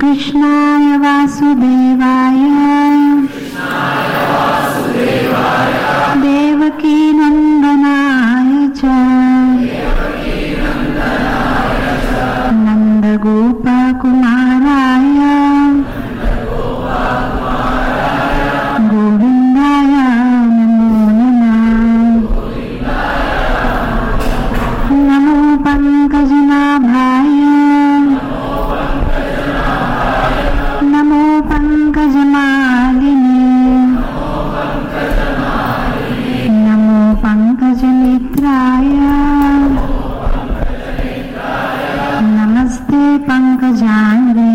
कृष्णाय वासुदेवाय देवकी नन्दनाय च नन्दगोपकुमाराय गोविन्दाय नमो नमः नमो पङ्कजनाभाय नमो पङ्कजमालिने नमो पङ्कजमित्राय नमस्ते पङ्कजाङ्गे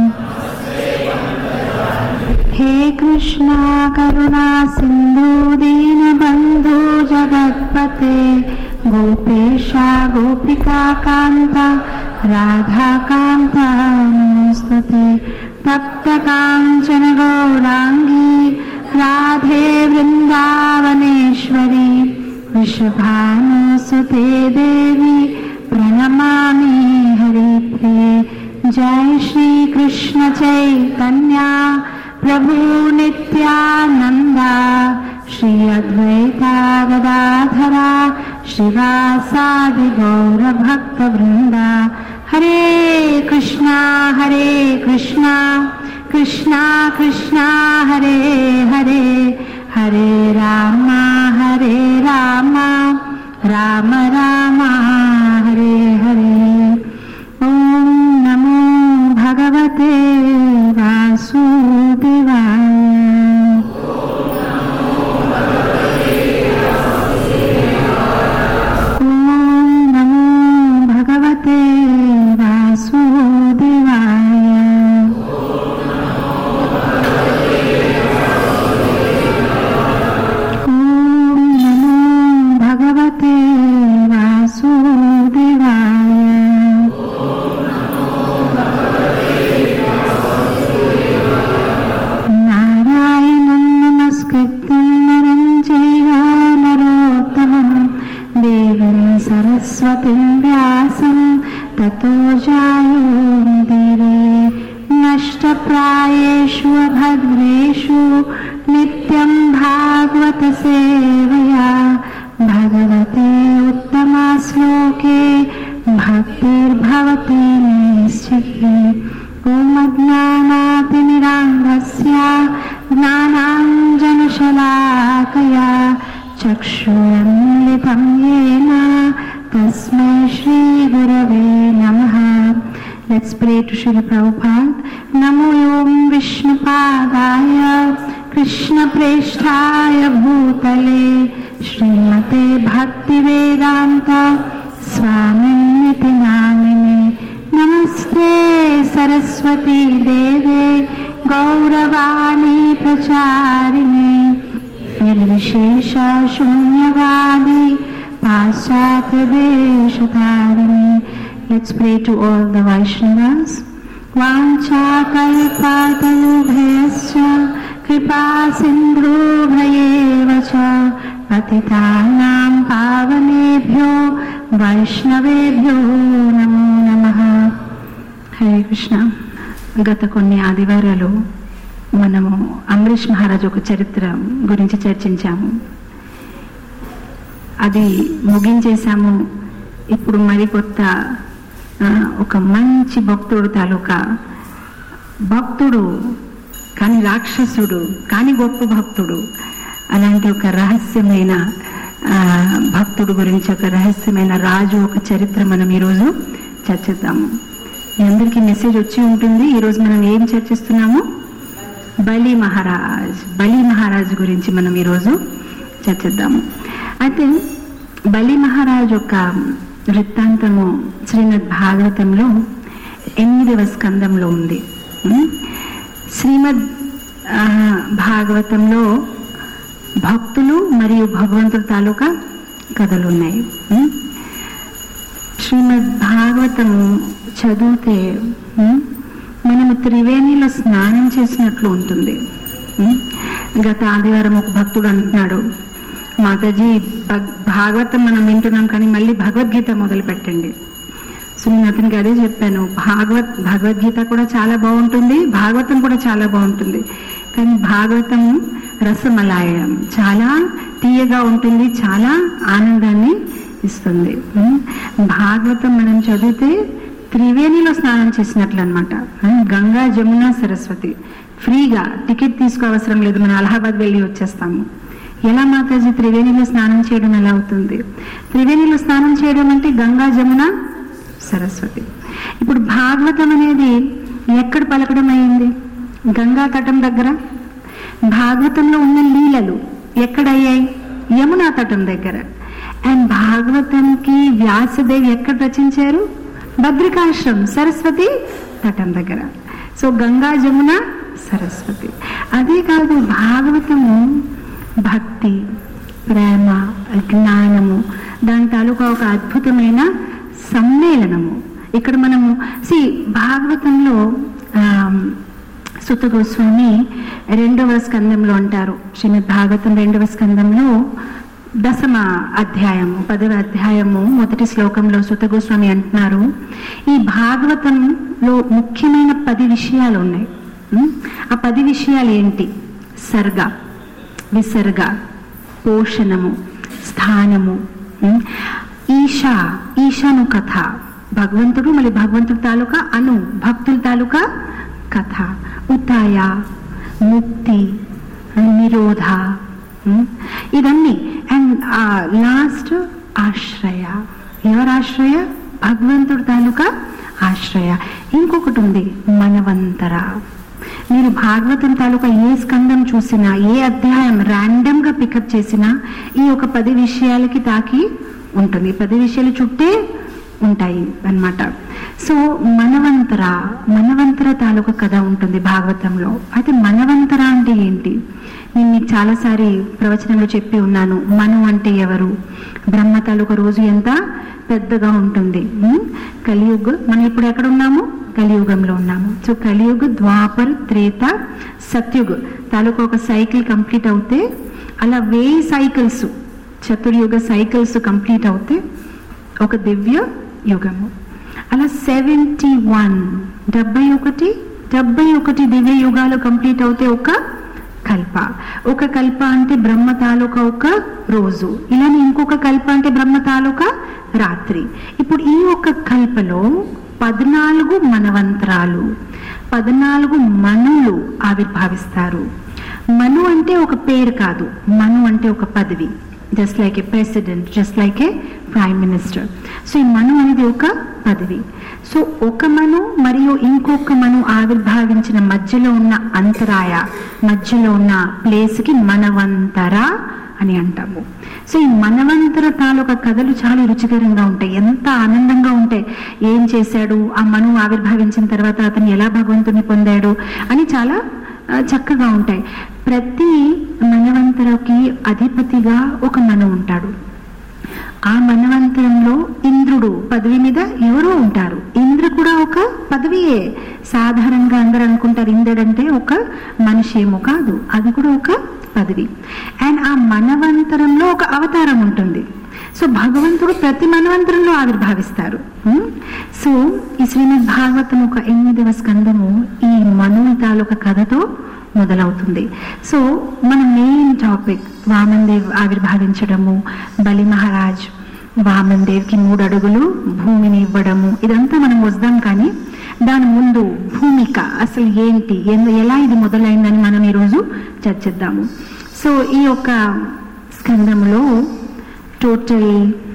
हे कृष्णा करुणा सिन्धु दीनबन्धु जगत्पते गोपेशा गोपिका कान्ता राधाकान्ता नमोऽस्तुते तप्तकाञ्चन गौराङ्गी राधे वृन्दावनेश्वरी वृषभानुसुते देवी प्रणमामि हरिप्रिये जय श्रीकृष्ण चैतन्या प्रभु नित्यानन्दा श्री अद्वैता गदाधरा शिवासादि गौरभक्तवृन्दा हरे कृष्णा हरे कृष्णा कृष्णा कृष्णा हरे हरे हरे राम हरे राम राम राम हरे हरे ॐ नमो भगवते वासुदेवाय ॐ नमो भगवते वासुदेवाय ॐ नमो भगवते वासुदेवाय नारायणं नमस्कृत्यं नरं चैव नरोत्तमं देवीं सरस्वतीं व्यासं ततो जायोन्दिरे नष्टप्रायेषु अभद्रेषु नित्यं भागवतसेवया भगवते उत्तमाश्लोके भक्तिर्भवति निश्चिते ॐ ज्ञानातिनिरान्धस्य ज्ञानाञ्जनशलाकया चक्षुरन्मिलितं येन तस्मै श्रीगुरवे नमः Let's pray to Srila Prabhupada. Namo Om Vishnupadaya Krishnapreshthaya Bhutale Srimate Bhaktivedanta Swaminiti Namine Namaste Saraswati Deve Gauravani Pracharine Nirvishesha Shunyavadi Paschatya Deshatharini Let's pray to all the Vaishnavas. वाञ्छाकल्पातनुभयश्च कृपा सिन्धुभयेव च पतितानां पावनेभ्यो వైష్ణవేభ్యో నమో నమ హరే కృష్ణ గత కొన్ని ఆదివారాలు మనము అంబరీష్ మహారాజ్ ఒక చరిత్ర గురించి చర్చించాము అది ముగించేశాము ఇప్పుడు మరి కొత్త ఆ, ఒక మంచి భక్తుడు తాలూకా భక్తుడు కానీ రాక్షసుడు కానీ గొప్ప భక్తుడు అలాంటి ఒక రహస్యమైన ఆ, భక్తుడు గురించి ఒక రహస్యమైన రాజు ఒక చరిత్ర మనం ఈరోజు చర్చిద్దాము మీ అందరికీ మెసేజ్ వచ్చి ఉంటుంది ఈరోజు మనం ఏం చర్చిస్తున్నాము బలి మహారాజ్ బలి మహారాజ్ గురించి మనం ఈరోజు చర్చిద్దాము అయితే బలి మహారాజ్ యొక్క వృత్తాంతము శ్రీమద్ భాగవతంలో ఎనిమిదవ స్కందంలో ఉంది ఉం? శ్రీమద్ ఆ, భాగవతంలో భక్తులు మరియు భగవంతుడు తాలూకా కథలు ఉన్నాయి ఉం? శ్రీమద్ భాగవతం చదివితే ఉం, మనము త్రివేణిలో స్నానం చేసినట్లు ఉంటుంది ఉం? గత ఆదివారం ఒక భక్తుడు అంటున్నాడు మాతాజీ భగ్- భాగవతం మనం వింటున్నాం కానీ మళ్ళీ భగవద్గీత మొదలు పెట్టండి సో నేను అతనికి అదే చెప్పాను భాగవత్ భగవద్గీత కూడా చాలా బాగుంటుంది భాగవతం కూడా చాలా బాగుంటుంది కానీ భాగవతం రసమలాయం చాలా తీయగా ఉంటుంది చాలా ఆనందాన్ని ఇస్తుంది ఉమ్, భాగవతం మనం చదివితే త్రివేణిలో స్నానం చేసినట్లు అనమాట గంగా జమున సరస్వతి ఫ్రీగా టికెట్ తీసుకో అవసరం లేదు మనం అలహాబాద్ వెళ్ళి వచ్చేస్తాము ఎలా మాతాజీ త్రివేణిలో స్నానం చేయడం ఎలా అవుతుంది త్రివేణిలో స్నానం చేయడం అంటే గంగా జమున సరస్వతి ఇప్పుడు భాగవతం అనేది ఎక్కడ పలకడం అయింది గంగా తటం దగ్గర భాగవతంలో ఉన్న లీలలు ఎక్కడయ్యాయి యమునా తటం దగ్గర అండ్ భాగవతంకి వ్యాసదేవి ఎక్కడ రచించారు భద్రికాశ్రం సరస్వతి తటం దగ్గర సో గంగా జమున సరస్వతి అదే కాదు భాగవతము భక్తి ప్రేమ జ్ఞానము దాని తాలూకా ఒక అద్భుతమైన సమ్మేళనము ఇక్కడ మనము సి భాగవతంలో ఆమ్, సుత గోస్వామి రెండవ స్కందంలో అంటారు శ్రీమద్ భాగవతం రెండవ స్కందంలో దశమ అధ్యాయము పదవ అధ్యాయము మొదటి శ్లోకంలో సుత గోస్వామి అంటున్నారు ఈ భాగవతంలో ముఖ్యమైన పది విషయాలు ఉన్నాయి ఉం? ఆ పది విషయాలు ఏంటి సర్గ విసర్గ పోషణము స్థానము ఉం? ఈశా ఈశాను కథ భగవంతుడు మళ్ళీ భగవంతుడి తాలూకా అను భక్తుల తాలూకా కథ ఉతాయ ముక్తి నిరోధ ఉం? ఇవన్నీ అండ్ లాస్ట్ ఆశ్రయ ఎవరు ఆశ్రయ భగవంతుడి తాలూకా ఆశ్రయ ఇంకొకటి ఉంది మనవంతర మీరు భాగవతం తాలూకా ఏ స్కందం చూసినా ఏ అధ్యాయం ర్యాండమ్ గా పికప్ చేసినా ఈ ఒక పది విషయాలకి తాకి ఉంటుంది ఈ పది విషయాలు చుట్టే ఉంటాయి అన్నమాట సో మనవంతర మనవంతర తాలూకా కథ ఉంటుంది భాగవతంలో అయితే మనవంతర అంటే ఏంటి నేను మీకు చాలాసారి ప్రవచనంలో చెప్పి ఉన్నాను మను అంటే ఎవరు బ్రహ్మ తాలూకా రోజు ఎంత పెద్దగా ఉంటుంది ఉం? కలియుగ మనం ఇప్పుడు ఎక్కడ ఉన్నాము కలియుగంలో ఉన్నాము సో కలియుగ ద్వాపర్ త్రేత సత్యుగ్ తాలూకా ఒక సైకిల్ కంప్లీట్ అవుతే అలా వెయ్యి సైకిల్స్ చతుర్యుగ సైకిల్స్ కంప్లీట్ అవుతే ఒక దివ్య యుగము అలా సెవెంటీ వన్ డెబ్బై ఒకటి డెబ్బై ఒకటి దివ్య యుగాలు కంప్లీట్ అవుతే ఒక కల్ప ఒక కల్ప అంటే బ్రహ్మ తాలూకా ఒక రోజు ఇలానే ఇంకొక కల్ప అంటే బ్రహ్మ తాలూకా రాత్రి ఇప్పుడు ఈ ఒక కల్పలో పద్నాలుగు మనవంతరాలు పద్నాలుగు మనులు ఆవిర్భావిస్తారు మను అంటే ఒక పేరు కాదు మను అంటే ఒక పదవి just like a president just like a prime minister so ఈ మను అనేది ఒక పదవి సో ఒక మను మరియు ఇంకొక మను ఆవిర్భావించిన మధ్యలో ఉన్న అంతరాయ మధ్యలో ఉన్న ప్లేస్కి మనవంతర అని అంటాము సో ఈ మనవంతర తాలూకా కథలు చాలా రుచికరంగా ఉంటాయి ఎంత ఆనందంగా ఉంటాయి ఏం చేశాడు ఆ మను ఆవిర్భావించిన తర్వాత అతను ఎలా భగవంతుని పొందాడు అని చాలా ఆ, చక్కగా ఉంటాయి ప్రతి మనవంతరకి అధిపతిగా ఒక మను ఉంటాడు ఆ మనవంతరంలో ఇంద్రుడు పదవి మీద ఎవరో ఉంటారు ఇంద్ర కూడా ఒక పదవియే సాధారణంగా అందరూ అనుకుంటారు ఇంద్రుడంటే ఒక మనిషి ఏమో కాదు అది కూడా ఒక పదవి అండ్ ఆ మనవంతరంలో ఒక అవతారం ఉంటుంది సో భగవంతుడు ప్రతి మనవంతరంలో ఆవిర్భావిస్తారు ఉమ్? సో ఈ శ్రీమద్ భాగవతం ఒక ఎనిమిదవ స్కందము ఈ మనువు తాలూక కథతో మొదలవుతుంది సో మన మెయిన్ టాపిక్ వామన్ దేవ్ ఆవిర్భావించడము బలి మహారాజ్ వామన్ దేవ్కి మూడు అడుగులు భూమిని ఇవ్వడము ఇదంతా మనం వద్దాం కానీ దాని ముందు భూమిక అసలు ఏంటి ఎందు- ఎలా ఇది మొదలైందని మనం ఈరోజు చర్చిద్దాము సో ఈ యొక్క స్కందములో టోటల్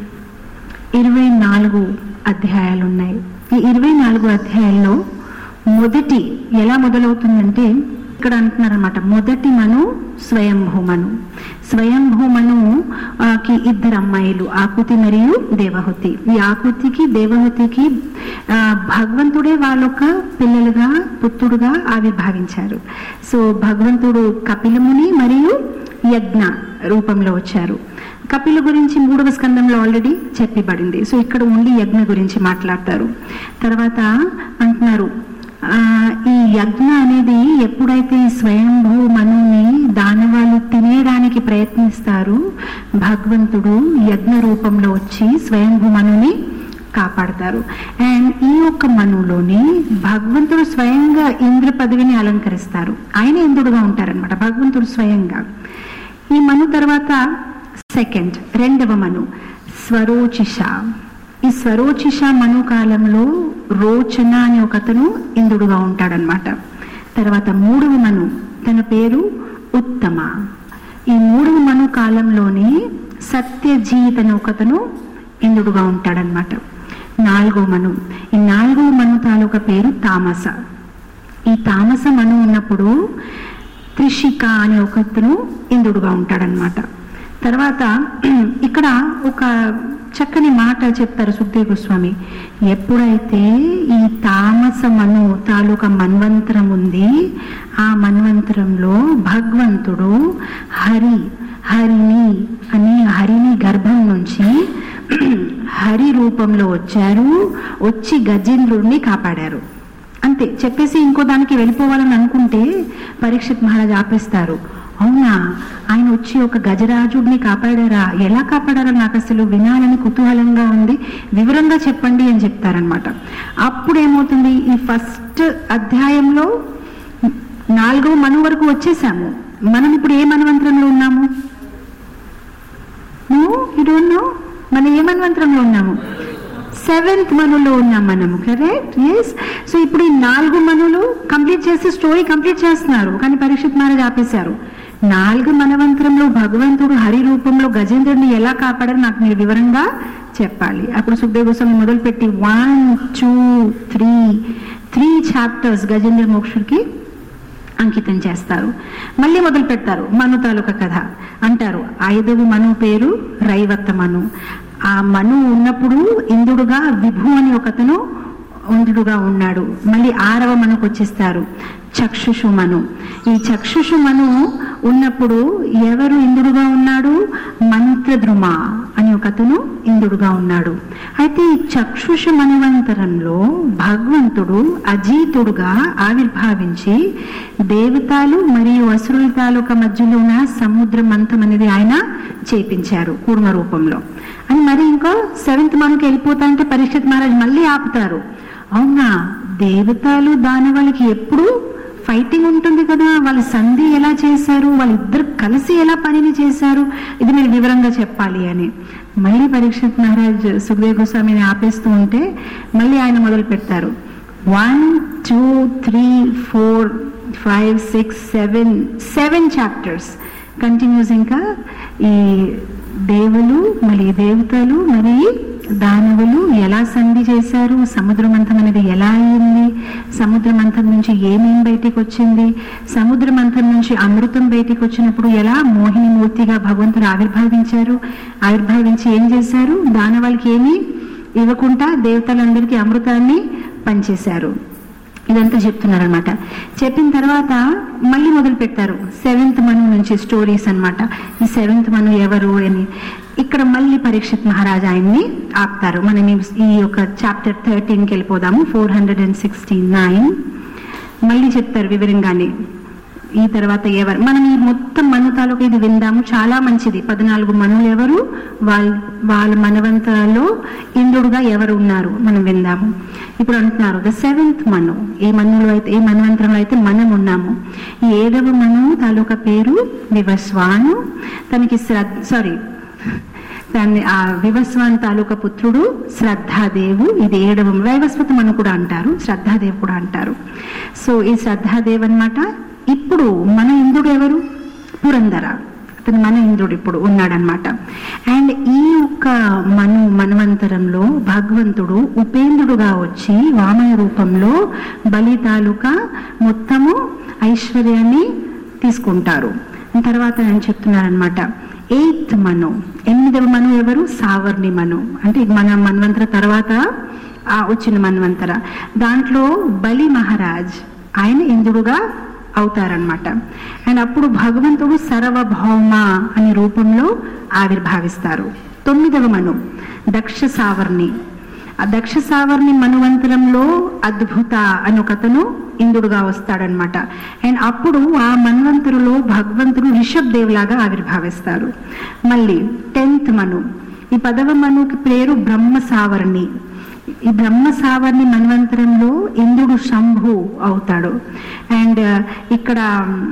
ఇరవై నాలుగు అధ్యాయాలు ఉన్నాయి ఈ ఇరవై నాలుగు అధ్యాయాల్లో మొదటి ఎలా మొదలవుతుందంటే ఇక్కడ అంటున్నారన్నమాట మొదటి మను స్వయంభూ మను స్వయంభూ మను ఆ, కి ఇద్దరు అమ్మాయిలు ఆకుతి మరియు దేవహుతి ఈ ఆకుతికి దేవహుతికి ఆ, భగవంతుడే వాళ్ళొక పిల్లలుగా పుత్రుడుగా ఆవిర్భావించారు సో భగవంతుడు కపిలముని మరియు యజ్ఞ రూపంలో వచ్చారు కపిల గురించి మూడవ స్కందంలో ఆల్రెడీ చెప్పబడింది సో ఇక్కడ ఓన్లీ యజ్ఞ గురించి మాట్లాడతారు తర్వాత అంటున్నారు ఆ, ఈ యజ్ఞ అనేది ఎప్పుడైతే ఈ స్వయంభూ మనుని దానవాళ్ళు తినేయడానికి ప్రయత్నిస్తారు భగవంతుడు యజ్ఞ రూపంలో వచ్చి స్వయంభూ మనుని కాపాడతారు అండ్ ఈ యొక్క మనులోనే భగవంతుడు స్వయంగా ఇంద్ర పదవిని అలంకరిస్తారు ఆయన ఇంద్రుడుగా ఉంటారనమాట భగవంతుడు స్వయంగా ఈ మను తర్వాత సెకండ్ రెండవ మను స్వరోచిష ఈ స్వరోచిష మను కాలంలో రోచన అనే ఒక అతను ఇంద్రుడుగా ఉంటాడనమాట తర్వాత మూడవ మను తన పేరు ఉత్తమ ఈ మూడవ మను కాలంలోనే సత్యజీత్ అనే ఒకతను ఇంద్రుడుగా ఉంటాడనమాట నాలుగో మను ఈ నాలుగో మను తాలూకా పేరు తామస ఈ తామస మను ఉన్నప్పుడు త్రిషిక అనే ఒకతను ఇంద్రుడుగా ఉంటాడనమాట తర్వాత ఇక్కడ ఒక చక్కని మాట చెప్తారు సుఖదేవ్ గోస్వామి ఎప్పుడైతే ఈ తామస మను తాలూకా మన్వంతరం ఉంది ఆ మన్వంతరంలో భగవంతుడు హరి హరిని అని హరిని గర్భం నుంచి హరి రూపంలో వచ్చారు వచ్చి గజేంద్రుడిని కాపాడారు అంతే చెప్పేసి ఇంకో దానికి వెళ్ళిపోవాలని అనుకుంటే పరీక్షిత్ మహారాజ్ ఆపేస్తారు అవునా ఆయన వచ్చి ఒక గజరాజుడిని కాపాడారా ఎలా కాపాడారా నాకు అసలు వినాలని కుతూహలంగా ఉంది వివరంగా చెప్పండి అని చెప్తారనమాట అప్పుడు ఏమవుతుంది ఈ ఫస్ట్ అధ్యాయంలో నాలుగవ మను వరకు వచ్చేసాము మనం ఇప్పుడు ఏ మన్వంతరంలో ఉన్నాము నువ్వు యూ డోంట్ నో మనం ఏ మన్వంతరంలో ఉన్నాము సెవెంత్ మనులో ఉన్నాం మనము కరెక్ట్ ఎస్ సో ఇప్పుడు ఈ నాలుగు మనులు కంప్లీట్ చేసి స్టోరీ కంప్లీట్ చేస్తున్నారు కానీ పరీక్షిత్ మహారాజ్ ఆపేశారు నాలుగు మనవంతరంలో భగవంతుడు హరి రూపంలో గజేంద్రుడిని ఎలా కాపాడారు నాకు మీరు వివరంగా చెప్పాలి అప్పుడు సుఖదేవ్ గోస్వామి మొదలుపెట్టి one two three three chapters Gajendra మోక్షుడికి అంకితం చేస్తారు మళ్ళీ మొదలు పెడతారు మను తాలూకా కథ అంటారు ఐదవ మను పేరు రైవత్త మను ఆ మను ఉన్నప్పుడు ఇంద్రుడుగా విభు అని ఒకతను ఇంద్రుడుగా ఉన్నాడు మళ్ళీ ఆరవ మనుకు వచ్చేస్తారు చక్షుషు మను ఈ చక్షుషు మను ఉన్నప్పుడు ఎవరు ఇంద్రుడుగా ఉన్నాడు మంత్రద్రుమ అని ఒకతను ఇంద్రుడుగా ఉన్నాడు అయితే ఈ చక్షుష మనువంతరంలో భగవంతుడు అజీతుడుగా ఆవిర్భావించి దేవతలు మరియు అసురుల తాలూకా మధ్యలో ఉన్న సముద్ర మంతం అనేది ఆయన చేపించారు కూర్మ రూపంలో అని మరి ఇంకా సెవెంత్ మనకి వెళ్ళిపోతా అంటే పరీక్షిత్ మహారాజ్ మళ్ళీ ఆపుతారు అవునా దేవతలు దానవాళ్ళకి ఎప్పుడు ఫైటింగ్ ఉంటుంది కదా వాళ్ళ సంధి ఎలా చేశారు వాళ్ళిద్దరు కలిసి ఎలా పనిని చేశారు ఇది మీరు వివరంగా చెప్పాలి అని మళ్ళీ పరీక్షిత్ మహారాజ్ సుఖదేవ్ గోస్వామిని ఆపేస్తూ ఉంటే మళ్ళీ ఆయన మొదలు పెడతారు one two three four five six seven seven chapters continues ఇంకా ఈ దేవులు మరి దేవతలు మరి దానవులు ఎలా సంధి చేశారు సముద్రమంతం అనేది ఎలా అయింది సముద్రమంతం నుంచి ఏమేం బయటికి వచ్చింది సముద్రమంతం నుంచి అమృతం బయటికి వచ్చినప్పుడు ఎలా మోహిని మూర్తిగా భగవంతుడు ఆవిర్భావించారు ఆవిర్భావించి ఏం చేశారు దానవాళ్ళకి ఏమీ ఇవ్వకుండా దేవతలందరికీ అమృతాన్ని పనిచేశారు ఇదంతా చెప్తున్నారనమాట చెప్పిన తర్వాత మళ్ళీ మొదలు పెట్టారు సెవెంత్ మను నుంచి స్టోరీస్ అన్నమాట ఈ సెవెంత్ మను ఎవరు అని ఇక్కడ మళ్ళీ పరీక్షిత్ మహారాజ్ ఆయన్ని ఆపుతారు మనం ఈ- ఈ యొక్క చాప్టర్ థర్టీన్కి వెళ్ళిపోదాము four hundred and sixty nine మళ్ళీ చెప్తారు వివరంగానే ఈ తర్వాత ఎవరు మనం ఈ మొత్తం మను తాలూకా ఇది విందాము చాలా మంచిది పద్నాలుగు మనులు ఎవరు వాళ్ళ వాళ్ళ మనవంతలో ఇంద్రుడుగా ఎవరు ఉన్నారు మనం విందాము ఇప్పుడు అంటున్నారు ద సెవెంత్ మను ఏ మనులో అయితే ఏ మన్వంతరంలో అయితే మనం ఉన్నాము ఈ ఏడవ మను తాలూకా పేరు వివస్వాను తనకి శ్రద్ధ సారీ దాన్ని ఆ వివస్వాన్ తాలూకా పుత్రుడు శ్రద్ధాదేవు ఇది ఏడవ వైవస్వతం అని కూడా అంటారు శ్రద్ధాదేవ్ కూడా అంటారు సో ఈ శ్రద్ధాదేవ్ అన్నమాట ఇప్పుడు మన ఇంద్రుడు ఎవరు పురందర అతను మన ఇంద్రుడు ఇప్పుడు ఉన్నాడనమాట అండ్ ఈ యొక్క మను మన్వంతరంలో భగవంతుడు ఉపేంద్రుడుగా వచ్చి వామన రూపంలో బలి తాలూకా మొత్తము ఐశ్వర్యాన్ని తీసుకుంటారు తర్వాత నేను చెప్తున్నారనమాట ఎయిత్ మను ఎనిమిదవ మను ఎవరు సావర్ణి మను అంటే మన మన్వంతర తర్వాత ఆ వచ్చిన మన్వంతర దాంట్లో బలి మహారాజ్ ఆయన ఇంద్రుడుగా అవుతారనమాట అండ్ అప్పుడు భగవంతుడు సర్వభౌమ అనే రూపంలో ఆవిర్భావిస్తారు తొమ్మిదవ మను దక్ష సావర్ణి ఆ దక్ష సావర్ణి మనువంతరంలో అద్భుత అని ఒకతను ఇంద్రుడుగా వస్తాడనమాట అండ్ అప్పుడు ఆ మన్వంతరులో భగవంతుడు రిషబ్ దేవ్ లాగా ఆవిర్భావిస్తారు మళ్ళీ టెన్త్ మను ఈ పదవ మనుకి పేరు బ్రహ్మ సావర్ణి ఈ బ్రహ్మ సావర్ణి మన్వంతరంలో ఇంద్రుడు శంభు అవుతాడు అండ్ ఇక్కడ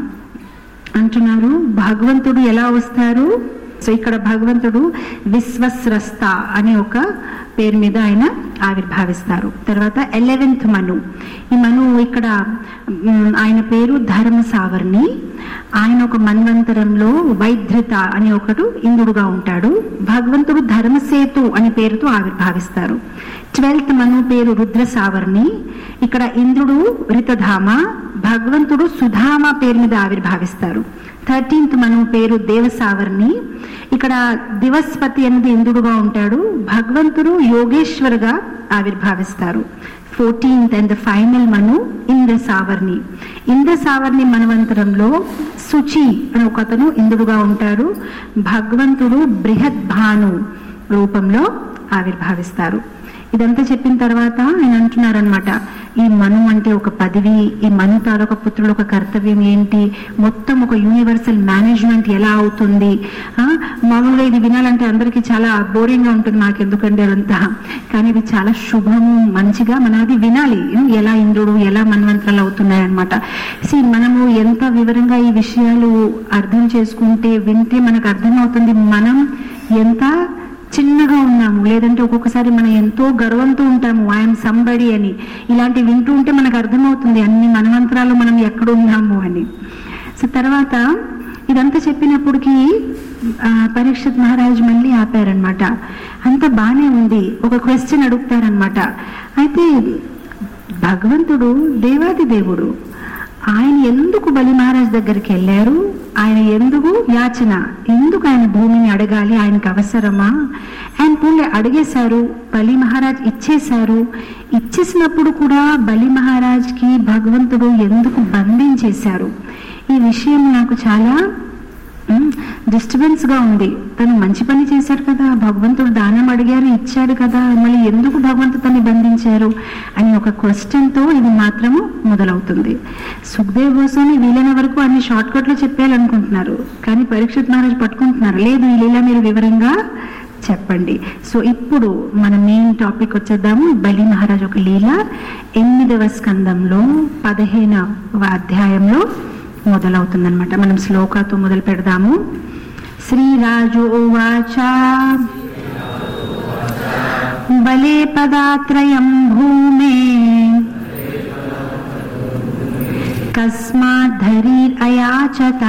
అంటున్నారు భగవంతుడు ఎలా వస్తారు సో ఇక్కడ భగవంతుడు విశ్వస్రస్త అనే ఒక పేరు మీద ఆయన ఆవిర్భావిస్తారు తర్వాత ఎలెవెన్త్ మను ఈ మను ఇక్కడ మ్, ఆయన పేరు ధర్మ సావర్ణి ఆయన ఒక మన్వంతరంలో వైద్యత అనే ఒకడు ఇంద్రుడుగా ఉంటాడు భగవంతుడు ధర్మసేతు అనే పేరుతో ఆవిర్భావిస్తారు ట్వెల్త్ మను పేరు రుద్ర సావర్ణి ఇక్కడ ఇంద్రుడు రితధామ భగవంతుడు సుధామ పేరు మీద ఆవిర్భావిస్తారు థర్టీన్త్ మను పేరు దేవసావర్ణి ఇక్కడ దివస్పతి అనేది ఇంద్రుడుగా ఉంటాడు భగవంతుడు యోగేశ్వరుగా ఆవిర్భావిస్తారు fourteenth and the final Manu Indra Savarni Indra Savarni మన్వంతరంలో శుచి అని ఒక అతను ఇంద్రుడుగా ఉంటాడు భగవంతుడు బృహత్ భాను రూపంలో ఆవిర్భావిస్తారు ఇదంతా చెప్పిన తర్వాత ఆయన అంటున్నారనమాట ఈ మను అంటే ఒక పదవి ఈ మను తాలూక పుత్రుడు ఒక కర్తవ్యం ఏంటి మొత్తం ఒక యూనివర్సల్ మేనేజ్మెంట్ ఎలా అవుతుంది ఆ, మామూలుగా ఇది వినాలంటే అందరికీ చాలా బోరింగ్ గా ఉంటుంది నాకు ఎందుకంటే అదంతా కానీ ఇది చాలా శుభము మంచిగా మనం అది వినాలి ఎలా ఇంద్రుడు ఎలా మన్వంతరాలు అవుతున్నాయి అనమాట సి మనము ఎంత వివరంగా ఈ విషయాలు అర్థం చేసుకుంటే వింటే మనకు అర్థమవుతుంది మనం ఎంత చిన్నగా ఉన్నాము లేదంటే ఒక్కొక్కసారి మనం ఎంతో గర్వంతో ఉంటాము ఐఎమ్ సంబడి అని ఇలాంటి వింటూ ఉంటే మనకు అర్థమవుతుంది అన్ని మనమంత్రాలు మనం ఎక్కడ ఉన్నాము అని సో తర్వాత ఇదంతా చెప్పినప్పటికీ ఆ, పరీక్షిత్ మహారాజ్ మళ్ళీ ఆపారనమాట అంత బానే ఉంది ఒక క్వశ్చన్ అడుగుతారనమాట అయితే భగవంతుడు దేవాది దేవుడు ఆయన ఎందుకు బలి మహారాజ్ దగ్గరికి వెళ్ళారు ఆయన ఎందుకు యాచన ఎందుకు ఆయన భూమిని అడగాలి ఆయనకు అవసరమా ఆయన పూలే అడిగేశారు బలి మహారాజ్ ఇచ్చేశారు ఇచ్చేసినప్పుడు కూడా బలి మహారాజ్కి భగవంతుడు ఎందుకు బంధించేశారు ఈ విషయం నాకు చాలా డిస్టర్బెన్స్ గా ఉంది తను మంచి పని చేశారు కదా భగవంతుడు దానం అడిగారు ఇచ్చాడు కదా మళ్ళీ ఎందుకు భగవంతుడు తన్ని బంధించారు అని ఒక క్వశ్చన్ తో ఇది మాత్రము మొదలవుతుంది సుఖదేవ్ గోస్వామి వీలైన వరకు అన్ని షార్ట్ కట్ లో చెప్పేయాలనుకుంటున్నారు కానీ పరీక్షిత్ మహారాజ్ పట్టుకుంటున్నారు లేదు ఈ లీల మీరు వివరంగా చెప్పండి సో ఇప్పుడు మన మెయిన్ టాపిక్ వచ్చేద్దాము బలి మహారాజ్ ఒక లీల ఎనిమిదవ స్కందంలో పదిహేనవ అధ్యాయంలో మొదలవుతుందన్నమాట మనం శ్లోకాతో మొదలు పెడదాము శ్రీరాజు ఉవాచ బలే పదాత్రయం భూమే కస్మాద్ధరీర్ అయాచత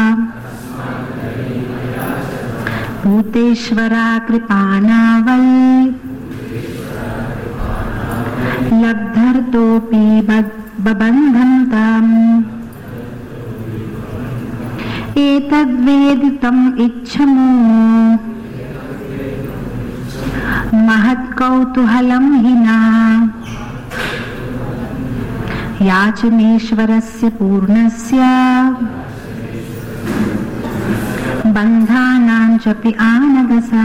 భూతేశ్వరా కృపాణావల్ లబ్ధర్తోపి బబంధం తాం ఏతద్వేదితం ఇచ్చము మహత్కౌతూహలం హినా యాచనేశ్వరస్య పూర్ణస్య బంధానాం చపి ఆనగసా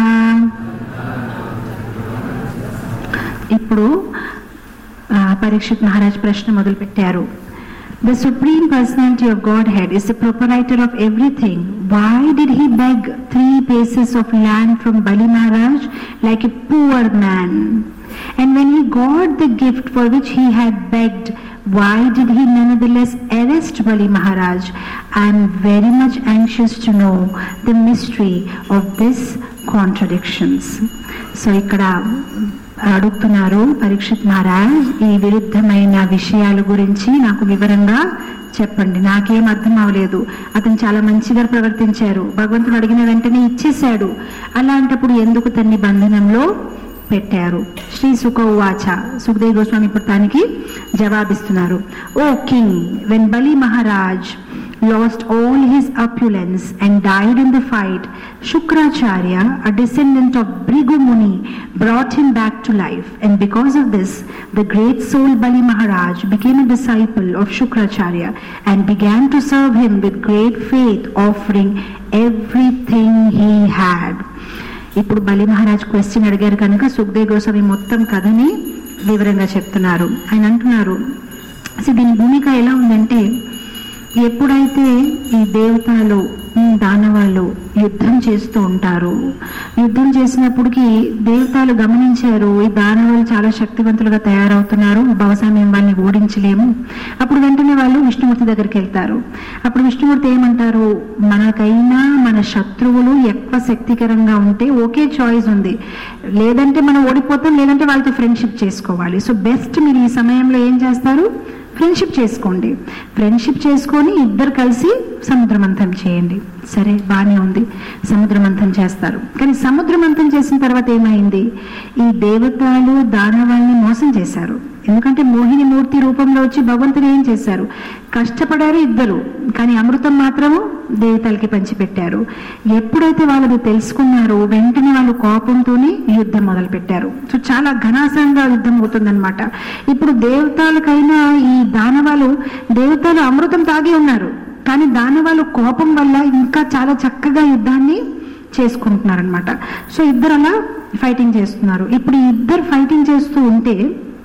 ఇప్పుడు ఆ, పరీక్షిత్ మహారాజ్ ప్రశ్న మొదలు పెట్టారు The Supreme Personality of Godhead is the proprietor of everything. Why did he beg three paces of land from Bali Maharaj like a poor man? And when he got the gift for which he had begged, why did he nonetheless arrest Bali Maharaj? I am very much anxious to know the mystery of this contradictions. So ఇక్కడ అడుగుతున్నారు పరీక్షిత్ మహారాజ్ ఈ విరుద్ధమైన విషయాల గురించి నాకు వివరంగా చెప్పండి నాకేం అర్థం అవ్వలేదు అతను చాలా మంచిగా ప్రవర్తించారు భగవంతుడు అడిగిన వెంటనే ఇచ్చేశాడు అలాంటప్పుడు ఎందుకు తన్ని బంధనంలో పెట్టారు శ్రీ సుఖ ఉవాచ సుఖదేవ్ గోస్వామి ఇప్పుడు దానికి జవాబిస్తున్నారు ఓ కింగ్ వెన్ బలి Maharaj lost all his opulence and died in the fight, Shukracharya, a descendant of Brigu Muni, brought him back to life. And because of this, the great soul Bali Maharaj became a disciple of Shukracharya and began to serve him with great faith, offering everything he had. ఇప్పుడు బలి Maharaj question అడిగారు కనుక సుఖదేవ్ గోస్వామి మొత్తం కథని వివరంగా చెప్తున్నారు ఆయన అంటున్నారు అసలు దీని భూమిక ఎలా ఉందంటే ఎప్పుడైతే ఈ దేవతలు ఉమ్, దానవాళ్ళు యుద్ధం చేస్తూ ఉంటారు యుద్ధం చేసినప్పటికీ దేవతలు గమనించారు ఈ దానవాళ్ళు చాలా శక్తివంతులుగా తయారవుతున్నారు బహుశా మేము వాళ్ళని ఓడించలేము అప్పుడు వెంటనే వాళ్ళు విష్ణుమూర్తి దగ్గరికి వెళ్తారు అప్పుడు విష్ణుమూర్తి ఏమంటారు మనకైనా మన శత్రువులు ఎక్కువ శక్తికరంగా ఉంటే ఒకే చాయిస్ ఉంది లేదంటే మనం ఓడిపోతాం లేదంటే వాళ్ళతో ఫ్రెండ్షిప్ చేసుకోవాలి సో బెస్ట్ మీరు ఈ సమయంలో ఏం చేస్తారు ఫ్రెండ్షిప్ చేసుకోండి ఫ్రెండ్షిప్ చేసుకొని ఇద్దరు కలిసి సముద్రమంతం చేయండి సరే బాగానే ఉంది సముద్రమంతం చేస్తారు కానీ సముద్రమంతం చేసిన తర్వాత ఏమైంది ఈ దేవతలు దానవాళ్ళని మోసం చేశారు ఎందుకంటే మోహిని మూర్తి రూపంలో వచ్చి భగవంతుని ఏం చేశారు కష్టపడారు ఇద్దరు కానీ అమృతం మాత్రము దేవతలకి పంచిపెట్టారు ఎప్పుడైతే వాళ్ళు తెలుసుకున్నారో వెంటనే వాళ్ళు కోపంతోనే యుద్ధం మొదలు పెట్టారు సో చాలా ఘనాసంగా యుద్ధం అవుతుందన్నమాట ఇప్పుడు దేవతలకైనా ఈ దానవాలు దేవతలు అమృతం తాగి ఉన్నారు కానీ దానవాళ్ళు కోపం వల్ల ఇంకా చాలా చక్కగా యుద్ధాన్ని చేసుకుంటున్నారనమాట సో ఇద్దరు అలా ఫైటింగ్ చేస్తున్నారు ఇప్పుడు ఈ ఇద్దరు ఫైటింగ్ చేస్తూ ఉంటే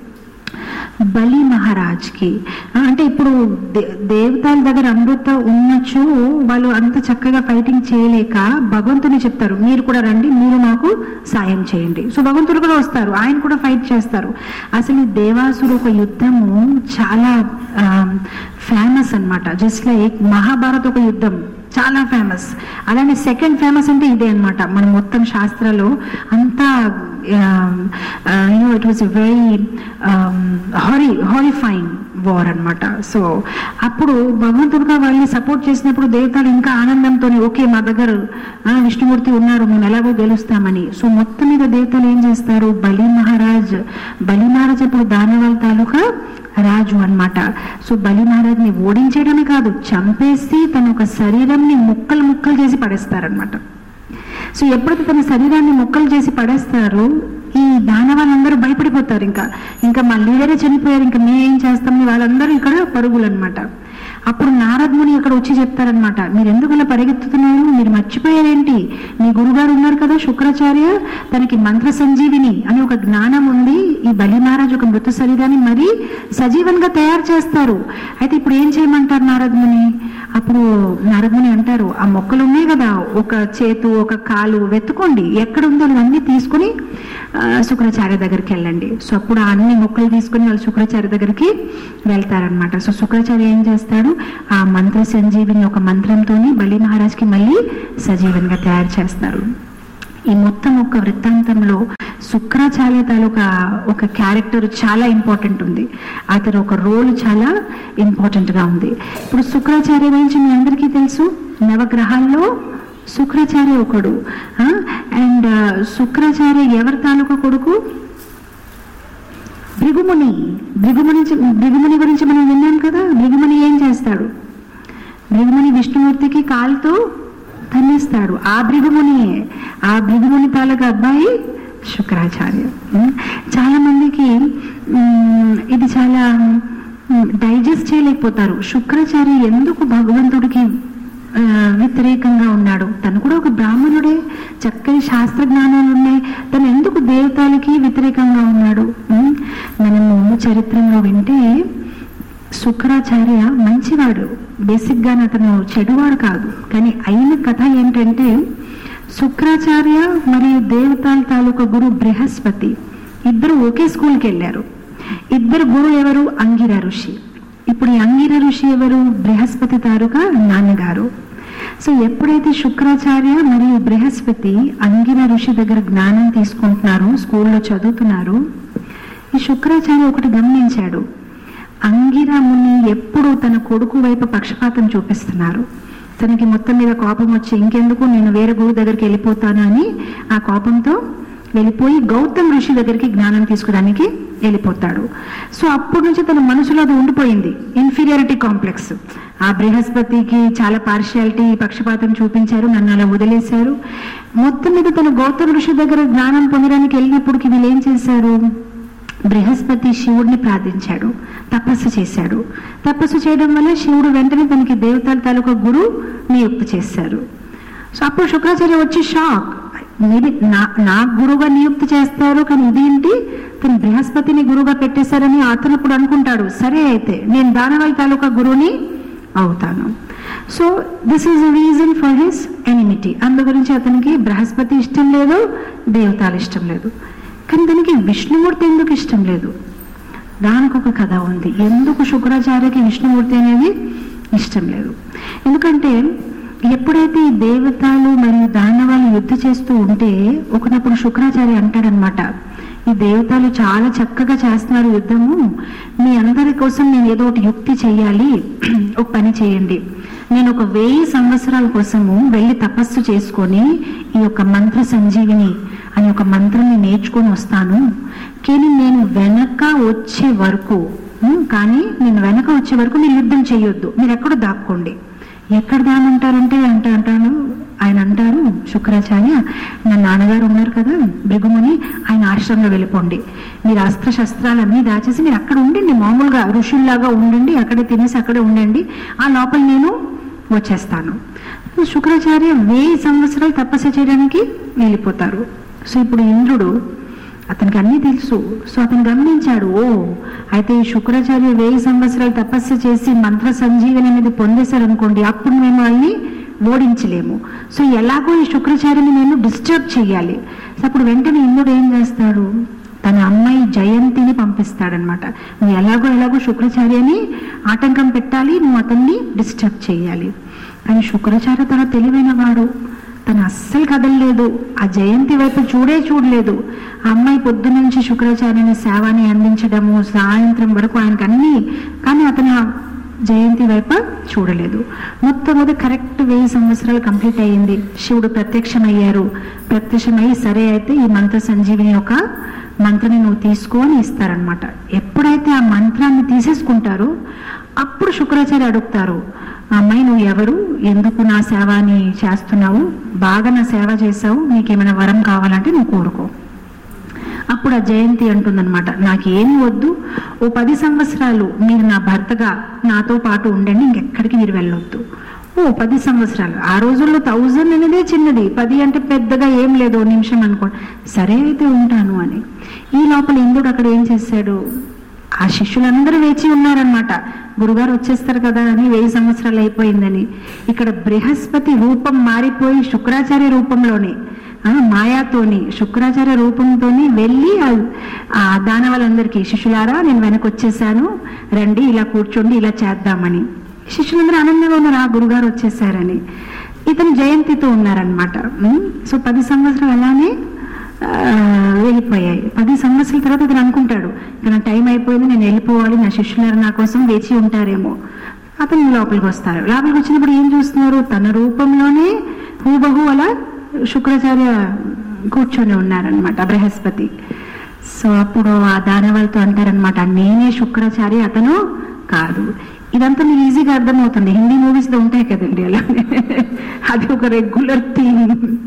బలి మహారాజ్కి ఆ, అంటే ఇప్పుడు దే- దేవతల దగ్గర అమృత ఉన్నచ్చు వాళ్ళు అంత చక్కగా ఫైటింగ్ చేయలేక భగవంతుని చెప్తారు మీరు కూడా రండి మీరు మాకు సాయం చేయండి సో భగవంతుడు కూడా వస్తారు ఆయన కూడా ఫైట్ చేస్తారు అసలు ఈ దేవాసురు ఒక యుద్ధము చాలా ఫేమస్ అన్నమాట జస్ట్ లైక్ మహాభారత్ ఒక యుద్ధం చాలా ఫేమస్ అలానే సెకండ్ ఫేమస్ అంటే ఇదే అన్నమాట మన మొత్తం శాస్త్రాలు అంతా యూనో ఇట్ వాజ్ వెరీ హారీ హారిఫైయింగ్ వార్ అన్నమాట సో అప్పుడు భగవంతుడుగా వాళ్ళని సపోర్ట్ చేసినప్పుడు దేవతలు ఇంకా ఆనందంతో ఓకే మా దగ్గర ఆ, విష్ణుమూర్తి ఉన్నారు మేము ఎలాగో గెలుస్తామని సో మొత్తం మీద దేవతలు ఏం చేస్తారు బలి మహారాజ్ బలి మహారాజ్ ఇప్పుడు దానవాళ్ళ తాలూకా రాజు అన్నమాట సో బలి మహారాజ్ని ఓడించడమే కాదు చంపేసి తన ఒక శరీరంని ముక్కలు ముక్కలు చేసి పడేస్తారనమాట సో ఎప్పుడైతే తన శరీరాన్ని ముక్కలు చేసి పడేస్తారో ఈ దానవాళ్ళందరూ భయపడిపోతారు ఇంకా ఇంకా మా లీడరే చనిపోయారు ఇంకా మేము ఏం చేస్తామని వాళ్ళందరూ ఇక్కడ పరుగులు అనమాట అప్పుడు నారద్ ముని అక్కడ వచ్చి చెప్తారనమాట మీరు ఎందుకు అలా పరిగెత్తుతున్నారు మీరు మర్చిపోయారేంటి మీ గురుగారు ఉన్నారు కదా శుక్రాచార్య తనకి మంత్ర సంజీవిని అని ఒక జ్ఞానం ఉంది ఈ బలి మహారాజ్ ఒక మృత శరీరాన్ని మరీ సజీవంగా తయారు చేస్తారు అయితే ఇప్పుడు ఏం చేయమంటారు నారద్ ముని అప్పుడు నారద్ ముని అంటారు ఆ మొక్కలు ఉన్నాయి కదా ఒక చేతు ఒక కాలు వెతుకోండి ఎక్కడ ఉందో అవన్నీ తీసుకుని ఆ, శుక్రాచార్య దగ్గరికి వెళ్ళండి సో అప్పుడు ఆ అన్ని మొక్కలు తీసుకుని వాళ్ళు శుక్రాచార్య దగ్గరికి వెళ్తారనమాట సో శుక్రాచార్య ఏం చేస్తాడు ఆ మంత్ర సంజీవిని ఒక మంత్రంతోని బలి మహారాజ్కి మళ్ళీ సజీవంగా తయారు చేస్తారు ఈ మొత్తం ఒక వృత్తాంతంలో శుక్రాచార్య తాలూకా ఒక క్యారెక్టర్ చాలా ఇంపార్టెంట్ ఉంది అతను ఒక రోల్ చాలా ఇంపార్టెంట్ గా ఉంది ఇప్పుడు శుక్రాచార్య గురించి మీ అందరికీ తెలుసు నవగ్రహాల్లో శుక్రాచార్య ఒకడు అండ్ శుక్రాచార్య ఎవరి తాలూకా కొడుకు భృగుముని భృగుముని భృగుముని గురించి మనం విన్నాం కదా భృగుముని ఏం చేస్తాడు భృగుముని విష్ణుమూర్తికి కాలుతో తన్నేస్తాడు ఆ భృగుమునియే ఆ భృగుముని తాలూకా అబ్బాయి శుక్రాచార్య ఉమ్, చాలా మందికి ఉమ్, ఇది చాలా డైజెస్ట్ చేయలేకపోతారు శుక్రాచార్య ఎందుకు భగవంతుడికి ఆ, వ్యతిరేకంగా ఉన్నాడు తను కూడా ఒక బ్రాహ్మణుడే చక్కని శాస్త్ర జ్ఞానాలు ఉన్నాయి తను ఎందుకు దేవతలకి వ్యతిరేకంగా ఉన్నాడు ఉమ్, మనము చరిత్రలో వింటే శుక్రాచార్య మంచివాడు బేసిక్ గా అతను చెడువాడు కాదు కానీ అయిన కథ ఏంటంటే శుక్రాచార్య మరియు దేవతాల తాలూకా గురు బృహస్పతి ఇద్దరు ఒకే స్కూల్కి వెళ్ళారు ఇద్దరు గురువు ఎవరు అంగిర ఋషి ఇప్పుడు ఈ అంగిర ఋషి ఎవరు బృహస్పతి తాలూకా నాన్నగారు సో ఎప్పుడైతే శుక్రాచార్య మరియు బృహస్పతి అంగిర ఋషి దగ్గర జ్ఞానం తీసుకుంటున్నారో స్కూల్లో చదువుతున్నారు ఈ శుక్రాచార్య ఒకటి గమనించాడు అంగిర ముని ఎప్పుడు తన కొడుకు వైపు పక్షపాతం చూపిస్తున్నారు తనకి మొత్తం మీద కోపం వచ్చి ఇంకెందుకు నేను వేరే గురువు దగ్గరికి వెళ్ళిపోతాను అని ఆ కోపంతో వెళ్ళిపోయి గౌతమ్ ఋషి దగ్గరికి జ్ఞానం తీసుకోవడానికి వెళ్ళిపోతాడు సో అప్పటి నుంచి తన మనసులో అది ఉండిపోయింది ఇన్ఫీరియారిటీ కాంప్లెక్స్ ఆ బృహస్పతికి చాలా పార్షియాలిటీ పక్షపాతం చూపించారు నన్ను అలా వదిలేశారు మొత్తం మీద తన గౌతమ్ ఋషి దగ్గర జ్ఞానం పొందడానికి వెళ్ళినప్పటికి వీళ్ళు ఏం చేశారు బృహస్పతి శివుడిని ప్రార్థించాడు తపస్సు చేశాడు తపస్సు చేయడం వల్ల శివుడు వెంటనే తనకి దేవతల తాలూకా గురు నియుక్తి చేశారు సో అప్పుడు శుక్రాచార్య వచ్చి షాక్ మీది నా నా గురువుగా నియుక్తి చేస్తారు కానీ ఇదేంటి తను బృహస్పతిని గురువుగా పెట్టేశారని అతను ఇప్పుడు అనుకుంటాడు సరే అయితే నేను దానవాళ్ళ తాలూకా గురువుని అవుతాను so this is reason for his enmity అందు గురించి అతనికి బృహస్పతి ఇష్టం లేదు దేవతలు ఇష్టం లేదు కానీ దానికి విష్ణుమూర్తి ఎందుకు ఇష్టం లేదు దానికి ఒక కథ ఉంది ఎందుకు శుక్రాచార్యకి విష్ణుమూర్తి అనేది ఇష్టం లేదు ఎందుకంటే ఎప్పుడైతే ఈ దేవతలు మరియు దానవాళ్ళు యుద్ధ చేస్తూ ఉంటే ఒకనప్పుడు శుక్రాచార్య అంటాడనమాట ఈ దేవతలు చాలా చక్కగా చేస్తున్నారు యుద్ధము మీ అందరి కోసం నేను ఏదో ఒకటి యుక్తి చేయాలి ఒక పని చేయండి నేను ఒక వెయ్యి సంవత్సరాల కోసము వెళ్ళి తపస్సు చేసుకొని ఈ యొక్క మంత్ర సంజీవిని అని ఒక మంత్రాన్ని నేర్చుకొని వస్తాను కానీ నేను వెనక వచ్చే వరకు ఉమ్, కానీ నేను వెనక వచ్చే వరకు మీరు యుద్ధం చేయొద్దు మీరు ఎక్కడ దాక్కోండి ఎక్కడ దామంటారంటే అంటే అంటాను ఆయన అంటారు శుక్రాచార్య నా నాన్నగారు ఉన్నారు కదా భృగుముని ఆయన ఆశ్రమంలో వెళ్ళిపోండి మీరు అస్త్ర శస్త్రాలన్నీ దాచేసి మీరు అక్కడ ఉండండి మామూలుగా ఋషుల్లాగా ఉండండి అక్కడే తినేసి అక్కడే ఉండండి ఆ లోపల నేను వచ్చేస్తాను శుక్రాచార్య వెయ్యి సంవత్సరాలు తపస్సు చేయడానికి వెళ్ళిపోతారు సో ఇప్పుడు ఇంద్రుడు అతనికి అన్నీ తెలుసు సో అతను గమనించాడు ఓ అయితే ఈ శుక్రాచార్య వెయ్యి సంవత్సరాలు తపస్సు చేసి మంత్ర సంజీవని అనేది పొందేశారనుకోండి అప్పుడు మేము వాళ్ళని ఓడించలేము సో ఎలాగో ఈ శుక్రాచార్యని నేను డిస్టర్బ్ చేయాలి సో అప్పుడు వెంటనే ఇంద్రుడు ఏం చేస్తాడు తన అమ్మాయి జయంతిని పంపిస్తాడనమాట నువ్వు ఎలాగో ఎలాగో శుక్రాచార్యని ఆటంకం పెట్టాలి నువ్వు అతన్ని డిస్టర్బ్ చేయాలి కానీ శుక్రాచార్య తన తెలివైన వాడు తను అస్సలు కదలలేదు ఆ జయంతి వైపు చూడే చూడలేదు ఆ అమ్మాయి పొద్దు నుంచి శుక్రాచార్యుని సేవని అందించడము సాయంత్రం వరకు ఆయనకు అన్ని కానీ అతను ఆ జయంతి వైపు చూడలేదు మొట్టమొదటి కరెక్ట్ వెయ్యి సంవత్సరాలు కంప్లీట్ అయ్యింది శివుడు ప్రత్యక్షమయ్యారు ప్రత్యక్షమై సరే అయితే ఈ మంత్ర సంజీవిని యొక్క మంత్రాన్ని నువ్వు తీసుకో అని ఇస్తారనమాట ఎప్పుడైతే ఆ మంత్రాన్ని తీసేసుకుంటారో అప్పుడు శుక్రాచార్య అడుగుతారు అమ్మాయి నువ్వు ఎవరు ఎందుకు నా సేవని చేస్తున్నావు బాగా నా సేవ చేసావు నీకేమైనా వరం కావాలంటే నువ్వు కోరుకో అప్పుడు ఆ జయంతి అంటుందన్నమాట నాకేం వద్దు ఓ పది సంవత్సరాలు మీరు నా భర్తగా నాతో పాటు ఉండండి ఇంకెక్కడికి మీరు వెళ్ళొద్దు ఓ పది సంవత్సరాలు ఆ రోజుల్లో థౌజండ్ అనేదే చిన్నది పది అంటే పెద్దగా ఏం లేదు ఓ నిమిషం అనుకోండి సరే అయితే ఉంటాను అని ఈ లోపల ఇంద్రుడు అక్కడ ఏం చేశాడు ఆ శిష్యులందరూ వేచి ఉన్నారనమాట గురుగారు వచ్చేస్తారు కదా అని వెయ్యి సంవత్సరాలు అయిపోయిందని ఇక్కడ బృహస్పతి రూపం మారిపోయి శుక్రాచార్య రూపంలోనే ఆ, మాయాతోని శుక్రాచార్య రూపంతోని వెళ్ళి ఆ- ఆ దానవాళ్ళందరికీ శిష్యులారా నేను వెనక్కి వచ్చేసాను రండి ఇలా కూర్చోండి ఇలా చేద్దామని శిష్యులందరూ ఆనందంగా ఉన్నారు ఆ గురుగారు వచ్చేసారని ఇతను జయంతితో ఉన్నారనమాట సో పది సంవత్సరాలు అలానే ఆ, వెళ్ళిపోయాయి పది సంవత్సరాల తర్వాత ఇతను అనుకుంటాడు ఇక నా టైం అయిపోయింది నేను వెళ్ళిపోవాలి నా శిష్యులారు నా కోసం వేచి ఉంటారేమో అతను లోపలికి వస్తారు లోపలికి వచ్చినప్పుడు ఏం చూస్తున్నారు తన రూపంలోనే హూబహు అలా శుక్రాచార్య కూర్చొని ఉన్నారనమాట బృహస్పతి సో అప్పుడు ఆ దానవాళ్ళతో అంటారనమాట నేనే శుక్రాచార్య అతను కాదు ఇదంతా మీకు ఈజీగా అర్థమవుతుంది హిందీ మూవీస్ లో ఉంటాయి కదండి అలా అది ఒక రెగ్యులర్ థీమ్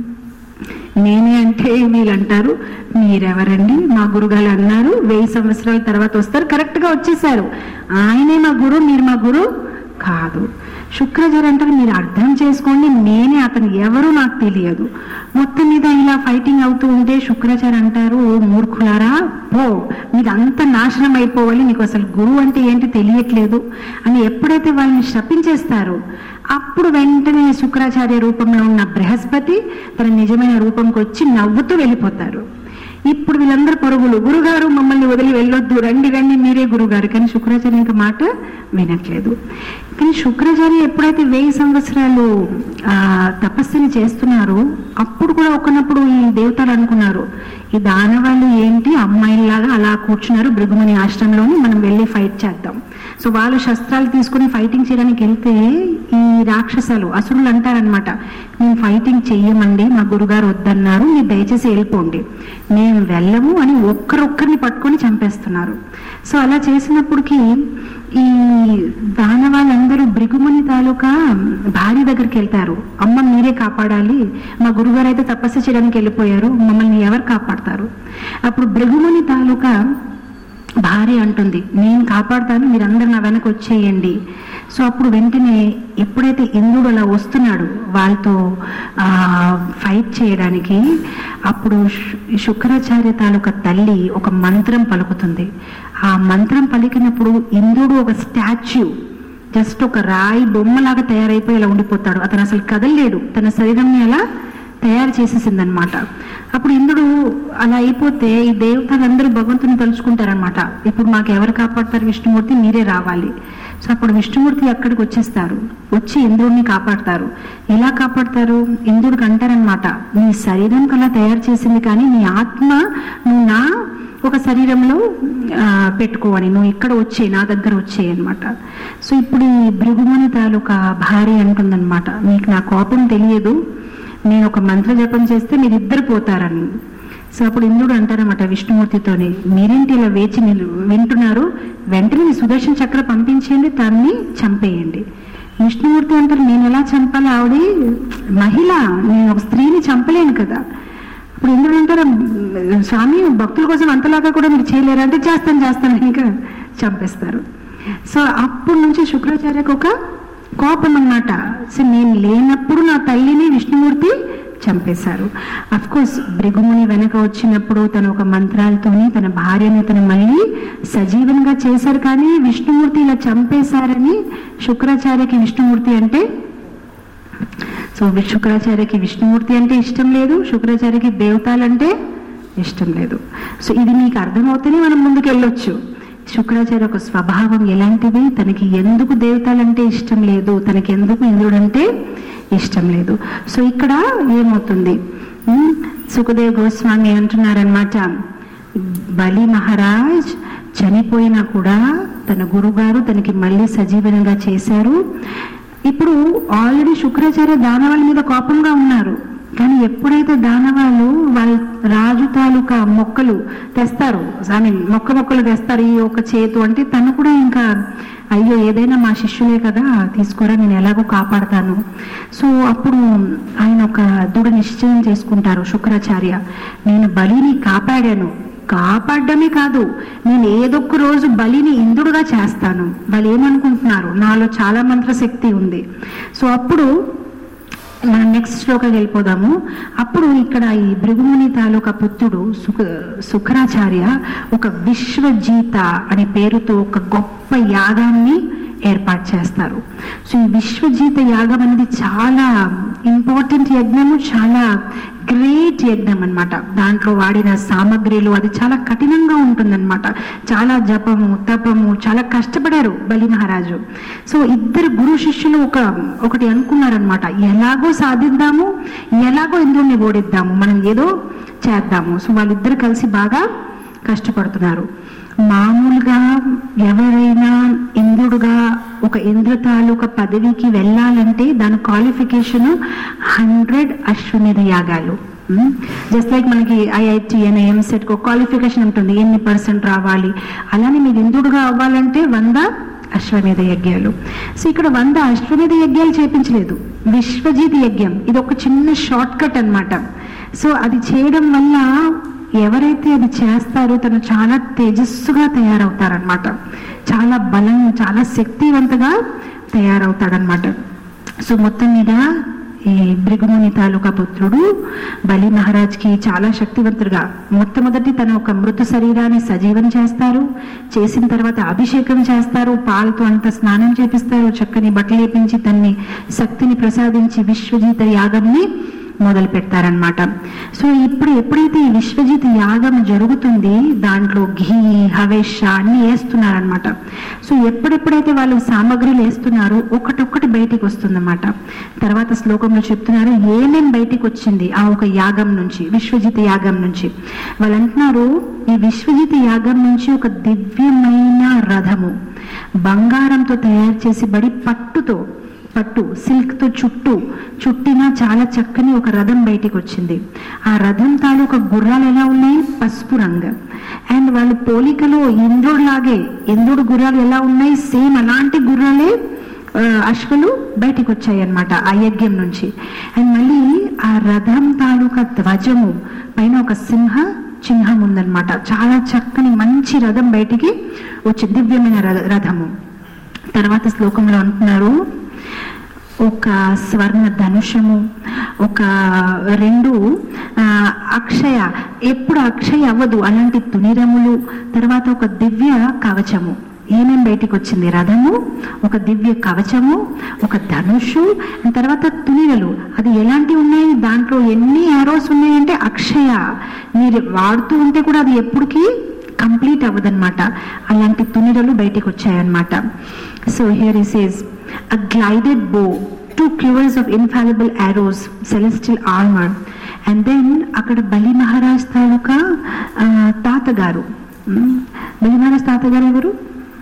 నేనే అంటే వీళ్ళు అంటారు మీరెవరండి మా గురుగారు అన్నారు వెయ్యి సంవత్సరాల తర్వాత వస్తారు కరెక్ట్ గా వచ్చేసారు ఆయనే మా గురు మీరు మా గురు కాదు శుక్రాచార్య అంటారు మీరు అర్థం చేసుకోండి నేనే అతను ఎవరు నాకు తెలియదు మొత్తం మీద ఇలా ఫైటింగ్ అవుతూ ఉంటే శుక్రాచార్య అంటారు "ఓ మూర్ఖులారా పో మీరు అంత నాశనం అయిపోవాలి నీకు అసలు గురువు అంటే ఏంటి తెలియట్లేదు అని ఎప్పుడైతే వాళ్ళని శపించేస్తారో అప్పుడు వెంటనే శుక్రాచార్య రూపంలో ఉన్న బృహస్పతి తన నిజమైన రూపంకి వచ్చి నవ్వుతూ వెళ్ళిపోతారు ఇప్పుడు వీళ్ళందరూ పరుగులు గురుగారు మమ్మల్ని వదిలి వెళ్ళొద్దు రండి రండి మీరే గురుగారు కానీ శుక్రాచార్య ఇంకా మాట వినట్లేదు కానీ శుక్రాచార్య ఎప్పుడైతే వెయ్యి సంవత్సరాలు ఆ తపస్సుని చేస్తున్నారో అప్పుడు కూడా ఒకనప్పుడు ఈ దేవతలు అనుకున్నారు ఈ దానవాళ్ళు ఏంటి అమ్మాయిలాగా అలా కూర్చున్నారు భృగుముని ఆశ్రమంలోని మనం వెళ్ళి ఫైట్ చేద్దాం సో వాళ్ళు శస్త్రాలు తీసుకుని ఫైటింగ్ చేయడానికి వెళ్తే ఈ రాక్షసాలు అసురులు అంటారనమాట మేము ఫైటింగ్ చెయ్యమండి మా గురుగారు వద్దన్నారు మీరు దయచేసి వెళ్ళిపోండి మేము వెళ్ళము అని ఒక్కరొక్కరిని పట్టుకొని చంపేస్తున్నారు సో అలా చేసినప్పటికీ ఈ దానవాళ్ళందరూ భృగుముని తాలూకా భార్య దగ్గరికి వెళ్తారు అమ్మ మీరే కాపాడాలి మా గురుగారు అయితే తపస్సు చేయడానికి వెళ్ళిపోయారు మమ్మల్ని ఎవరు కాపాడతారు అప్పుడు భృగుముని తాలూకా భార్య అంటుంది నేను కాపాడుతాను మీరందరూ నా వెనక వచ్చేయండి సో అప్పుడు వెంటనే ఎప్పుడైతే ఇంద్రుడు అలా వస్తున్నాడు వాళ్ళతో ఆ ఫైట్ చేయడానికి అప్పుడు శు- శుక్రాచార్య తాలూకా తల్లి ఒక మంత్రం పలుకుతుంది ఆ మంత్రం పలికినప్పుడు ఇంద్రుడు ఒక స్టాచ్యూ జస్ట్ ఒక రాయి బొమ్మలాగా తయారైపోయి ఇలా ఉండిపోతాడు అతను అసలు కదలలేడు తన శరీరంని అలా తయారు చేసేసిందనమాట అప్పుడు ఇంద్రుడు అలా అయిపోతే ఈ దేవతలందరూ భగవంతుని తలుచుకుంటారనమాట ఇప్పుడు మాకు ఎవరు కాపాడతారు విష్ణుమూర్తి మీరే రావాలి సో అప్పుడు విష్ణుమూర్తి అక్కడికి వచ్చేస్తారు వచ్చి ఇంద్రుడిని కాపాడతారు ఎలా కాపాడతారు ఇంద్రుడికి అంటారనమాట నీ శరీరం కల్లా తయారు చేసింది కానీ నీ ఆత్మ నువ్వు నా ఒక శరీరంలో ఆ, పెట్టుకోవని నువ్వు ఇక్కడ వచ్చే నా దగ్గర వచ్చేయి అనమాట సో ఇప్పుడు ఈ భృగుముని తాలూకా భార్య అంటుందన్నమాట మీకు నా కోపం తెలియదు నేను ఒక మంత్ర జపం చేస్తే మీరు ఇద్దరు పోతారని సో అప్పుడు ఇంద్రుడు అంటారన్నమాట విష్ణుమూర్తితోని మీరేంటి ఇలా వేచి నిలు వింటున్నారు వెంటనే మీ సుదర్శన చక్ర పంపించేయండి తన్ని చంపేయండి విష్ణుమూర్తి అంటారు నేను ఎలా చంపాలి ఆవిడ మహిళ నేను ఒక స్త్రీని చంపలేను కదా ఇప్పుడు ఇంద్రుడు అంటారు స్వామి భక్తుల కోసం అంతలాగా కూడా మీరు చేయలేరు అంటే చేస్తాను చేస్తాను ఇంకా చంపేస్తారు సో అప్పటి నుంచి శుక్రాచార్యకు ఒక కోపం అన్నమాట సో నేను లేనప్పుడు నా తల్లిని విష్ణుమూర్తి చంపేశారు అఫ్ కోర్స్ భృగుముని వెనక వచ్చినప్పుడు తన ఒక మంత్రాలతోని తన భార్యని తను మళ్ళీ సజీవంగా చేశారు కానీ విష్ణుమూర్తి ఇలా చంపేశారని శుక్రాచార్యకి విష్ణుమూర్తి అంటే సో వి- శుక్రాచార్యకి విష్ణుమూర్తి అంటే ఇష్టం లేదు శుక్రాచార్యకి దేవతలంటే ఇష్టం లేదు సో ఇది మీకు అర్థమవుతేనే మనం ముందుకు వెళ్ళొచ్చు శుక్రాచార్య ఒక స్వభావం ఎలాంటిది తనకి ఎందుకు దేవతలంటే ఇష్టం లేదు తనకి ఎందుకు ఇంద్రుడంటే ఇష్టం లేదు సో ఇక్కడ ఏమవుతుంది ఉమ్, సుఖదేవ్ గోస్వామి అంటున్నారనమాట బలి మహారాజ్ చనిపోయినా కూడా తన గురుగారు తనకి మళ్ళీ సజీవనంగా చేశారు ఇప్పుడు ఆల్రెడీ శుక్రాచార్య దానవాళ్ళ మీద కోపంగా ఉన్నారు కానీ ఎప్పుడైతే దానవాళ్ళు వాళ్ళ రాజు తాలూకా మొక్కలు తెస్తారు ఐ మీన్ మొక్క మొక్కలు తెస్తారు ఈ ఒక చేతు అంటే తను కూడా ఇంకా అయ్యో ఏదైనా మా శిష్యులే కదా తీసుకోరా నేను ఎలాగో కాపాడతాను సో అప్పుడు ఆయన ఒక దృఢ నిశ్చయం చేసుకుంటారు శుక్రాచార్య నేను బలిని కాపాడాను కాపాడమే కాదు నేను ఏదొక్క రోజు బలిని ఇంద్రుడుగా చేస్తాను వాళ్ళు ఏమనుకుంటున్నారు నాలో చాలా మంత్రశక్తి ఉంది సో అప్పుడు మనం నెక్స్ట్ శ్లోకాకి వెళ్ళిపోదాము అప్పుడు ఇక్కడ ఈ భృగుముని తాలూకా పుత్రుడు సుఖ శుక్రాచార్య ఒక విశ్వజీత అనే పేరుతో ఒక గొప్ప యాగాన్ని ఏర్పాటు చేస్తారు సో ఈ విశ్వజీత యాగం అనేది చాలా ఇంపార్టెంట్ యజ్ఞము చాలా గ్రేట్ యజ్ఞం అన్నమాట దాంట్లో వాడిన సామగ్రిలు అది చాలా కఠినంగా ఉంటుందన్నమాట చాలా జపము తపము చాలా కష్టపడారు బలి మహారాజు సో ఇద్దరు గురు శిష్యులు ఒక ఒకటి అనుకున్నారనమాట ఎలాగో సాధిద్దాము ఎలాగో ఇంద్రుడిని ఓడిద్దాము మనం ఏదో చేద్దాము సో వాళ్ళిద్దరు కలిసి బాగా కష్టపడుతున్నారు మామూలుగా ఎవరైనా ఇంద్రుడుగా ఒక ఇంద్ర తాలూకా పదవికి వెళ్ళాలంటే దాని క్వాలిఫికేషన్ హండ్రెడ్ అశ్వమేధ యాగాలు జస్ట్ లైక్ మనకి ఐఐటి అని ఎంసెట్ క్వాలిఫికేషన్ ఉంటుంది ఎన్ని పర్సెంట్ రావాలి అలానే మీరు ఇంద్రుడుగా అవ్వాలంటే వంద అశ్వమేధ యజ్ఞాలు సో ఇక్కడ వంద అశ్వమేధ యజ్ఞాలు చేపించలేదు విశ్వజిత్ యజ్ఞం ఇది ఒక చిన్న షార్ట్ కట్ అన్నమాట సో అది చేయడం వల్ల ఎవరైతే అది చేస్తారో తను చాలా తేజస్సుగా తయారవుతారనమాట చాలా బలం చాలా శక్తివంతగా తయారవుతాడనమాట సో మొత్తం మీద ఈ భృగుముని తాలూకా పుత్రుడు బలి మహారాజ్కి చాలా శక్తివంతుడుగా మొట్టమొదటి తన ఒక మృత శరీరాన్ని సజీవం చేస్తారు చేసిన తర్వాత అభిషేకం చేస్తారు పాలతో అంత స్నానం చేపిస్తారు చక్కని బట్టలు వేపించి తన్ని శక్తిని ప్రసాదించి విశ్వజీత యాగంని మొదలు పెడతారనమాట సో ఇప్పుడు ఎప్పుడైతే ఈ విశ్వజిత్ యాగం జరుగుతుంది దాంట్లో ఘీ హవేష అన్ని వేస్తున్నారనమాట సో ఎప్పుడెప్పుడైతే వాళ్ళు సామగ్రిలు వేస్తున్నారో ఒకటొక్కటి బయటికి వస్తుందన్నమాట తర్వాత శ్లోకంలో చెప్తున్నారు ఏమేం బయటికి వచ్చింది ఆ ఒక యాగం నుంచి విశ్వజిత్ యాగం నుంచి వాళ్ళు అంటున్నారు ఈ విశ్వజిత్ యాగం నుంచి ఒక దివ్యమైన రథము బంగారంతో తయారు చేసి బడి పట్టుతో పట్టు సిల్క్ తో చుట్టూ చుట్టిన చాలా చక్కని ఒక రథం బయటికి వచ్చింది ఆ రథం తాలూకా గుర్రాలు ఎలా ఉన్నాయి పసుపు రంగు అండ్ వాళ్ళు పోలికలో ఇంద్రుడు లాగే ఇంద్రుడు గుర్రాలు ఎలా ఉన్నాయి సేమ్ అలాంటి గుర్రాలే ఆ, అశ్వలు బయటికి వచ్చాయి అన్నమాట ఆ యజ్ఞం నుంచి అండ్ మళ్ళీ ఆ రథం తాలూకా ధ్వజము పైన ఒక సింహ చిహ్నం ఉందన్నమాట చాలా చక్కని మంచి రథం బయటికి వచ్చి దివ్యమైన రథ- రథము తర్వాత శ్లోకంలో అంటున్నారు ఒక స్వర్ణ ధనుషము ఒక రెండు ఆ, అక్షయ ఎప్పుడు అక్షయ అవ్వదు అలాంటి తునిరములు తర్వాత ఒక దివ్య కవచము ఏమేం బయటికి వచ్చింది రథము ఒక దివ్య కవచము ఒక ధనుషు తర్వాత తునిగలు అది ఎలాంటివి ఉన్నాయి దాంట్లో ఎన్ని యారోస్ ఉన్నాయంటే అక్షయ మీరు వాడుతూ ఉంటే కూడా అది ఎప్పటికీ కంప్లీట్ అవ్వదన్నమాట అలాంటి తునిరలు బయటికి వచ్చాయన్నమాట so here is is a gilded bow two quivers of infallible arrows celestial armour and then అక్కడ బలి మహారాజ్ తాలూకా ఆ, తాతగారు ఉమ్, బలి మహారాజ్ తాతగారు ఎవరు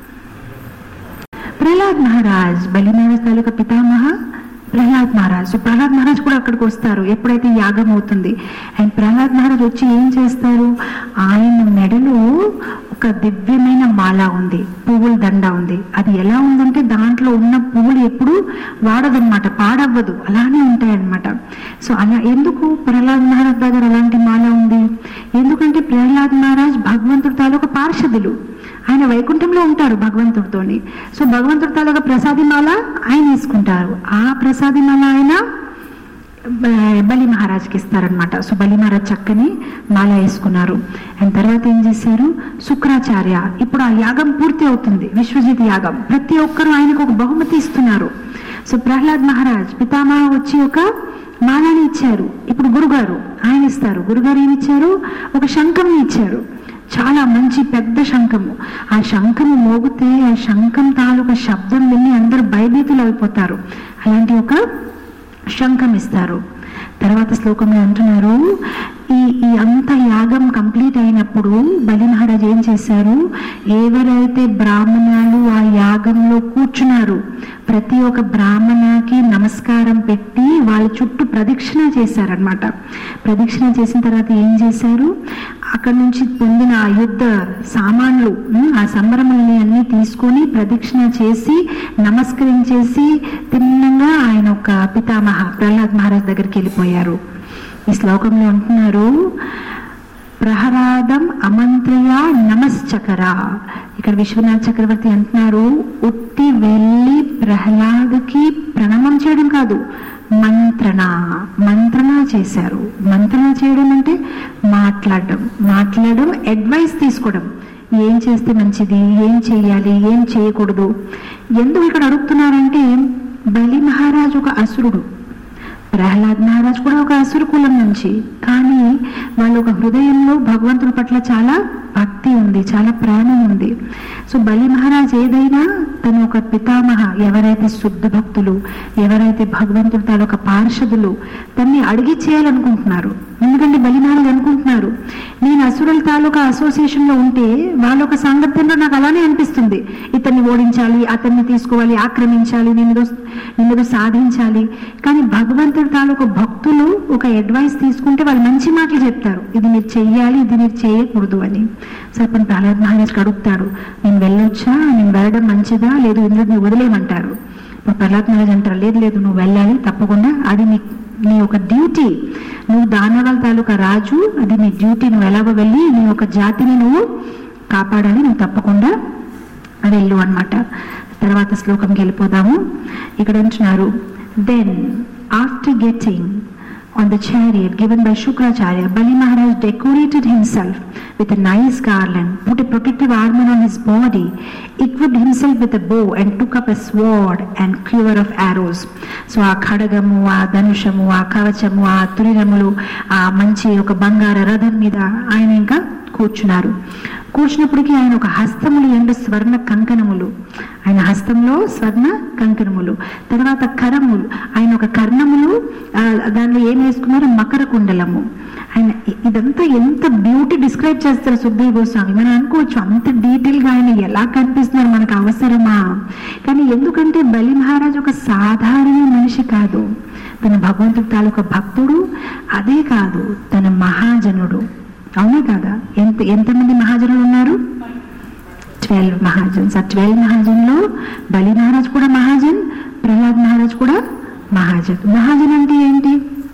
ప్రహ్లాద్ మహారాజ్ బలి మహారాజ్ తాలూకా పితామహ ప్రహ్లాద్ మహారాజ్ సో ప్రహ్లాద్ మహారాజ్ కూడా అక్కడికి వస్తారు ఎప్పుడైతే యాగం అవుతుంది అండ్ ప్రహ్లాద్ మహారాజ్ వచ్చి ఏం చేస్తారు ఆయన మెడలో ఒక దివ్యమైన మాల ఉంది పువ్వుల దండ ఉంది అది ఎలా ఉందంటే దాంట్లో ఉన్న పువ్వులు ఎప్పుడు వాడదన్నమాట పాడవ్వదు అలానే ఉంటాయన్నమాట సో అలా ఎందుకు ప్రహ్లాద్ మహారాజ్ దగ్గర అలాంటి మాల ఉంది ఎందుకంటే ప్రహ్లాద్ మహారాజ్ భగవంతుడి తాలూకా పార్షదులు ఆయన వైకుంఠంలో ఉంటారు భగవంతుడితోని సో భగవంతుడి తాలూకా ప్రసాదిమాల ఆయన తీసుకుంటారు ఆ ప్రసాదిమాల ఆయన బ- బలి మహారాజ్కి ఇస్తారనమాట సో బలి మహారాజ్ చక్కని మాల వేసుకున్నారు అండ్ తర్వాత ఏం చేశారు శుక్రాచార్య ఇప్పుడు ఆ యాగం పూర్తి అవుతుంది విశ్వజిత్ యాగం ప్రతి ఒక్కరు ఆయనకు ఒక బహుమతి ఇస్తున్నారు సో ప్రహ్లాద్ మహారాజ్ పితామహ వచ్చి ఒక మాలని ఇచ్చారు ఇప్పుడు గురుగారు ఆయన ఇస్తారు గురుగారు ఏమి ఇచ్చారు ఒక శంఖం ఇచ్చారు చాలా మంచి పెద్ద శంఖము ఆ శంఖము మోగితే ఆ శంఖం తాలూకా శబ్దం విని అందరూ భయభీతులు అయిపోతారు అలాంటి ఒక శంఖం ఇస్తారు తర్వాత శ్లోకంలో అంటున్నారు ఈ ఈ అంత యాగం కంప్లీట్ అయినప్పుడు బలి మహారాజ్ ఏం చేశారు ఎవరైతే బ్రాహ్మణాలు ఆ యాగంలో కూర్చున్నారు ప్రతి ఒక్క బ్రాహ్మణకి నమస్కారం పెట్టి వాళ్ళ చుట్టూ ప్రదక్షిణ చేశారనమాట ప్రదక్షిణ చేసిన తర్వాత ఏం చేశారు అక్కడ నుంచి పొందిన ఆ యుద్ధ సామాన్లు ఉమ్, ఆ సంబరములని అన్ని తీసుకొని ప్రదక్షిణ చేసి నమస్కరించేసి తిన్నంగా ఆయన ఒక పితామహ ప్రహ్లాద్ మహారాజ్ దగ్గరికి వెళ్ళిపోయారు ఈ శ్లోకంలో అంటున్నారు ప్రహరాదం అమంత్రయ నమశ్చకర ఇక్కడ విశ్వనాథ్ చక్రవర్తి అంటున్నారు ఉట్టి వెళ్ళి ప్రహ్లాద్కి ప్రణామం చేయడం కాదు మంత్రణ మంత్రణ చేశారు మంత్రణ చేయడం అంటే మాట్లాడడం మాట్లాడడం అడ్వైస్ తీసుకోవడం ఏం చేస్తే మంచిది ఏం చేయాలి ఏం చేయకూడదు ఎందుకు ఇక్కడ అడుగుతున్నారంటే బలి మహారాజ్ ఒక అసురుడు ప్రహ్లాద్ మహారాజ్ కూడా ఒక అసురు కులం నుంచి కానీ వాళ్ళ ఒక హృదయంలో భగవంతుడి పట్ల చాలా భక్తి ఉంది చాలా ప్రేమ ఉంది సో బలి మహారాజ్ ఏదైనా తను ఒక పితామహ ఎవరైతే శుద్ధ భక్తులు ఎవరైతే భగవంతుడి తాలూక పార్షదులు తన్ని అడిగి చేయాలనుకుంటున్నారు ఎందుకంటే బలి మహారాజ్ అనుకుంటున్నారు నేను అసురుల తాలూకా అసోసియేషన్ లో ఉంటే వాళ్ళ ఒక సాంగత్యంలో నాకు అలానే అనిపిస్తుంది ఇతన్ని ఓడించాలి అతన్ని తీసుకోవాలి ఆక్రమించాలి నేను ఏదో నేను ఏదో సాధించాలి కానీ భగవంతుడి తాలూకు భక్తులు ఒక అడ్వైస్ తీసుకుంటే వాళ్ళు మంచి మాటలు చెప్తారు ఇది మీరు చెయ్యాలి ఇది మీరు చేయకూడదు అని సో అప్పుడు ప్రహ్లాద్ మహారాజ్ అడుగుతాడు నేను వెళ్ళొచ్చా నేను వెళ్ళడం మంచిదా లేదు ఇందులో వదిలేయమంటారు ఇప్పుడు ప్రహ్లాద్ మహారాజ్ అంటారు లేదు లేదు నువ్వు వెళ్ళాలి తప్పకుండా అది నీ నీ ఒక డ్యూటీ నువ్వు దానవాల తాలూకా రాజు అది నీ డ్యూటీ నువ్వు ఎలాగో వెళ్ళి నీ ఒక జాతిని నువ్వు కాపాడాలి నువ్వు తప్పకుండా వెళ్ళు అన్నమాట తర్వాత శ్లోకంకి వెళ్ళిపోదాము ఇక్కడ ఉంటున్నారు then after getting on the chariot given by Shukracharya, Bali Maharaj decorated himself with a nice garland, put a protective armor on his body, equipped himself with a bow, and took up a sword and quiver of arrows. So ఆ ఖడగము ఆ ధనుషము ఆ కవచము ఆ తురిరములు ఆ మంచి ఒక బంగార రథం మీద ఆయన ఇంకా కూర్చున్నారు కూర్చున్నప్పటికీ ఆయన ఒక హస్తములు ఎండు స్వర్ణ కంకణములు ఆయన హస్తంలో స్వర్ణ కంకణములు తర్వాత కరములు ఆయన ఒక కర్ణములు ఆ, దానిలో ఏం వేసుకున్నారు మకర కుండలము ఆయన ఇ- ఇదంతా ఎంత బ్యూటీ డిస్క్రైబ్ చేస్తారు సుఖదేవ్ గోస్వామి మనం అనుకోవచ్చు అంత డీటెయిల్ గా ఆయన ఎలా కనిపిస్తున్నారు మనకు అవసరమా కానీ ఎందుకంటే బలి మహారాజ్ ఒక సాధారణ మనిషి కాదు తన భగవంతుడి తాలూకా భక్తుడు అదే కాదు తన మహాజనుడు అవునా కాదా ఎంత ఎంతమంది మహాజనులు ఉన్నారు ట్వెల్వ్ మహాజన్స్ ఆ ట్వెల్వ్ మహాజన్లో బలి మహారాజ్ కూడా మహాజన్ ప్రహ్లాద్ మహారాజ్ కూడా మహాజన్ మహాజన్ అంటే ఏంటి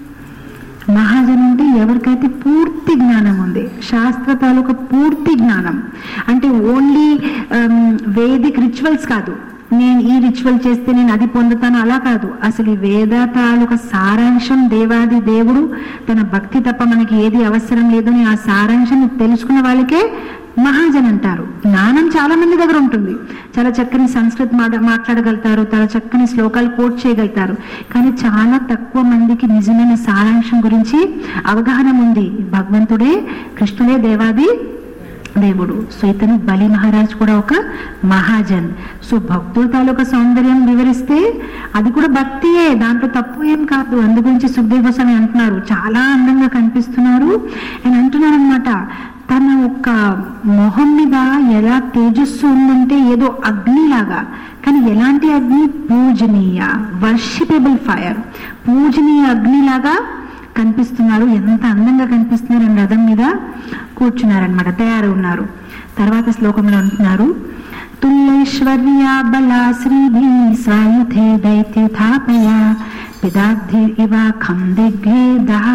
మహాజన్ అంటే ఎవరికైతే పూర్తి జ్ఞానం ఉంది శాస్త్ర తాలూకా పూర్తి జ్ఞానం అంటే ఓన్లీ వేదిక్ రిచువల్స్ కాదు నేను ఈ రిచువల్ చేస్తే నేను అది పొందుతాను అలా కాదు అసలు ఈ వేద తాలూక సారాంశం దేవాది దేవుడు తన భక్తి తప్ప మనకి ఏది అవసరం లేదని ఆ సారాంశం తెలుసుకున్న వాళ్ళకే మహాజన్ అంటారు జ్ఞానం చాలా మంది దగ్గర ఉంటుంది చాలా చక్కని సంస్కృత్ మాట మాట్లాడగలుగుతారు చాలా చక్కని శ్లోకాలు కోట్ చేయగలుగుతారు కానీ చాలా తక్కువ మందికి నిజమైన సారాంశం గురించి అవగాహన ఉంది భగవంతుడే కృష్ణుడే దేవాది దేవుడు సో ఇతను బలి మహారాజ్ కూడా ఒక మహాజన్ సో భక్తుల తాలూకా సౌందర్యం వివరిస్తే అది కూడా భక్తియే దాంట్లో తప్పు ఏం కాదు అందు గురించి సుఖదేవ్ గోస్వామి అంటున్నారు చాలా అందంగా కనిపిస్తున్నారు అని అంటున్నారు అనమాట తన ఒక మొహం మీద ఎలా తేజస్సు ఉందంటే ఏదో అగ్నిలాగా కానీ ఎలాంటి అగ్ని పూజనీయ వర్షిపబుల్ ఫైర్ పూజనీయ అగ్నిలాగా కనిపిస్తున్నారు ఎంత అందంగా కనిపిస్తున్నారు అని రథం మీద కూర్చున్నారనమాట తయారు ఉన్నారు తర్వాత శ్లోకంలో అంటున్నారు తుల్యైశ్వర్య బలా శ్రీభి స్వాయుధే దైత్యుథాపయ పిదాబ్ధి ఇవ ఖందిఘ్రే దహ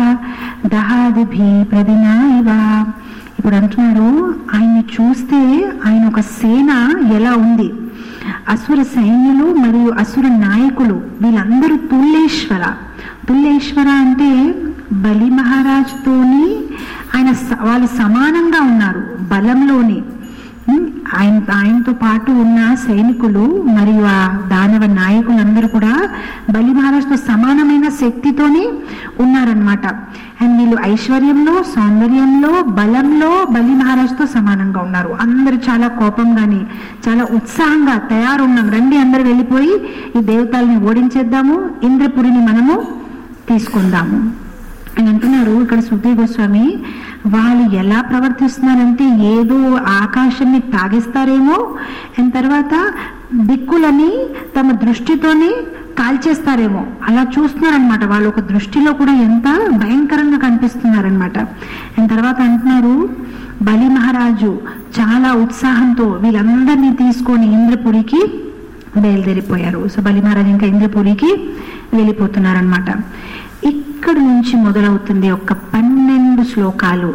దహాదిభి ప్రదినా ఇవ ఇప్పుడు అంటున్నారు ఆయన్ని చూస్తే ఆయన ఒక సేన ఎలా ఉంది అసుర సైన్యులు మరియు అసుర నాయకులు వీళ్ళందరూ తుల్లేశ్వర తుల్లేశ్వర అంటే బలి మహారాజుతోని ఆయన స- వాళ్ళు సమానంగా ఉన్నారు బలంలోని ఉమ్, ఆయన ఆయనతో పాటు ఉన్న సైనికులు మరియు ఆ దానవ నాయకులందరూ కూడా బలి మహారాజుతో సమానమైన శక్తితోని ఉన్నారనమాట అండ్ వీళ్ళు ఐశ్వర్యంలో సౌందర్యంలో బలంలో బలి మహారాజుతో సమానంగా ఉన్నారు అందరూ చాలా కోపంగాని చాలా ఉత్సాహంగా తయారున్నాం రండి అందరు వెళ్ళిపోయి ఈ దేవతల్ని ఓడించేద్దాము ఇంద్రపురిని మనము తీసుకుందాము అని అంటున్నారు ఇక్కడ సుధీ గోస్వామి వాళ్ళు ఎలా ప్రవర్తిస్తున్నారంటే ఏదో ఆకాశాన్ని తాగిస్తారేమో అండ్ తర్వాత దిక్కులని తమ దృష్టితోనే కాల్చేస్తారేమో అలా చూస్తున్నారనమాట వాళ్ళు ఒక దృష్టిలో కూడా ఎంత భయంకరంగా కనిపిస్తున్నారనమాట అండ్ తర్వాత అంటున్నారు బలి మహారాజు చాలా ఉత్సాహంతో వీళ్ళందరినీ తీసుకొని ఇంద్రపురికి బయలుదేరిపోయారు సో బలి మహారాజు ఇంకా ఇంద్రపురికి వెళ్ళిపోతున్నారనమాట ఇక్కడ నుంచి మొదలవుతుంది ఒక పన్నెండు శ్లోకాలు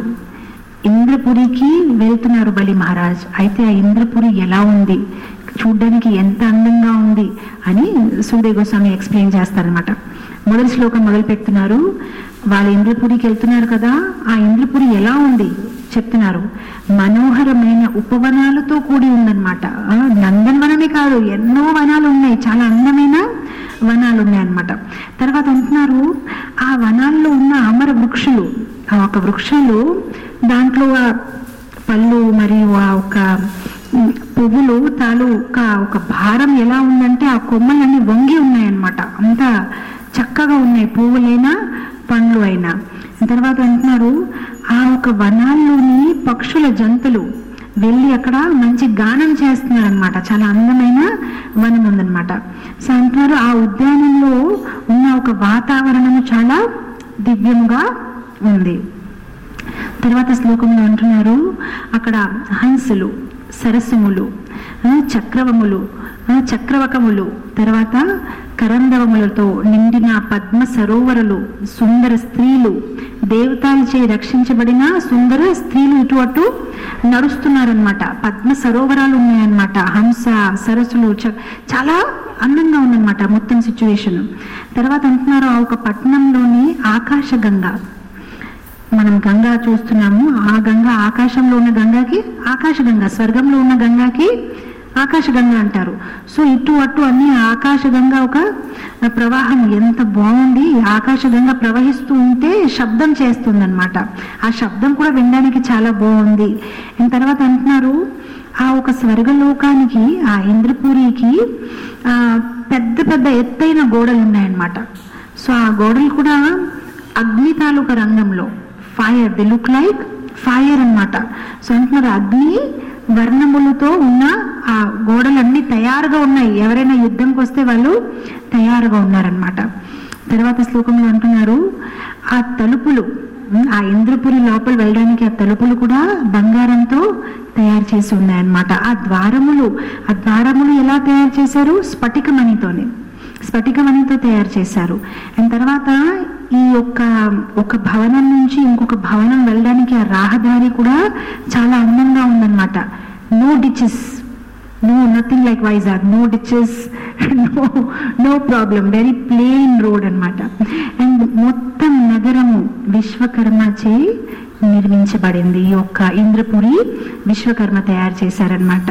ఇంద్రపురికి వెళ్తున్నారు బలి మహారాజ్ అయితే ఆ ఇంద్రపురి ఎలా ఉంది చూడ్డానికి ఎంత అందంగా ఉంది అని సూర్య గోస్వామి ఎక్స్ప్లెయిన్ చేస్తారనమాట మొదటి శ్లోకం మొదలు పెడుతున్నారు వాళ్ళ ఇంద్రపురికి వెళ్తున్నారు కదా ఆ ఇంద్రపురి ఎలా ఉంది చెప్తున్నారు మనోహరమైన ఉపవనాలతో కూడి ఉందన్నమాట ఆ, నందనవనమే కాదు ఎన్నో వనాలు ఉన్నాయి చాలా అందమైన వనాలు ఉన్నాయన్నమాట తర్వాత అంటున్నారు ఆ వనాల్లో ఉన్న అమర వృక్షులు ఆ ఒక వృక్షాలు దాంట్లో ఆ పళ్ళు మరియు ఆ ఒక ఉమ్, పువ్వులు తాలూకా ఒక భారం ఎలా ఉందంటే ఆ కొమ్మలన్నీ వంగి ఉన్నాయన్నమాట అంత చక్కగా ఉన్నాయి పువ్వులైనా పండ్లు అయినా తర్వాత అంటున్నారు ఆ ఒక వనాల్లోని పక్షుల జంతులు వెళ్ళి అక్కడ మంచి గానం చేస్తున్నారు అనమాట చాలా అందమైన వనం ఉందన్నమాట సో అంటున్నారు ఆ ఉద్యానంలో ఉన్న ఒక వాతావరణము చాలా దివ్యముగా ఉంది తర్వాత శ్లోకంలో అంటున్నారు అక్కడ హంసలు సరస్సుములు ఆ, చక్రవములు ఆ, చక్రవకములు తర్వాత కరందవములతో నిండిన పద్మ సరోవరులు సుందర స్త్రీలు దేవతాలచే రక్షించబడిన సుందర స్త్రీలు ఇటు అటు నడుస్తున్నారనమాట పద్మ సరోవరాలు ఉన్నాయన్నమాట హంస సరస్సులు చ- చాలా అందంగా ఉందన్నమాట మొత్తం సిచ్యువేషన్ తర్వాత అంటున్నారు ఆ ఒక పట్టణంలోని ఆకాశగంగ మనం గంగా చూస్తున్నాము ఆ గంగ ఆకాశంలో ఉన్న గంగాకి ఆకాశగంగ స్వర్గంలో ఉన్న గంగాకి ఆకాశగంగ అంటారు సో ఇటు అటు అన్ని ఆకాశగంగ ఒక ప్రవాహం ఎంత బాగుంది ఈ ఆకాశగంగ ప్రవహిస్తూ ఉంటే శబ్దం చేస్తుందన్నమాట ఆ శబ్దం కూడా వినడానికి చాలా బాగుంది అండ్ తర్వాత అంటున్నారు ఆ ఒక స్వర్గలోకానికి ఆ ఇంద్రపురికి ఆ పెద్ద పెద్ద ఎత్తైన గోడలు ఉన్నాయన్నమాట సో ఆ గోడలు కూడా అగ్ని తాలూకా రంగంలో fire the look like fire అన్నమాట సో అంటున్నారు అగ్ని వర్ణములతో ఉన్న ఆ గోడలన్నీ తయారుగా ఉన్నాయి ఎవరైనా యుద్ధంకి వస్తే వాళ్ళు తయారుగా ఉన్నారనమాట తర్వాత శ్లోకంలో అంటున్నారు ఆ తలుపులు ఉమ్, ఆ ఇంద్రపురి లోపల వెళ్ళడానికి ఆ తలుపులు కూడా బంగారంతో తయారు చేసి ఉన్నాయన్నమాట ఆ ద్వారములు ఆ ద్వారములు ఎలా తయారు చేశారు స్ఫటికమణితోనే స్ఫటికమణితో తయారు చేశారు అండ్ తర్వాత ఈ యొక్క ఒక భవనం నుంచి ఇంకొక భవనం వెళ్ళడానికి ఆ రహదారి కూడా చాలా అందంగా ఉందన్నమాట no ditches no nothing like Vizag no ditches no no problem very plain road అన్నమాట అండ్ మొత్తం నగరము విశ్వకర్మచే నిర్మించబడింది ఈ యొక్క ఇంద్రపురి విశ్వకర్మ తయారు చేశారనమాట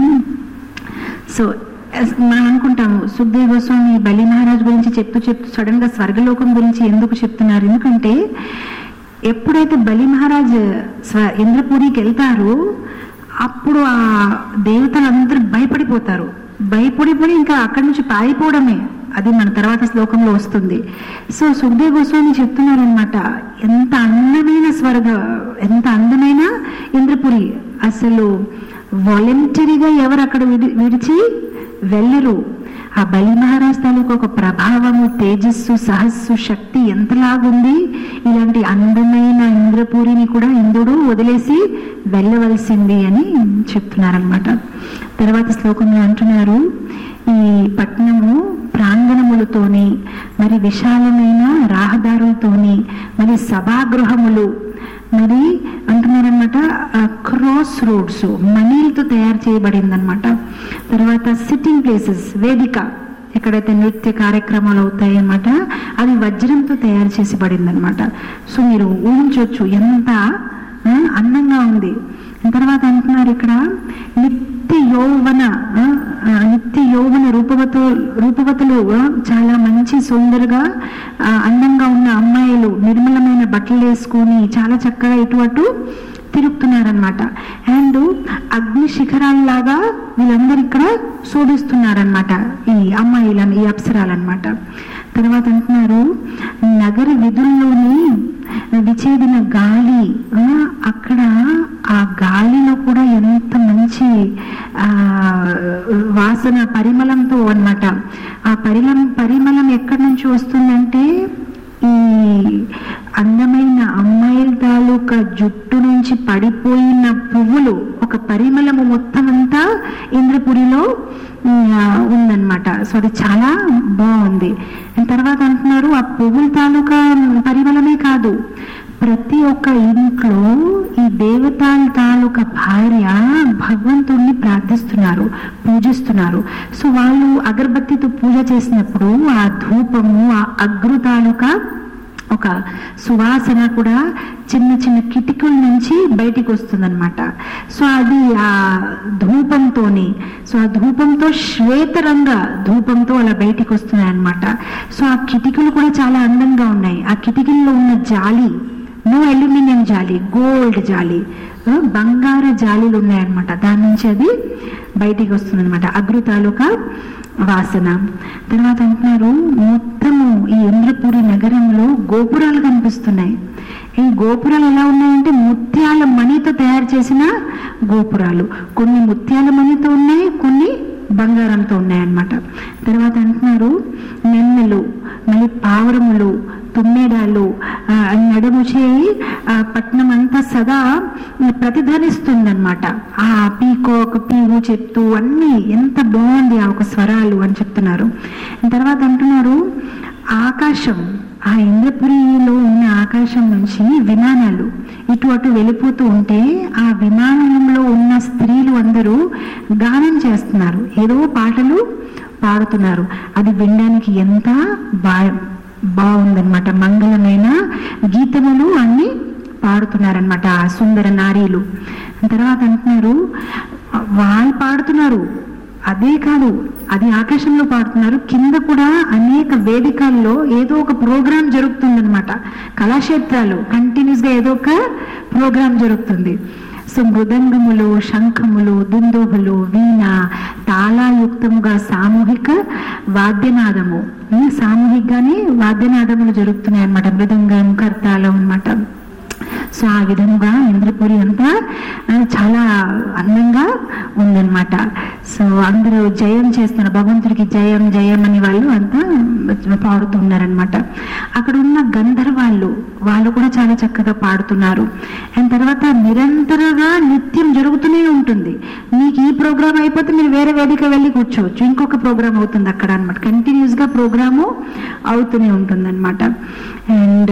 సో మనం అనుకుంటాము సుఖదేవ్ గోస్వామి బలి మహారాజ్ గురించి చెప్తూ చెప్తూ సడన్ గా స్వర్గలోకం గురించి ఎందుకు చెప్తున్నారు ఎందుకంటే ఎప్పుడైతే బలి మహారాజ్ స్వ ఇంద్రపురికి వెళ్తారో అప్పుడు ఆ దేవతలందరూ భయపడిపోతారు భయపడిపోయి ఇంకా అక్కడి నుంచి పారిపోవడమే అది మన తర్వాత శ్లోకంలో వస్తుంది సో సుఖదేవ్ గోస్వామి చెప్తున్నారనమాట ఎంత అందమైన స్వర్గ ఎంత అందమైన ఇంద్రపురి అసలు వాలంటరీగా ఎవరు అక్కడ విడి విడిచి వెళ్ళరు ఆ బలి మహారాజ్ తాలూకు ఒక ప్రభావము తేజస్సు సహస్సు శక్తి ఎంతలాగుంది ఇలాంటి అందమైన ఇంద్రపూరిని కూడా ఇంద్రుడు వదిలేసి వెళ్ళవలసింది అని చెప్తున్నారనమాట తర్వాత శ్లోకంలో అంటున్నారు ఈ పట్నము ప్రాంగణములతోని మరి విశాలమైన రాహదారులతోని మరి సభాగృహములు మరి అంటున్నారనమాట క్రాస్ రోడ్స్ మనీలతో తయారు చేయబడింది అనమాట తర్వాత సిట్టింగ్ ప్లేసెస్ వేదిక ఎక్కడైతే నృత్య కార్యక్రమాలు అవుతాయి అన్నమాట అది వజ్రంతో తయారు చేసిబడింది అనమాట సో మీరు ఊహించవచ్చు ఎంత ఆ, అందంగా ఉంది తర్వాత అంటున్నారు ఇక్కడ నిత్య యౌవన ఆ, ఆ, నిత్య యౌవన రూపవతు రూపవతులు ఆ, చాలా మంచి సుందరగా ఆ, అందంగా ఉన్న అమ్మాయిలు నిర్మలమైన బట్టలు వేసుకొని చాలా చక్కగా ఇటు అటు తిరుగుతున్నారనమాట అండ్ అగ్ని శిఖరాల్లాగా వీళ్ళందరూ ఇక్కడ శోభిస్తున్నారనమాట ఈ అమ్మాయిలను ఈ అప్సరాలన్నమాట తర్వాత అంటున్నారు నగర విధుల్లోని విచ్ఛేదిన గాలి ఆ, అక్కడ ఆ గాలిలో కూడా ఎంత మంచి ఆ వాసన పరిమళంతో అన్నమాట ఆ పరిమళం పరిమళం ఎక్కడి నుంచి వస్తుందంటే ఈ అందమైన అమ్మాయిల తాలూకా జుట్టు నుంచి పడిపోయిన పువ్వులు ఒక పరిమళము మొత్తం అంతా ఇంద్రపురిలో ఉమ్, ఆ, ఉందన్నమాట సో అది చాలా బాగుంది And తర్వాత అంటున్నారు ఆ పువ్వుల తాలూకా పరిమళమే కాదు ప్రతి ఒక్క ఇంట్లో ఈ దేవతాల తాలూకా భార్య భగవంతుణ్ణి ప్రార్థిస్తున్నారు పూజిస్తున్నారు సో వాళ్ళు అగరబత్తితో పూజ చేసినప్పుడు ఆ ధూపము ఆ అగ్రు తాలూకా ఒక సువాసన కూడా చిన్న చిన్న కిటికల నుంచి బయటికి వస్తుందన్నమాట సో అది ఆ ధూపంతోని సో ఆ ధూపంతో శ్వేతరంగ ధూపంతో అలా బయటికి వస్తున్నాయి అన్నమాట సో ఆ కిటికలు కూడా చాలా అందంగా ఉన్నాయి ఆ కిటికల్లో ఉన్న జాలి నో అల్యూమినియం జాలి గోల్డ్ జాలి ఆ, బంగారు జాలీలు ఉన్నాయన్నమాట దాని నుంచి అది బయటికి వస్తుంది అనమాట అగ్రు తాలూకా వాసన తర్వాత అంటున్నారు మొత్తము ఈ ఇంద్రపురి నగరంలో గోపురాలు కనిపిస్తున్నాయి ఈ గోపురాలు ఎలా ఉన్నాయంటే ముత్యాల మణితో తయారు చేసిన గోపురాలు కొన్ని ముత్యాల మణితో ఉన్నాయి కొన్ని బంగారంతో ఉన్నాయన్నమాట తర్వాత అంటున్నారు నెమ్మలు మళ్ళీ పావురములు తుమ్మెడాలు ఆ, నడుము చేయి ఆ, పట్నం అంతా సదా ప్రతిధ్వనిస్తుందన్నమాట ఆ పీకోక్ పీవు చెప్తూ అన్ని ఎంత బాగుంది ఆ ఒక స్వరాలు అని చెప్తున్నారు తర్వాత అంటున్నారు ఆకాశం ఆ ఇంద్రపురిలో ఉన్న ఆకాశం నుంచి విమానాలు ఇటు అటు వెళ్ళిపోతూ ఉంటే ఆ విమానంలో ఉన్న స్త్రీలు అందరూ గానం చేస్తున్నారు ఏదో పాటలు పాడుతున్నారు అది వినడానికి ఎంత బా బాగుందన్నమాట మంగళమైన గీతములు అన్ని పాడుతున్నారనమాట ఆ సుందర నారీలు తర్వాత అంటున్నారు వాళ్ళు పాడుతున్నారు అదే కాదు అది ఆకాశంలో పాడుతున్నారు కింద కూడా అనేక వేదికల్లో ఏదో ఒక ప్రోగ్రాం జరుగుతుందన్నమాట కళాక్షేత్రాలు కంటిన్యూస్ గా ఏదో ఒక ప్రోగ్రాం జరుగుతుంది సో మృదంగములు శంఖములు దుందుబులు వీణ తాళాయుక్తముగా సామూహిక వాద్యనాదము ఉమ్, సామూహికంగానే వాద్యనాదములు జరుగుతున్నాయి అన్నమాట మృదంగం కర్తాలం అన్నమాట సో ఆ విధముగా ఇంద్రపురి అంతా ఆ, చాలా అందంగా ఉందన్నమాట సో అందరూ జయం చేస్తున్నారు భగవంతుడికి జయం జయం అని వాళ్ళు అంతా పాడుతున్నారనమాట అక్కడ ఉన్న గంధర్వాళ్ళు వాళ్ళు కూడా చాలా చక్కగా పాడుతున్నారు అండ్ తర్వాత నిరంతరంగా నిత్యం జరుగుతూనే ఉంటుంది మీకు ఈ ప్రోగ్రామ్ అయిపోతే మీరు వేరే వేదిక వెళ్ళి కూర్చోవచ్చు ఇంకొక ప్రోగ్రామ్ అవుతుంది అక్కడ అనమాట కంటిన్యూస్ గా ప్రోగ్రాము అవుతూనే ఉంటుంది అనమాట అండ్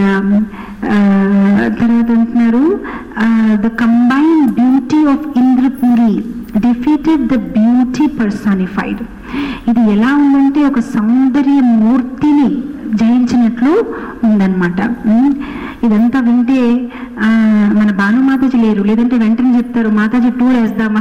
తర్వాత అంటున్నారు the combine beauty of Indrapuri defeated the beauty personified ఇది ఎలా ఉందంటే ఒక సౌందర్య మూర్తిని జయించినట్లు ఉందన్నమాట ఉమ్, ఇదంతా వింటే ఆ, మన భానుమాతాజీ లేరు లేదంటే వెంటనే చెప్తారు మాతాజీ టూర్ వేద్దామా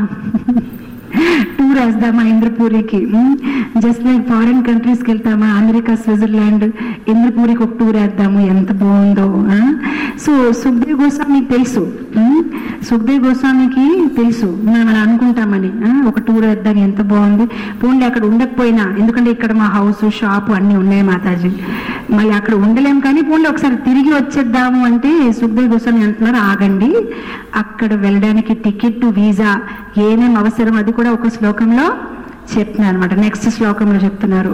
టూర్ వేద్దామా ఇంద్రపూరికి జస్ట్ లైక్ ఫారిన్ కంట్రీస్కి వెళ్తామా అమెరికా స్విట్జర్లాండ్ ఇంద్రపూరికి ఒక టూర్ వేద్దాము ఎంత బాగుందో సో సుఖదేవ్ గోస్వామికి తెలుసు ఉమ్, సుఖదేవ్ గోస్వామికి తెలుసు మనం అలా అనుకుంటామని ఆ, ఒక టూర్ వేద్దాం ఎంత బాగుంది పోన్లే అక్కడ ఉండకపోయినా ఎందుకంటే ఇక్కడ మా హౌస్ షాపు అన్నీ ఉన్నాయి మాతాజీ మళ్ళీ అక్కడ ఉండలేం కానీ పోన్లే ఒకసారి తిరిగి వచ్చేద్దాము అంటే సుఖదేవ్ గోస్వామి అంటున్నారు ఆగండి అక్కడ వెళ్ళడానికి టికెట్ వీసా ఏమేం అవసరం అది కూడా ఒక శ్లోకంలో చెప్తున్నారు అనమాట నెక్స్ట్ శ్లోకంలో చెప్తున్నారు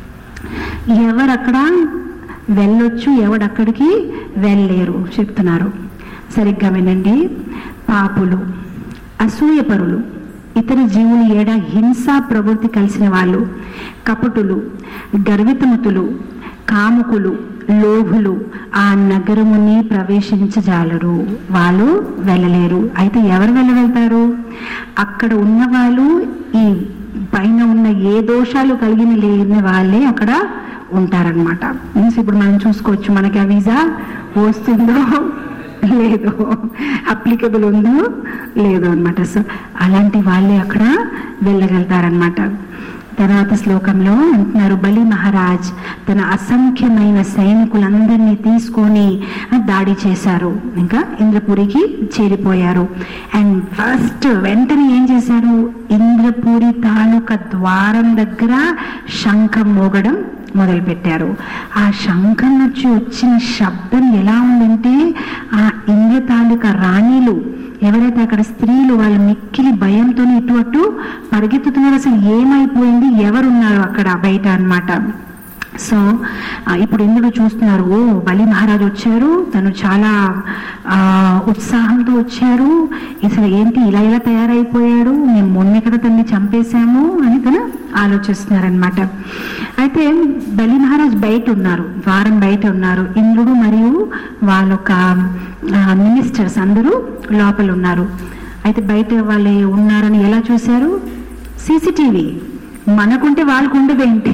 ఎవరు అక్కడ వెళ్ళొచ్చు ఎవడక్కడికి వెళ్ళలేరు చెప్తున్నారు సరిగ్గా వినండి పాపులు అసూయపరులు ఇతర జీవులు ఏడ హింసా ప్రవృత్తి కలిసిన వాళ్ళు కపటులు గర్వితముతులు కాముకులు లోభులు ఆ నగరముని ప్రవేశించజాలరు వాళ్ళు వెళ్ళలేరు అయితే ఎవరు వెళ్ళగలుగుతారు అక్కడ ఉన్న వాళ్ళు ఈ పైన ఉన్న ఏ దోషాలు కలిగిన లేని వాళ్ళే అక్కడ ఉంటారనమాట మీన్స్ ఇప్పుడు మనం చూసుకోవచ్చు మనకి ఆ వీసా వస్తుందో లేదు అప్లికబుల్ ఉందో లేదో అన్నమాట సో అలాంటి వాళ్ళే అక్కడ వెళ్ళగలుగుతారనమాట తర్వాత శ్లోకంలో అంటున్నారు బలి మహారాజ్ తన అసంఖ్యమైన సైనికులందరినీ తీసుకొని దాడి చేశారు ఇంకా ఇంద్రపురికి చేరిపోయారు అండ్ ఫస్ట్ వెంటనే ఏం చేశారు ఇంద్రపురి తాలూకా ద్వారం దగ్గర శంఖం మోగడం మొదలుపెట్టారు ఆ శంఖం నుంచి వచ్చిన శబ్దం ఎలా ఉందంటే ఆ ఇంద్ర తాలూకా రాణిలు ఎవరైతే అక్కడ స్త్రీలు వాళ్ళ మిక్కిలి భయంతో ఇటు అటు పరిగెత్తుతున్నారు అసలు ఏమైపోయింది ఎవరున్నారు అక్కడ బయట అన్నమాట సో ఆ, ఇప్పుడు ఇంద్రుడు చూస్తున్నారు ఓ బలి మహారాజు వచ్చారు తను చాలా ఆ, ఉత్సాహంతో వచ్చారు అసలు ఏంటి ఇలా ఇలా తయారైపోయాడు మేము మొన్నే కదా తన్ని చంపేశాము అని తను ఆలోచిస్తున్నారనమాట అయితే బలి మహారాజ్ బయట ఉన్నారు ద్వారం బయట ఉన్నారు ఇంద్రుడు మరియు వాళ్ళొక మినిస్టర్స్ అందరూ లోపల ఉన్నారు అయితే బయట వాళ్ళు ఉన్నారని ఎలా చూశారు సీసీటీవీ మనకుంటే వాళ్ళకు ఉండదేంటి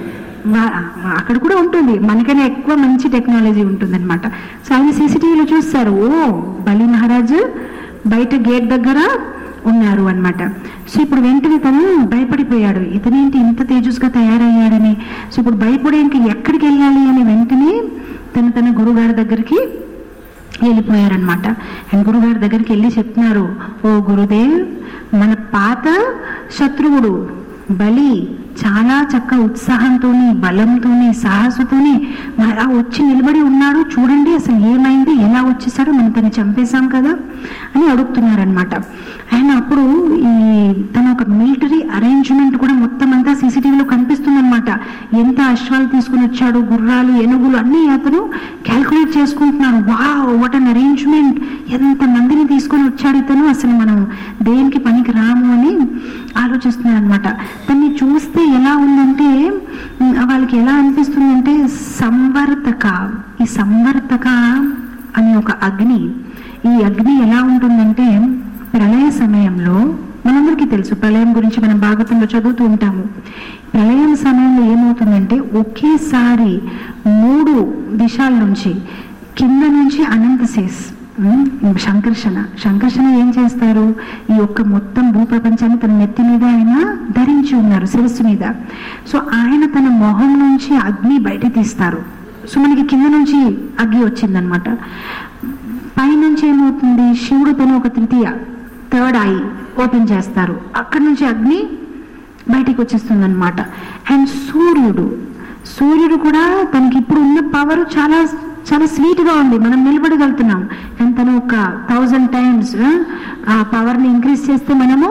వా- అక్కడ కూడా ఉంటుంది మనకైనా ఎక్కువ మంచి టెక్నాలజీ ఉంటుంది అనమాట సో ఆయన సీసీటీవీలో చూస్తారు ఓ బలి మహారాజు బయట గేట్ దగ్గర ఉన్నారు అన్నమాట సో ఇప్పుడు వెంటనే తను భయపడిపోయాడు ఇతనేంటి ఇంత తేజస్గా తయారయ్యాడని సో ఇప్పుడు భయపడే ఇంక ఎక్కడికి వెళ్ళాలి అని వెంటనే తను తన గురుగారి దగ్గరికి వెళ్ళిపోయారనమాట అండ్ గురుగారి దగ్గరికి వెళ్ళి చెప్తున్నారు ఓ గురుదేవ్ మన పాత శత్రువుడు బలి చాలా చక్క ఉత్సాహంతోని బలంతోని సాహసతోని అలా వచ్చి నిలబడి ఉన్నాడు చూడండి అసలు ఏమైంది ఎలా వచ్చేసాడో మనం తను చంపేశాం కదా అని అడుగుతున్నారనమాట ఆయన అప్పుడు ఈ తన ఒక మిలిటరీ అరేంజ్మెంట్ కూడా మొత్తం అంతా సీసీటీవీలో కనిపిస్తుందన్నమాట ఎంత అశ్వాలు తీసుకుని వచ్చాడు గుర్రాలు ఏనుగులు అన్నీ అతను క్యాల్కులేట్ చేసుకుంటున్నాడు వా వాట్ అన్ అరేంజ్మెంట్ ఎంత మందిని తీసుకొని వచ్చాడు ఇతను అసలు మనం దేనికి పనికి రాము అని ఆలోచిస్తున్నాడు అనమాట దాన్ని చూస్తే ఎలా ఉందంటే ఉమ్, వాళ్ళకి ఎలా అనిపిస్తుందంటే సంవర్తక ఈ సంవర్తక అనే ఒక అగ్ని ఈ అగ్ని ఎలా ఉంటుందంటే ప్రళయ సమయంలో మనందరికీ తెలుసు ప్రళయం గురించి మనం భాగవతంలో చదువుతూ ఉంటాము ప్రళయం సమయంలో ఏమవుతుందంటే ఒకేసారి మూడు దిశాల నుంచి కింద నుంచి అనంతశేష్ ఉమ్, సంకర్షణ సంకర్షణ ఏం చేస్తారు ఈ యొక్క మొత్తం భూప్రపంచాన్ని తన నెత్తి మీద ఆయన ధరించి ఉన్నారు శిరస్సు మీద సో ఆయన తన మొహం నుంచి అగ్ని బయట తీస్తారు సో మనకి కింద నుంచి అగ్ని వచ్చిందనమాట పైనుంచి ఏమవుతుంది శివుడు తన ఒక తృతీయ థర్డ్ ఐ ఓపెన్ చేస్తారు అక్కడి నుంచి అగ్ని బయటికి వచ్చేస్తుంది అనమాట అండ్ సూర్యుడు సూర్యుడు కూడా తనకి ఇప్పుడు ఉన్న పవర్ చాలా చాలా స్వీట్ గా ఉంది మనం నిలబడగలుగుతున్నాం కానీ తను ఒక థౌజండ్ టైమ్స్ ఆ పవర్ ని ఇంక్రీజ్ చేస్తే మనము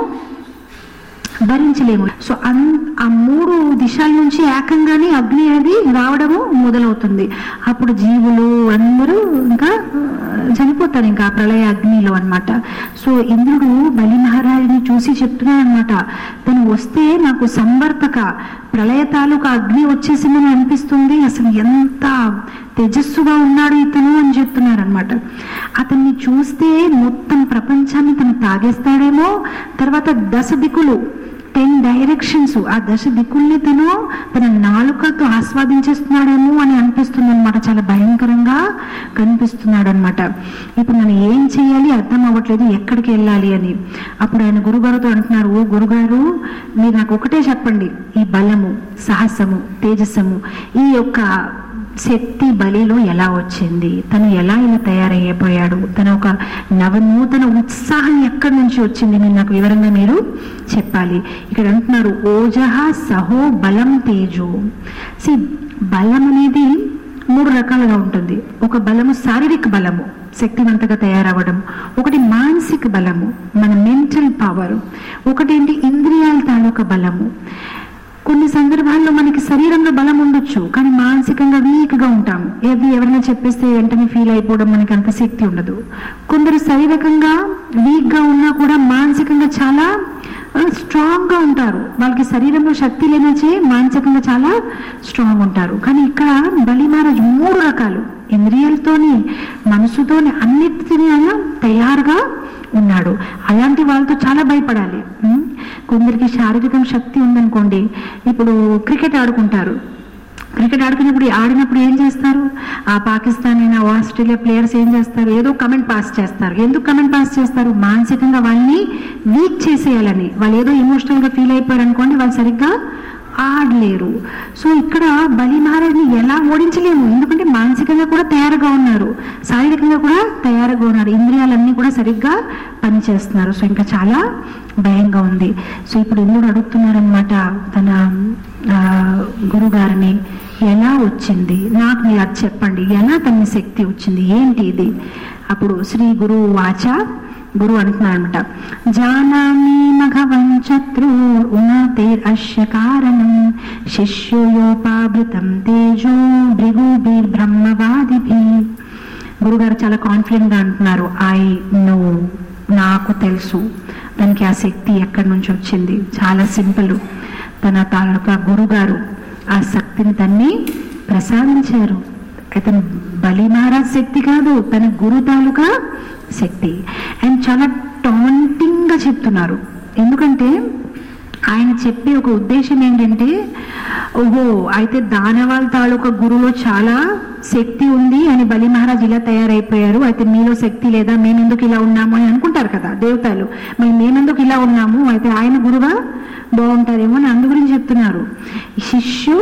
భరించలేము సో అన్ ఆ మూడు దిశల నుంచి ఏకంగానే అగ్ని అనేది రావడము మొదలవుతుంది అప్పుడు జీవులు అందరూ ఇంకా ఆ, చనిపోతారు ఇంకా ఆ ప్రళయ అగ్నిలో అన్నమాట సో ఇంద్రుడు బలి మహారాజుని చూసి చెప్తున్నాడు అనమాట తను వస్తే నాకు సంవర్తక ప్రళయ తాలూకా అగ్ని వచ్చేసిందని అనిపిస్తుంది అసలు ఎంత తేజస్సుగా ఉన్నాడు ఇతను అని చెప్తున్నారు అనమాట అతన్ని చూస్తే మొత్తం ప్రపంచాన్ని తను తాగేస్తాడేమో తర్వాత దశ దిక్కులు టెన్ డైరెక్షన్స్ ఆ దశ దిక్కుల్ని తను తన నాలుకతో ఆస్వాదించేస్తున్నాడేమో అని అనిపిస్తుంది అనమాట చాలా భయంకరంగా కనిపిస్తున్నాడు అనమాట ఇప్పుడు మనం ఏం చేయాలి అర్థం అవ్వట్లేదు ఎక్కడికి వెళ్ళాలి అని అప్పుడు ఆయన గురుగారితో అంటున్నారు ఓ గురుగారు మీరు నాకు ఒకటే చెప్పండి ఈ బలము సాహసము తేజస్సము ఈ యొక్క శక్తి బలిలో ఎలా వచ్చింది తను ఎలా ఇలా తయారయ్యిపోయాడు తన ఒక నవనూతన ఉత్సాహం ఎక్కడి నుంచి వచ్చింది మీరు నాకు వివరంగా మీరు చెప్పాలి ఇక్కడ అంటున్నారు ఓజహ సహో బలం తేజో సి బలం అనేది మూడు రకాలుగా ఉంటుంది ఒక బలము శారీరక బలము శక్తివంతంగా తయారవ్వడం ఒకటి మానసిక బలము మన మెంటల్ పవర్ ఒకటి ఏంటి ఇంద్రియాల తాలూకా బలము కొన్ని సందర్భాల్లో మనకి శరీరంలో బలం ఉండొచ్చు కానీ మానసికంగా వీక్గా ఉంటాం ఏది ఎవరైనా చెప్పేస్తే వెంటనే ఫీల్ అయిపోవడం మనకి అంత శక్తి ఉండదు కొందరు శారీరకంగా వీక్గా ఉన్నా కూడా మానసికంగా చాలా స్ట్రాంగ్ గా ఉంటారు వాళ్ళకి శరీరంలో శక్తి లేనచే మానసికంగా చాలా స్ట్రాంగ్ ఉంటారు కానీ ఇక్కడ బలి మహారాజ్ మూడు రకాలు ఇంద్రియాలతోని మనసుతోని అన్నిటిని ఆయన తయారుగా ఉన్నాడు అలాంటి వాళ్ళతో చాలా భయపడాలి ఉం? కొందరికి శారీరకం శక్తి ఉందనుకోండి ఇప్పుడు క్రికెట్ ఆడుకుంటారు క్రికెట్ ఆడుకున్నప్పుడు ఆడినప్పుడు ఏం చేస్తారు ఆ పాకిస్తాన్ అయినా ఆస్ట్రేలియా ప్లేయర్స్ ఏం చేస్తారు ఏదో కమెంట్ పాస్ చేస్తారు ఎందుకు కమెంట్ పాస్ చేస్తారు మానసికంగా వాళ్ళని వీక్ చేసేయాలని వాళ్ళు ఏదో ఎమోషనల్ గా ఫీల్ అయిపోయారు అనుకోండి వాళ్ళు సరిగ్గా ఆడలేరు సో ఇక్కడ బలి మహారాజ్ని ఎలా ఓడించలేము ఎందుకంటే మానసికంగా కూడా తయారుగా ఉన్నారు శారీరకంగా కూడా తయారుగా ఉన్నారు ఇంద్రియాలన్నీ కూడా సరిగ్గా పనిచేస్తున్నారు సో ఇంకా చాలా భయంగా ఉంది సో ఇప్పుడు ఇంద్రుడు అడుగుతున్నారనమాట తన ఆ, గురుగారిని ఎలా వచ్చింది నాకు మీరు అది చెప్పండి ఎలా తన శక్తి వచ్చింది ఏంటి ఇది అప్పుడు శ్రీ గురు వాచ గురు అంటున్నారనమాట జానామి మఘవం శత్రు ఉన్నతేర్ అశ్య కారణం శిష్యోపాభృతం తేజో భృగుభిర్ బ్రహ్మవాదిభి గురుగారు చాలా కాన్ఫిడెంట్ గా అంటున్నారు ఐ నో నాకు తెలుసు తనకి ఆ శక్తి ఎక్కడి నుంచి వచ్చింది చాలా సింపుల్ తన తాలూకా గురుగారు ఆ శక్తిని తన్ని ప్రసాదించారు అతను బలి మహారాజ్ శక్తి కాదు తన గురు తాలూకా శక్తి అండ్ చాలా టాంటింగ్ గా చెప్తున్నారు ఎందుకంటే ఆయన చెప్పే ఒక ఉద్దేశం ఏంటంటే ఓహో అయితే దానవాళ్ళ తాలూకా గురువులో చాలా శక్తి ఉంది అని బలి మహారాజ్ ఇలా తయారైపోయారు అయితే మీలో శక్తి లేదా మేమెందుకు ఇలా ఉన్నాము అని అనుకుంటారు కదా దేవతలు మరి మేమెందుకు ఇలా ఉన్నాము అయితే ఆయన గురువా బాగుంటారేమో అని అందు గురించి చెప్తున్నారు శిష్యు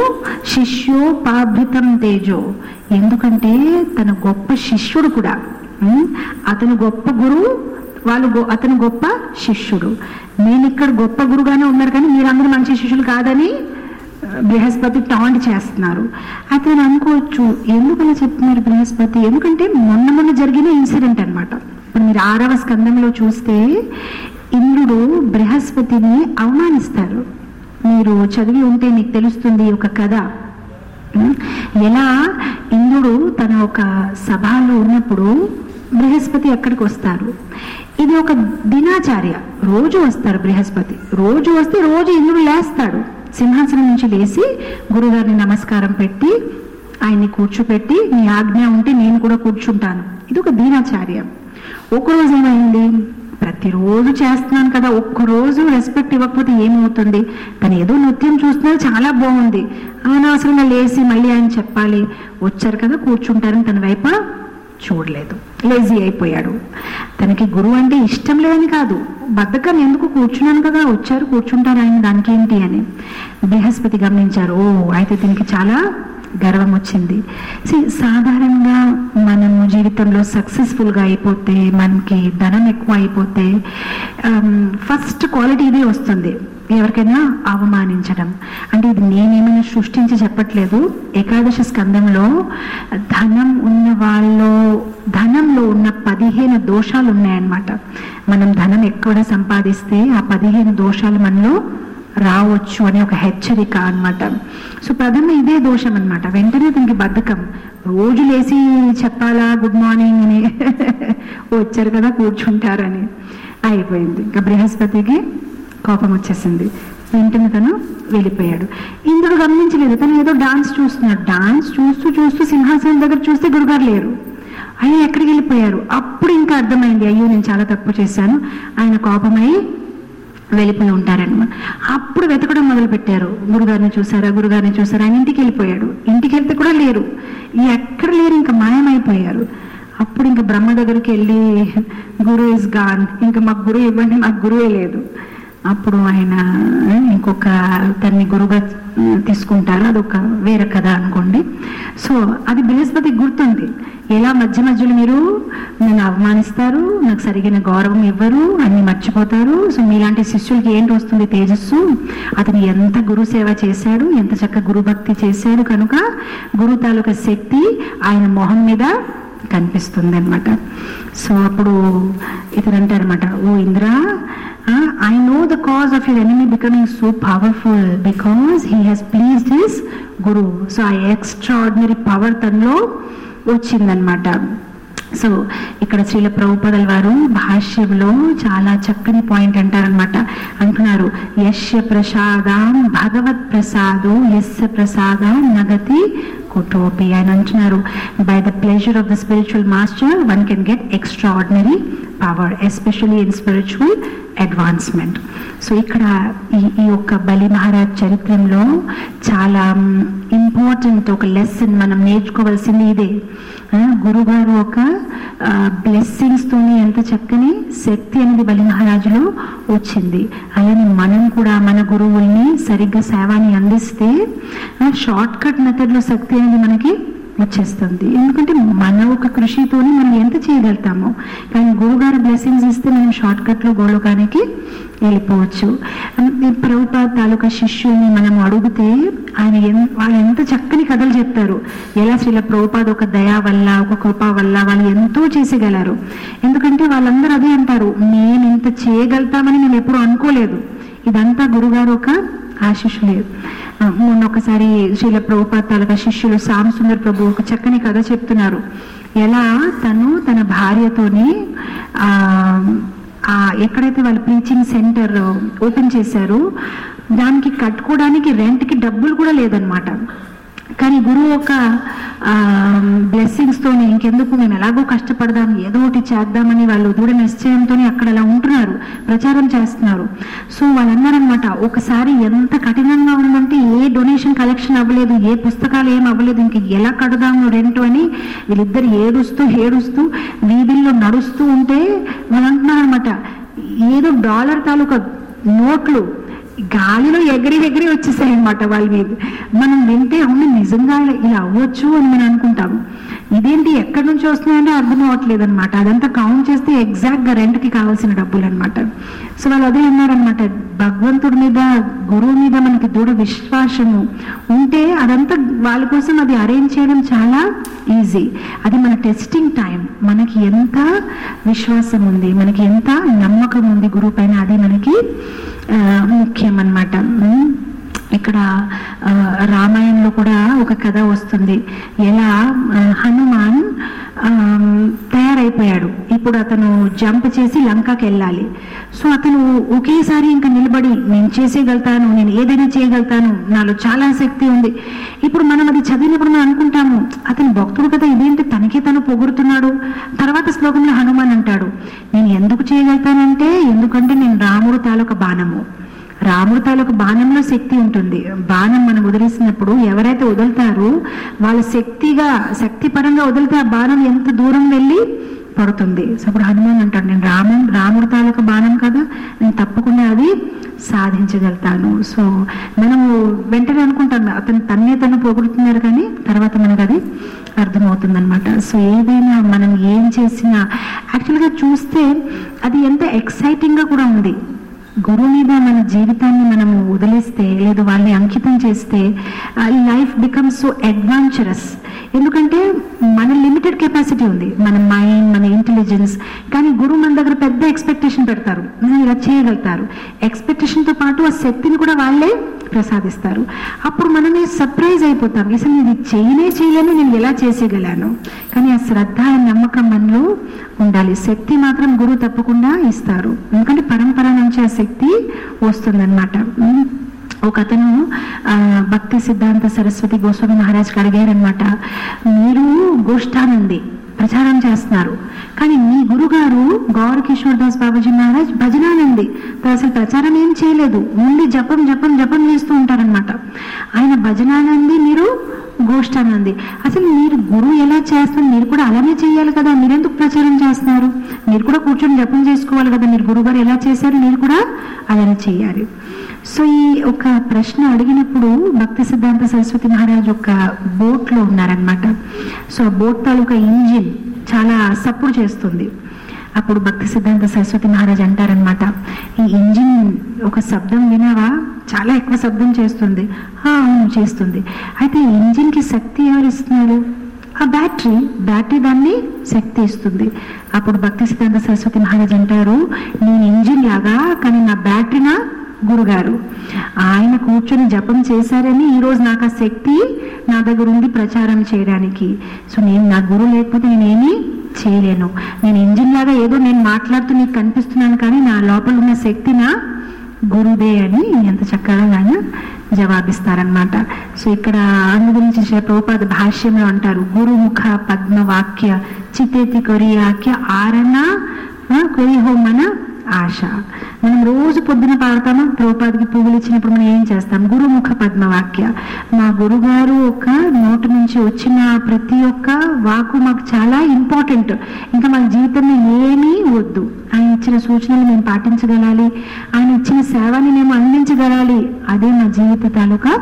శిష్యోపాభృతం తేజో ఎందుకంటే తన గొప్ప శిష్యుడు కూడా ఉమ్, అతను గొప్ప గురువు వాళ్ళు గొ- అతను గొప్ప శిష్యుడు నేను ఇక్కడ గొప్ప గురుగానే ఉన్నారు కానీ మీరందరూ మంచి శిష్యులు కాదని ఆ, బృహస్పతి టాంట్ చేస్తున్నారు అతను అనుకోవచ్చు ఎందుకు అలా చెప్తున్నారు బృహస్పతి ఎందుకంటే మొన్న మొన్న జరిగిన ఇన్సిడెంట్ అన్నమాట ఇప్పుడు మీరు ఆరవ స్కందంలో చూస్తే ఇంద్రుడు బృహస్పతిని అవమానిస్తారు మీరు చదివి ఉంటే మీకు తెలుస్తుంది ఈ ఒక కథ ఉం? ఎలా ఇంద్రుడు తన ఒక సభలో ఉన్నప్పుడు బృహస్పతి ఎక్కడికి వస్తారు ఇది ఒక దినాచార్య రోజు వస్తారు బృహస్పతి రోజు వస్తే రోజు ఇంద్రుడు లేస్తాడు సింహాసనం నుంచి లేచి గురుగారిని నమస్కారం పెట్టి ఆయన్ని కూర్చోపెట్టి నీ ఆజ్ఞ ఉంటే నేను కూడా కూర్చుంటాను ఇది ఒక దీనాచార్యం ఒకరోజు ఏమైంది ప్రతిరోజు చేస్తున్నాను కదా ఒక్కరోజు రెస్పెక్ట్ ఇవ్వకపోతే ఏమవుతుంది తను ఏదో నృత్యం చూస్తున్నారు చాలా బాగుంది అనవసరంగా లేచి మళ్ళీ ఆయన చెప్పాలి వచ్చారు కదా కూర్చుంటారని తన వైపు చూడలేదు లేజీ అయిపోయాడు తనకి గురువు అంటే ఇష్టం లేదని కాదు బద్ధకం ఎందుకు కూర్చున్నాను కదా వచ్చారు కూర్చుంటారు ఆయన దానికి ఏంటి అని బృహస్పతి గమనించారు ఓ అయితే దీనికి చాలా గర్వం వచ్చింది See, సాధారణంగా మనము జీవితంలో సక్సెస్ఫుల్ గా అయిపోతే మనకి ధనం ఎక్కువ అయిపోతే ఫస్ట్ క్వాలిటీ ఇదే వస్తుంది ఎవరికైనా అవమానించడం అంటే ఇది నేనేమైనా సృష్టించి చెప్పట్లేదు ఏకాదశ స్కందంలో ధనం ఉన్న వాళ్ళు ధనంలో ఉన్న పదిహేను దోషాలు ఉన్నాయన్నమాట మనం ధనం ఎక్కువ సంపాదిస్తే ఆ పదిహేను దోషాలు మనలో రావచ్చు అనే ఒక హెచ్చరిక అన్నమాట సో ప్రథమ ఇదే దోషం అన్నమాట వెంటనే దీనికి బద్ధకం రోజు లేచి చెప్పాలా గుడ్ మార్నింగ్ అని వచ్చారు కదా కూర్చుంటారని అయిపోయింది ఇంకా బృహస్పతికి కోపం వచ్చేసింది వెంటనే తను వెళ్ళిపోయాడు ఇంద్రుడు గమనించలేదు తను ఏదో డాన్స్ చూస్తున్నాడు డాన్స్ చూస్తూ చూస్తూ సింహాసనం దగ్గర చూస్తే గురుగారు లేరు అయ్యో ఎక్కడికి వెళ్ళిపోయారు అప్పుడు ఇంకా అర్థమైంది అయ్యో నేను చాలా తప్పు చేశాను ఆయన కోపమై వెళ్ళిపోయి ఉంటారనమాట అప్పుడు వెతకడం మొదలు పెట్టారు గురుగారిని చూసారా గురుగారిని చూసారా ఆయన ఇంటికి వెళ్ళిపోయాడు ఇంటికి వెళ్తే కూడా లేరు ఎక్కడ లేరు ఇంకా మాయమైపోయారు అప్పుడు ఇంకా బ్రహ్మ దగ్గరికి వెళ్ళి గురు ఇస్ గాన్ ఇంకా మాకు గురువు ఇవ్వండి మాకు గురువే లేదు అప్పుడు ఆయన ఇంకొక తన్ని గురువుగా తీసుకుంటారు అదొక వేరే కథ అనుకోండి సో అది బృహస్పతి గుర్తుంది ఎలా మధ్య మధ్యలో మీరు నన్ను అవమానిస్తారు నాకు సరిగిన గౌరవం ఇవ్వరు అన్ని మర్చిపోతారు సో మీలాంటి శిష్యులకి ఏంటి వస్తుంది తేజస్సు అతను ఎంత గురు సేవ చేశాడు ఎంత చక్కగా గురు భక్తి చేశాడు కనుక గురు తాలూకా శక్తి ఆయన మొహం మీద కనిపిస్తుంది అనమాట సో అప్పుడు ఇతను అంటారనమాట O Indra I know the cause of your enemy becoming so powerful because he has pleased his guru so ఆ ఎక్స్ట్రాడినరీ పవర్ తనలో వచ్చిందనమాట సో ఇక్కడ శ్రీల ప్రభుపదల వారు భాష్యంలో చాలా చక్కని పాయింట్ అంటారనమాట అంటున్నారు యశ్య ప్రసాదం భగవత్ ప్రసాదు యస్య ప్రసాదం నగతి కుటోపి ఆయన అంటున్నారు by the pleasure of the spiritual master one can get extraordinary power especially in spiritual advancement so ఇక్కడ ఈ ఈ యొక్క బలి మహారాజ్ చరిత్రలో చాలా ఇంపార్టెంట్ ఒక లెసన్ మనం నేర్చుకోవాల్సింది ఇదే గురుగారు ఒక బ్లెస్సింగ్స్ తోని ఎంత చక్కని శక్తి అనేది బలి మహారాజులో వచ్చింది అలానే మనం కూడా మన గురువుల్ని సరిగ్గా సేవాని అందిస్తే షార్ట్ కట్ మెథడ్లో శక్తి అనేది మనకి వచ్చేస్తుంది ఎందుకంటే మన ఒక కృషితోని మనం ఎంత చేయగలుగుతామో కానీ గురుగారు బ్లెస్సింగ్స్ ఇస్తే మనం షార్ట్ కట్లో గోలోకానికి వెళ్ళిపోవచ్చు ప్రభుత్వ తాలూకా శిష్యుల్ని మనం అడిగితే ఆయన ఎన్ వాళ్ళు ఎంత చక్కని కథలు చెప్తారు ఎలా శ్రీల ప్రభుపాద్ ఒక దయా వల్ల ఒక కృప వల్ల వాళ్ళు ఎంతో చేసేయగలరు ఎందుకంటే వాళ్ళందరూ అదే అంటారు నేను ఇంత చేయగలుగుతామని మేము ఎప్పుడు అనుకోలేదు ఇదంతా గురుగారు ఒక ఆశిష్యులే మొన్న ఒకసారి శ్రీల ప్రభుపాద్ తాలూకా శిష్యులు శ్యామ్ సుందర్ ప్రభు ఒక చక్కని కథ చెప్తున్నారు ఎలా తను తన భార్యతోని ఆ ఎక్కడైతే వాళ్ళు ప్రీచింగ్ సెంటర్ ఓపెన్ చేశారో దానికి కట్టుకోవడానికి రెంట్కి డబ్బులు కూడా లేదనమాట కానీ గురువు ఒక బ్లెస్సింగ్స్తో ఇంకెందుకు మేము ఎలాగో కష్టపడదాం ఏదో ఒకటి చేద్దామని వాళ్ళు దూడ నిశ్చయంతో అక్కడ అలా ఉంటున్నారు ప్రచారం చేస్తున్నారు సో వాళ్ళన్నారనమాట ఒకసారి ఎంత కఠినంగా ఉందంటే ఏ డొనేషన్ కలెక్షన్ అవ్వలేదు ఏ పుస్తకాలు ఏం అవ్వలేదు ఇంక ఎలా కడదాము రెంట్ అని వీళ్ళిద్దరు ఏడుస్తూ ఏడుస్తూ వీధుల్లో నడుస్తూ ఉంటే వాళ్ళు అంటున్నారనమాట ఏదో డాలర్ తాలూకా నోట్లు గాలిలో ఎగిరి ఎగిరి వచ్చేసాయి అనమాట వాళ్ళ మీద మనం వింటే అవును నిజంగా ఇలా అవ్వచ్చు అని మనం అనుకుంటాము ఇదేంటి ఎక్కడి నుంచి వస్తున్నాయంటే అర్థం అవ్వట్లేదు అనమాట అదంతా కౌంట్ చేస్తే ఎగ్జాక్ట్ గా రెంట్కి కావాల్సిన డబ్బులు అనమాట సో వాళ్ళు అదే అన్నారనమాట భగవంతుడి మీద గురువు మీద మనకి దృఢ విశ్వాసము ఉంటే అదంతా వాళ్ళ కోసం అది అరేంజ్ చేయడం చాలా ఈజీ అది మన టెస్టింగ్ టైం మనకి ఎంత విశ్వాసం ఉంది మనకి ఎంత నమ్మకం ఉంది గురువు పైన అది మనకి ముఖ్యం అన్నమాట ఇక్కడ రామాయణంలో కూడా ఒక కథ వస్తుంది ఎలా హనుమాన్ తయారైపోయాడు ఇప్పుడు అతను జంప్ చేసి లంకకి వెళ్ళాలి సో అతను ఒకేసారి ఇంకా నిలబడి నేను చేసేయగలుగుతాను నేను ఏదైనా చేయగలుగుతాను నాలో చాలా శక్తి ఉంది ఇప్పుడు మనం అది చదివినప్పుడు మనం అనుకుంటాము అతను భక్తుడు కదా ఇదేంటి తనకే తను పొగుడుతున్నాడు తర్వాత శ్లోకంలో హనుమాన్ అంటాడు నేను ఎందుకు చేయగలుగుతానంటే ఎందుకంటే నేను రాముడు తాలూక బాణము రాముడు తాలూకు బాణంలో శక్తి ఉంటుంది బాణం మనం వదిలేసినప్పుడు ఎవరైతే వదులుతారో వాళ్ళ శక్తిగా శక్తి పరంగా వదిలితే ఆ బాణం ఎంత దూరం వెళ్ళి పడుతుంది సో అప్పుడు హనుమాన్ అంటాడు నేను రామం రాముడు తాలూకు బాణం కదా నేను తప్పకుండా అది సాధించగలుగుతాను సో మనము వెంటనే అనుకుంటాం అతను తన్నే తను పొగుడుతున్నారు కానీ తర్వాత మనకు అది అర్థమవుతుంది అనమాట సో ఏదైనా మనం ఏం చేసినా యాక్చువల్గా చూస్తే అది ఎంత ఎక్సైటింగ్గా కూడా ఉంది గురువు మీద మన జీవితాన్ని మనము వదిలేస్తే లేదు వాళ్ళని అంకితం చేస్తే లైఫ్ బికమ్స్ సో అడ్వాంచరస్ ఎందుకంటే మన లిమిటెడ్ కెపాసిటీ ఉంది మన మైండ్ మన ఇంటెలిజెన్స్ కానీ గురువు మన దగ్గర పెద్ద ఎక్స్పెక్టేషన్ పెడతారు మనం ఇలా చేయగలుగుతారు ఎక్స్పెక్టేషన్తో పాటు ఆ శక్తిని కూడా వాళ్ళే ప్రసాదిస్తారు అప్పుడు మనమే సర్ప్రైజ్ అయిపోతాం అసలు ఇది చేయనే చేయలేను నేను ఎలా చేసేయగలను కానీ ఆ శ్రద్ధ నమ్మకం మనలో ఉండాలి శక్తి మాత్రం గురువు తప్పకుండా ఇస్తారు ఎందుకంటే పరంపర నుంచి ఆ శక్తి వస్తుందన్నమాట ఉమ్. ఒక అతను ఆ, భక్తి సిద్ధాంత సరస్వతి గోస్వామి మహారాజ్కి అడిగారనమాట మీరు గోష్ఠానంది ప్రచారం చేస్తున్నారు కానీ మీ గురుగారు గౌర కిషోర్ దాస్ బాబాజీ మహారాజ్ భజనానంది తను అసలు ప్రచారం ఏం చేయలేదు ఓన్లీ జపం జపం జపం చేస్తూ ఉంటారనమాట ఆయన భజనానంది మీరు గోష్ఠానంది అసలు మీరు గురువు ఎలా చేస్తున్నారు మీరు కూడా అలానే చేయాలి కదా మీరెందుకు ప్రచారం చేస్తున్నారు మీరు కూడా కూర్చొని జపం చేసుకోవాలి కదా మీరు గురుగారు ఎలా చేశారు మీరు కూడా అలానే చేయాలి సో ఈ ఒక ప్రశ్న అడిగినప్పుడు భక్తి సిద్ధాంత సరస్వతి మహారాజ్ ఒక బోట్ లో ఉన్నారనమాట సో ఆ బోట్ తాలూకా ఇంజిన్ చాలా సప్పుడు చేస్తుంది అప్పుడు భక్తి సిద్ధాంత సరస్వతి మహారాజ్ అంటారనమాట ఈ ఇంజిన్ ఒక శబ్దం వినావా చాలా ఎక్కువ శబ్దం చేస్తుంది "ఆ, అవును చేస్తుంది అయితే ఈ ఇంజిన్ కి శక్తి ఎవరు ఇస్తున్నారు ఆ బ్యాటరీ బ్యాటరీ దాన్ని శక్తి ఇస్తుంది అప్పుడు భక్తి సిద్ధాంత సరస్వతి మహారాజ్ అంటారు నేను ఇంజిన్ లాగా కానీ నా బ్యాటరీ నా గురుగారు ఆయన కూర్చొని జపం చేశారని ఈ రోజు నాకు ఆ శక్తి నా దగ్గర ఉంది ప్రచారం చేయడానికి సో నేను నా గురువు లేకపోతే నేనేమీ చేయలేను నేను ఇంజిన్ లాగా ఏదో నేను మాట్లాడుతూ నీకు కనిపిస్తున్నాను కానీ నా లోపల ఉన్న శక్తి నా గురుదే అని ఎంత చక్కగా ఆయన జవాబిస్తారనమాట సో ఇక్కడ అందు గురించి శ్రీ ప్రభుపాద భాష్యంలో అంటారు గురుముఖ పద్మవాక్య చితేతి కొరియాక్య ఆరణ ఆ, కొరి హో మన ఆశ మనం రోజు పొద్దున పాడతాము ద్రౌపదికి పువ్వులు ఇచ్చినప్పుడు మనం ఏం చేస్తాం గురుముఖ పద్మవాక్య మా గురుగారు ఒక నోటి నుంచి వచ్చిన ప్రతి ఒక్క వాకు మాకు చాలా ఇంపార్టెంట్ ఇంకా మన జీవితంలో ఏమీ వద్దు ఆయన ఇచ్చిన సూచనలు మేము పాటించగలాలి ఆయన ఇచ్చిన సేవని మేము అందించగలాలి అదే మా జీవిత తాలూకా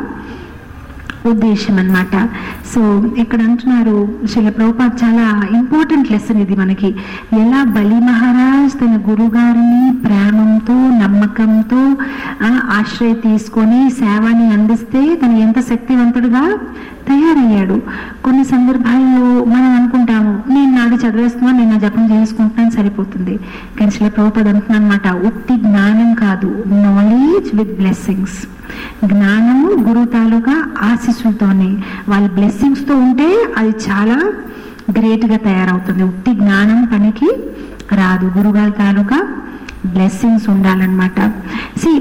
ఉద్దేశం అన్నమాట సో ఇక్కడ అంటున్నారు శిల ప్రభుపాద్ చాలా ఇంపార్టెంట్ లెసన్ ఇది మనకి ఎలా బలి మహారాజ్ తన గురుగారిని ప్రేమంతో నమ్మకంతో ఆ, ఆశ్రయ తీసుకొని సేవని అందిస్తే తను ఎంత శక్తివంతుడుగా తయారయ్యాడు కొన్ని సందర్భాల్లో మనం అనుకుంటాము నేను నాది చదివేస్తున్నాను నేను నా జపం చేసుకుంటున్నాను సరిపోతుంది కానీ శిల ప్రభుపాద్ అంటున్నాను అనమాట ఉత్తి జ్ఞానం కాదు నాలెడ్జ్ విత్ బ్లెస్సింగ్స్ జ్ఞానము గురు తాలూకా ఆశీస్సులతోనే వాళ్ళ బ్లెస్సింగ్స్ తో ఉంటే అది చాలా గ్రేట్ గా తయారవుతుంది ఉత్తి జ్ఞానం పనికి రాదు గురుగారి తాలూకా బ్లెస్సింగ్స్ ఉండాలన్నమాట సి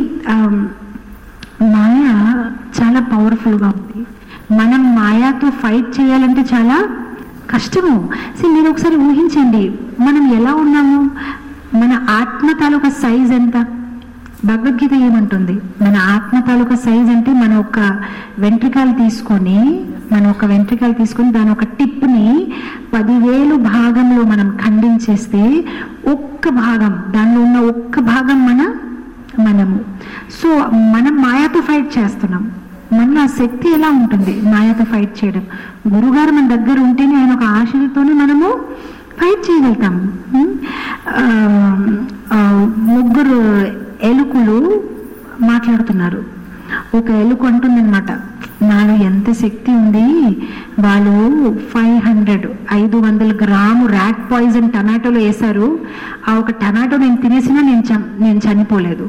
మాయ చాలా పవర్ఫుల్ గా ఉంది మనం మాయాతో ఫైట్ చేయాలంటే చాలా కష్టము సి మీరు ఒకసారి ఊహించండి మనం ఎలా ఉన్నాము మన ఆత్మ తాలూకా సైజ్ ఎంత భగవద్గీత ఏమంటుంది మన ఆత్మ తాలూకా సైజ్ అంటే మన ఒక వెంట్రికలు తీసుకొని మన ఒక వెంట్రికలు తీసుకొని దాని ఒక టిప్ని పదివేలు భాగంలో మనం ఖండించేస్తే ఒక్క భాగం దానిలో ఉన్న ఒక్క భాగం మన మనము సో మనం మాయాతో ఫైట్ చేస్తున్నాం మనలో ఆ శక్తి ఎలా ఉంటుంది మాయాతో ఫైట్ చేయడం గురుగారు మన దగ్గర ఉంటేనే ఆయన ఒక ఆశలతోనే మనము ఫైట్ చేయగలుగుతాం ఉమ్, ఆ, ఆ, ముగ్గురు ఎలుకలు మాట్లాడుతున్నారు ఒక ఎలుక అంటుందన్నమాట నాలో ఎంత శక్తి ఉంది వాళ్ళు ఫైవ్ హండ్రెడ్ ఐదు వందల గ్రాము ర్యాట్ పాయిజన్ టమాటోలో వేశారు ఆ ఒక టమాటో నేను తినేసినా నేను చం- నేను చనిపోలేదు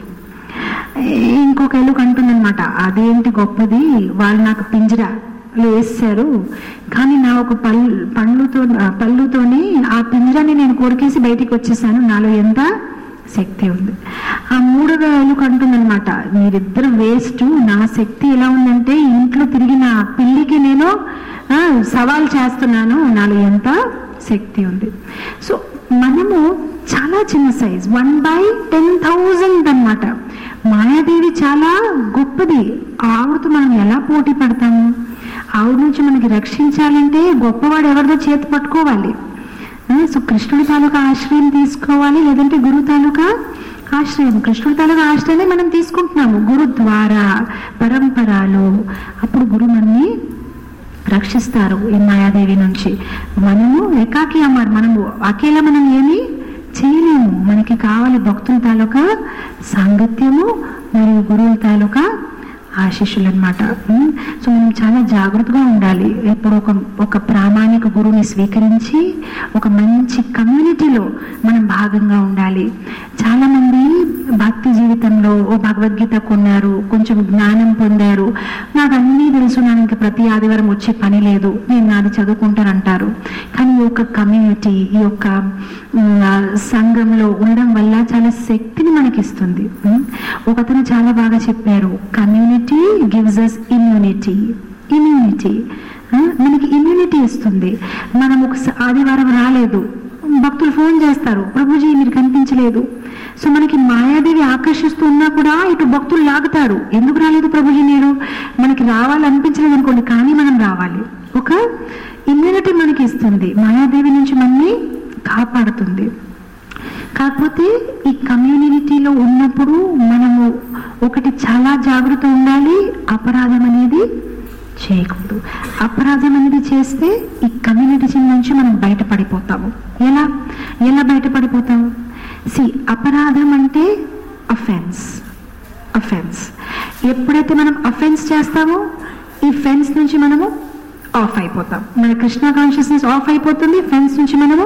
ఇంకొక ఎలుక అంటుందన్నమాట అదేంటి గొప్పది వాళ్ళు నాకు పింజరా వేసారు కానీ నా ఒక పల్ పండ్లుతో పళ్ళుతోని ఆ పింజరాన్ని నేను కొరికేసి బయటికి వచ్చేసాను నాలో ఎంత శక్తి ఉంది ఆ మూడవ ఎలుక అంటుందన్నమాట మీరిద్దరు వేస్ట్ నా శక్తి ఎలా ఉందంటే ఇంట్లో తిరిగిన పిల్లికి నేను ఆ, సవాల్ చేస్తున్నాను నాలో ఎంత శక్తి ఉంది సో మనము చాలా చిన్న size one by ten thousand అనమాట మాయాదేవి చాలా గొప్పది ఆవిడతో మనం ఎలా పోటీ పడతాము ఆవిడ నుంచి మనకి రక్షించాలంటే గొప్పవాడు ఎవరిదో చేతి పట్టుకోవాలి ఆ, సో కృష్ణుడి తాలూకా ఆశ్రయం తీసుకోవాలి లేదంటే గురు తాలూకా ఆశ్రయం కృష్ణుడి తాలూకా ఆశ్రయమే మనం తీసుకుంటున్నాము గురు ద్వారా పరంపరలో అప్పుడు గురు మనని రక్షిస్తారు ఈ మాయాదేవి నుంచి మనము ఏకాకి అమ్మారు మనము అకేలా మనం ఏమి చేయలేము మనకి కావాలి భక్తుల తాలూకా సాంగత్యము మరియు గురువుల తాలూకా ఆశీస్సులు అనమాట సో మనం చాలా జాగ్రత్తగా ఉండాలి ఇప్పుడు ఒక ఒక ప్రామాణిక గురువుని స్వీకరించి ఒక మంచి కమ్యూనిటీలో మనం భాగంగా ఉండాలి చాలా మంది భక్తి జీవితంలో ఓ భగవద్గీత కొన్నారు కొంచెం జ్ఞానం పొందారు నాకు అన్నీ తెలుసు నాకు ఇంకా ప్రతి ఆదివారం వచ్చే పని లేదు నేను నాది చదువుకుంటానంటారు కానీ ఈ యొక్క కమ్యూనిటీ ఈ యొక్క ఉమ్, ఆ, సంఘంలో ఉండడం వల్ల చాలా శక్తిని మనకిస్తుంది ఉమ్, ఒకతను చాలా బాగా చెప్పారు community gives us immunity immunity మనకి ఇమ్యూనిటీ ఇస్తుంది మనం ఒక స- ఆదివారం రాలేదు భక్తులు ఫోన్ చేస్తారు ప్రభుజీ మీరు కనిపించలేదు సో మనకి మాయాదేవి ఆకర్షిస్తూ ఉన్నా కూడా ఇటు భక్తులు లాగుతారు ఎందుకు రాలేదు ప్రభుజీ మీరు మనకి రావాలనిపించలేదు అనుకోండి కానీ మనం రావాలి ఒక ఇమ్యూనిటీ మనకి ఇస్తుంది మాయాదేవి నుంచి మనని కాపాడుతుంది కాకపోతే ఈ కమ్యూనిటీలో ఉన్నప్పుడు మనము ఒకటి చాలా జాగ్రత్త ఉండాలి అపరాధం అనేది చేయకూడదు అపరాధం అనేది చేస్తే ఈ కమ్యూనిటీ నుంచి మనం బయటపడిపోతాము ఎలా ఎలా బయటపడిపోతాము సి అపరాధం అంటే అఫెన్స్ అఫెన్స్ ఎప్పుడైతే మనం అఫెన్స్ చేస్తామో ఈ ఫెన్స్ నుంచి మనము ఆఫ్ అయిపోతాం మన కృష్ణ కాన్షియస్నెస్ ఆఫ్ అయిపోతుంది ఫెన్స్ నుంచి మనము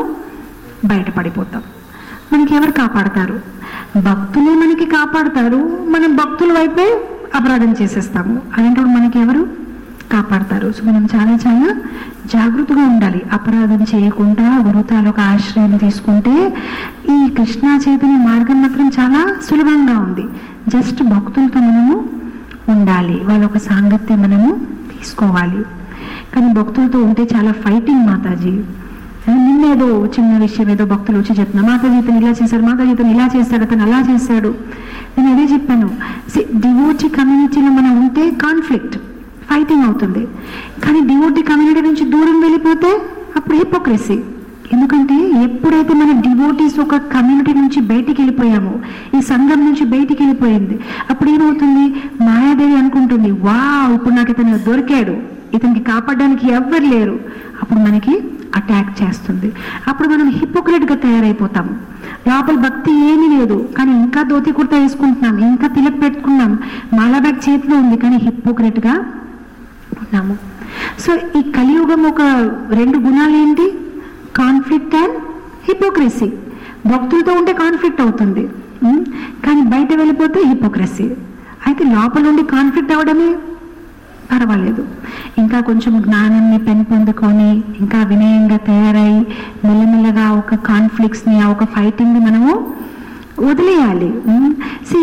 బయటపడిపోతాం మనకి ఎవరు కాపాడతారు భక్తులే మనకి కాపాడతారు మనం భక్తుల వైపే అపరాధం చేసేస్తాము అలాంటప్పుడు మనకి ఎవరు కాపాడతారు సో మనం చాలా చాలా జాగ్రత్తగా ఉండాలి అపరాధం చేయకుండా గురుతాలకు ఆశ్రయం తీసుకుంటే ఈ కృష్ణా చైతన్య మార్గం మాత్రం చాలా సులభంగా ఉంది జస్ట్ భక్తులతో మనము ఉండాలి వాళ్ళ ఒక సాంగత్యం మనము తీసుకోవాలి కానీ భక్తులతో ఉంటే చాలా ఫైటింగ్ మాతాజీ నిన్న ఏదో చిన్న విషయం ఏదో భక్తులు వచ్చి చెప్తున్నా మాతాజీ ఇతను ఇలా చేశాడు మాతాజీ ఇతను ఇలా చేస్తాడు అతను అలా చేశాడు నేను అదే చెప్పాను డివోటీ కమ్యూనిటీలో మనం ఉంటే కాన్ఫ్లిక్ట్ ఫైటింగ్ అవుతుంది కానీ డివోటీ కమ్యూనిటీ నుంచి దూరం వెళ్ళిపోతే అప్పుడు హిపోక్రసీ ఎందుకంటే ఎప్పుడైతే మన డివోటీస్ ఒక కమ్యూనిటీ నుంచి బయటికి వెళ్ళిపోయామో ఈ సంఘం నుంచి బయటికి వెళ్ళిపోయింది అప్పుడు ఏమవుతుంది మాయాదేవి అనుకుంటుంది వా ఇప్పుడు నాకు ఇతను దొరికాడు ఇతనికి కాపాడడానికి ఎవ్వరు లేరు అప్పుడు మనకి అటాక్ చేస్తుంది అప్పుడు మనం hypocrite గా తయారైపోతాం లోపల భక్తి ఏమీ లేదు కానీ ఇంకా ధోతి కుర్తా వేసుకుంటున్నాం ఇంకా తిలక్ పెట్టుకున్నాం మాలా బ్యాగ్ చేతిలో ఉంది కానీ hypocrite గా ఉన్నాము సో ఈ కలియుగం ఒక రెండు గుణాలు ఏంటి కాన్ఫ్లిక్ట్ అండ్ హిపోక్రసీ భక్తులతో ఉంటే కాన్ఫ్లిక్ట్ అవుతుంది ఉం? కానీ బయట వెళ్ళిపోతే హిపోక్రసీ అయితే లోపల ఉండి కాన్ఫ్లిక్ట్ అవ్వడమే పర్వాలేదు ఇంకా కొంచెం జ్ఞానాన్ని పెంపొందుకొని ఇంకా వినయంగా తయారై మెల్లమెల్లగా ఒక కాన్ఫ్లిక్ట్స్ని ఆ ఒక ఫైటింగ్ని మనము వదిలేయాలి సి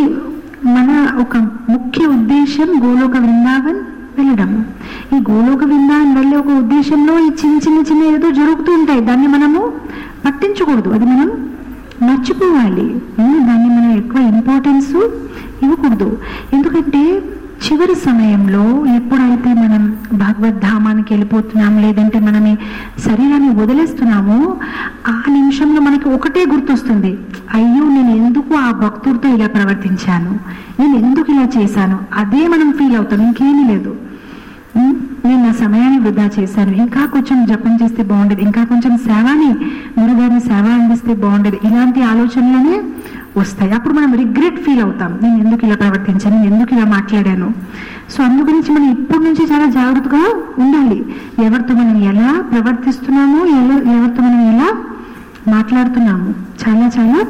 మన ఒక ముఖ్య ఉద్దేశం గోలోక వృందావన్ వెళ్ళడం ఈ గోలోక వృందావన్ వెళ్ళే ఒక ఉద్దేశంలో ఈ చిన్న చిన్న చిన్న ఏదో జరుగుతూ ఉంటాయి దాన్ని మనము పట్టించకూడదు అది మనం మర్చిపోవాలి ఉమ్, దాన్ని మనం ఎక్కువ ఇంపార్టెన్స్ ఇవ్వకూడదు ఎందుకంటే చివరి సమయంలో ఎప్పుడైతే మనం భగవద్ధామానికి వెళ్ళిపోతున్నాం లేదంటే మనం ఈ శరీరాన్ని వదిలేస్తున్నామో ఆ నిమిషంలో మనకి ఒకటే గుర్తొస్తుంది అయ్యో నేను ఎందుకు ఆ భక్తుడితో ఇలా ప్రవర్తించాను నేను ఎందుకు ఇలా చేశాను అదే మనం ఫీల్ అవుతాం ఇంకేమీ లేదు ఉమ్, నేను నా సమయాన్ని వృధా చేశాను ఇంకా కొంచెం జపం చేస్తే బాగుండేది ఇంకా కొంచెం సేవాని గురుగారిని సేవ అందిస్తే బాగుండేది ఇలాంటి ఆలోచనలనే వస్తాయి అప్పుడు మనం రిగ్రెట్ ఫీల్ అవుతాం నేను ఎందుకు ఇలా ప్రవర్తించాను నేను ఎందుకు ఇలా మాట్లాడాను సో అందు గురించి మనం ఇప్పటి నుంచి చాలా జాగ్రత్తగా ఉండాలి ఎవరితో మనం ఎలా ప్రవర్తిస్తున్నామో ఎలా ఎవరితో మనం ఎలా మాట్లాడుతున్నాము చాలా చాలా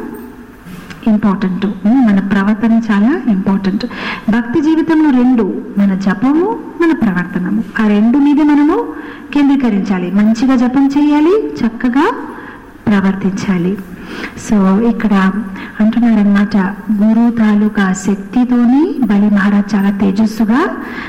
ఇంపార్టెంట్ మన ప్రవర్తన చాలా ఇంపార్టెంట్ భక్తి జీవితంలో రెండు మన జపము మన ప్రవర్తనము ఆ రెండు మీద మనము కేంద్రీకరించాలి మంచిగా జపం చేయాలి చక్కగా ప్రవర్తించాలి సో ఇక్కడ అంటున్నారనమాట గురు తాలూకా శక్తితోని బలి మహారాజ్ చాలా తేజస్సుగా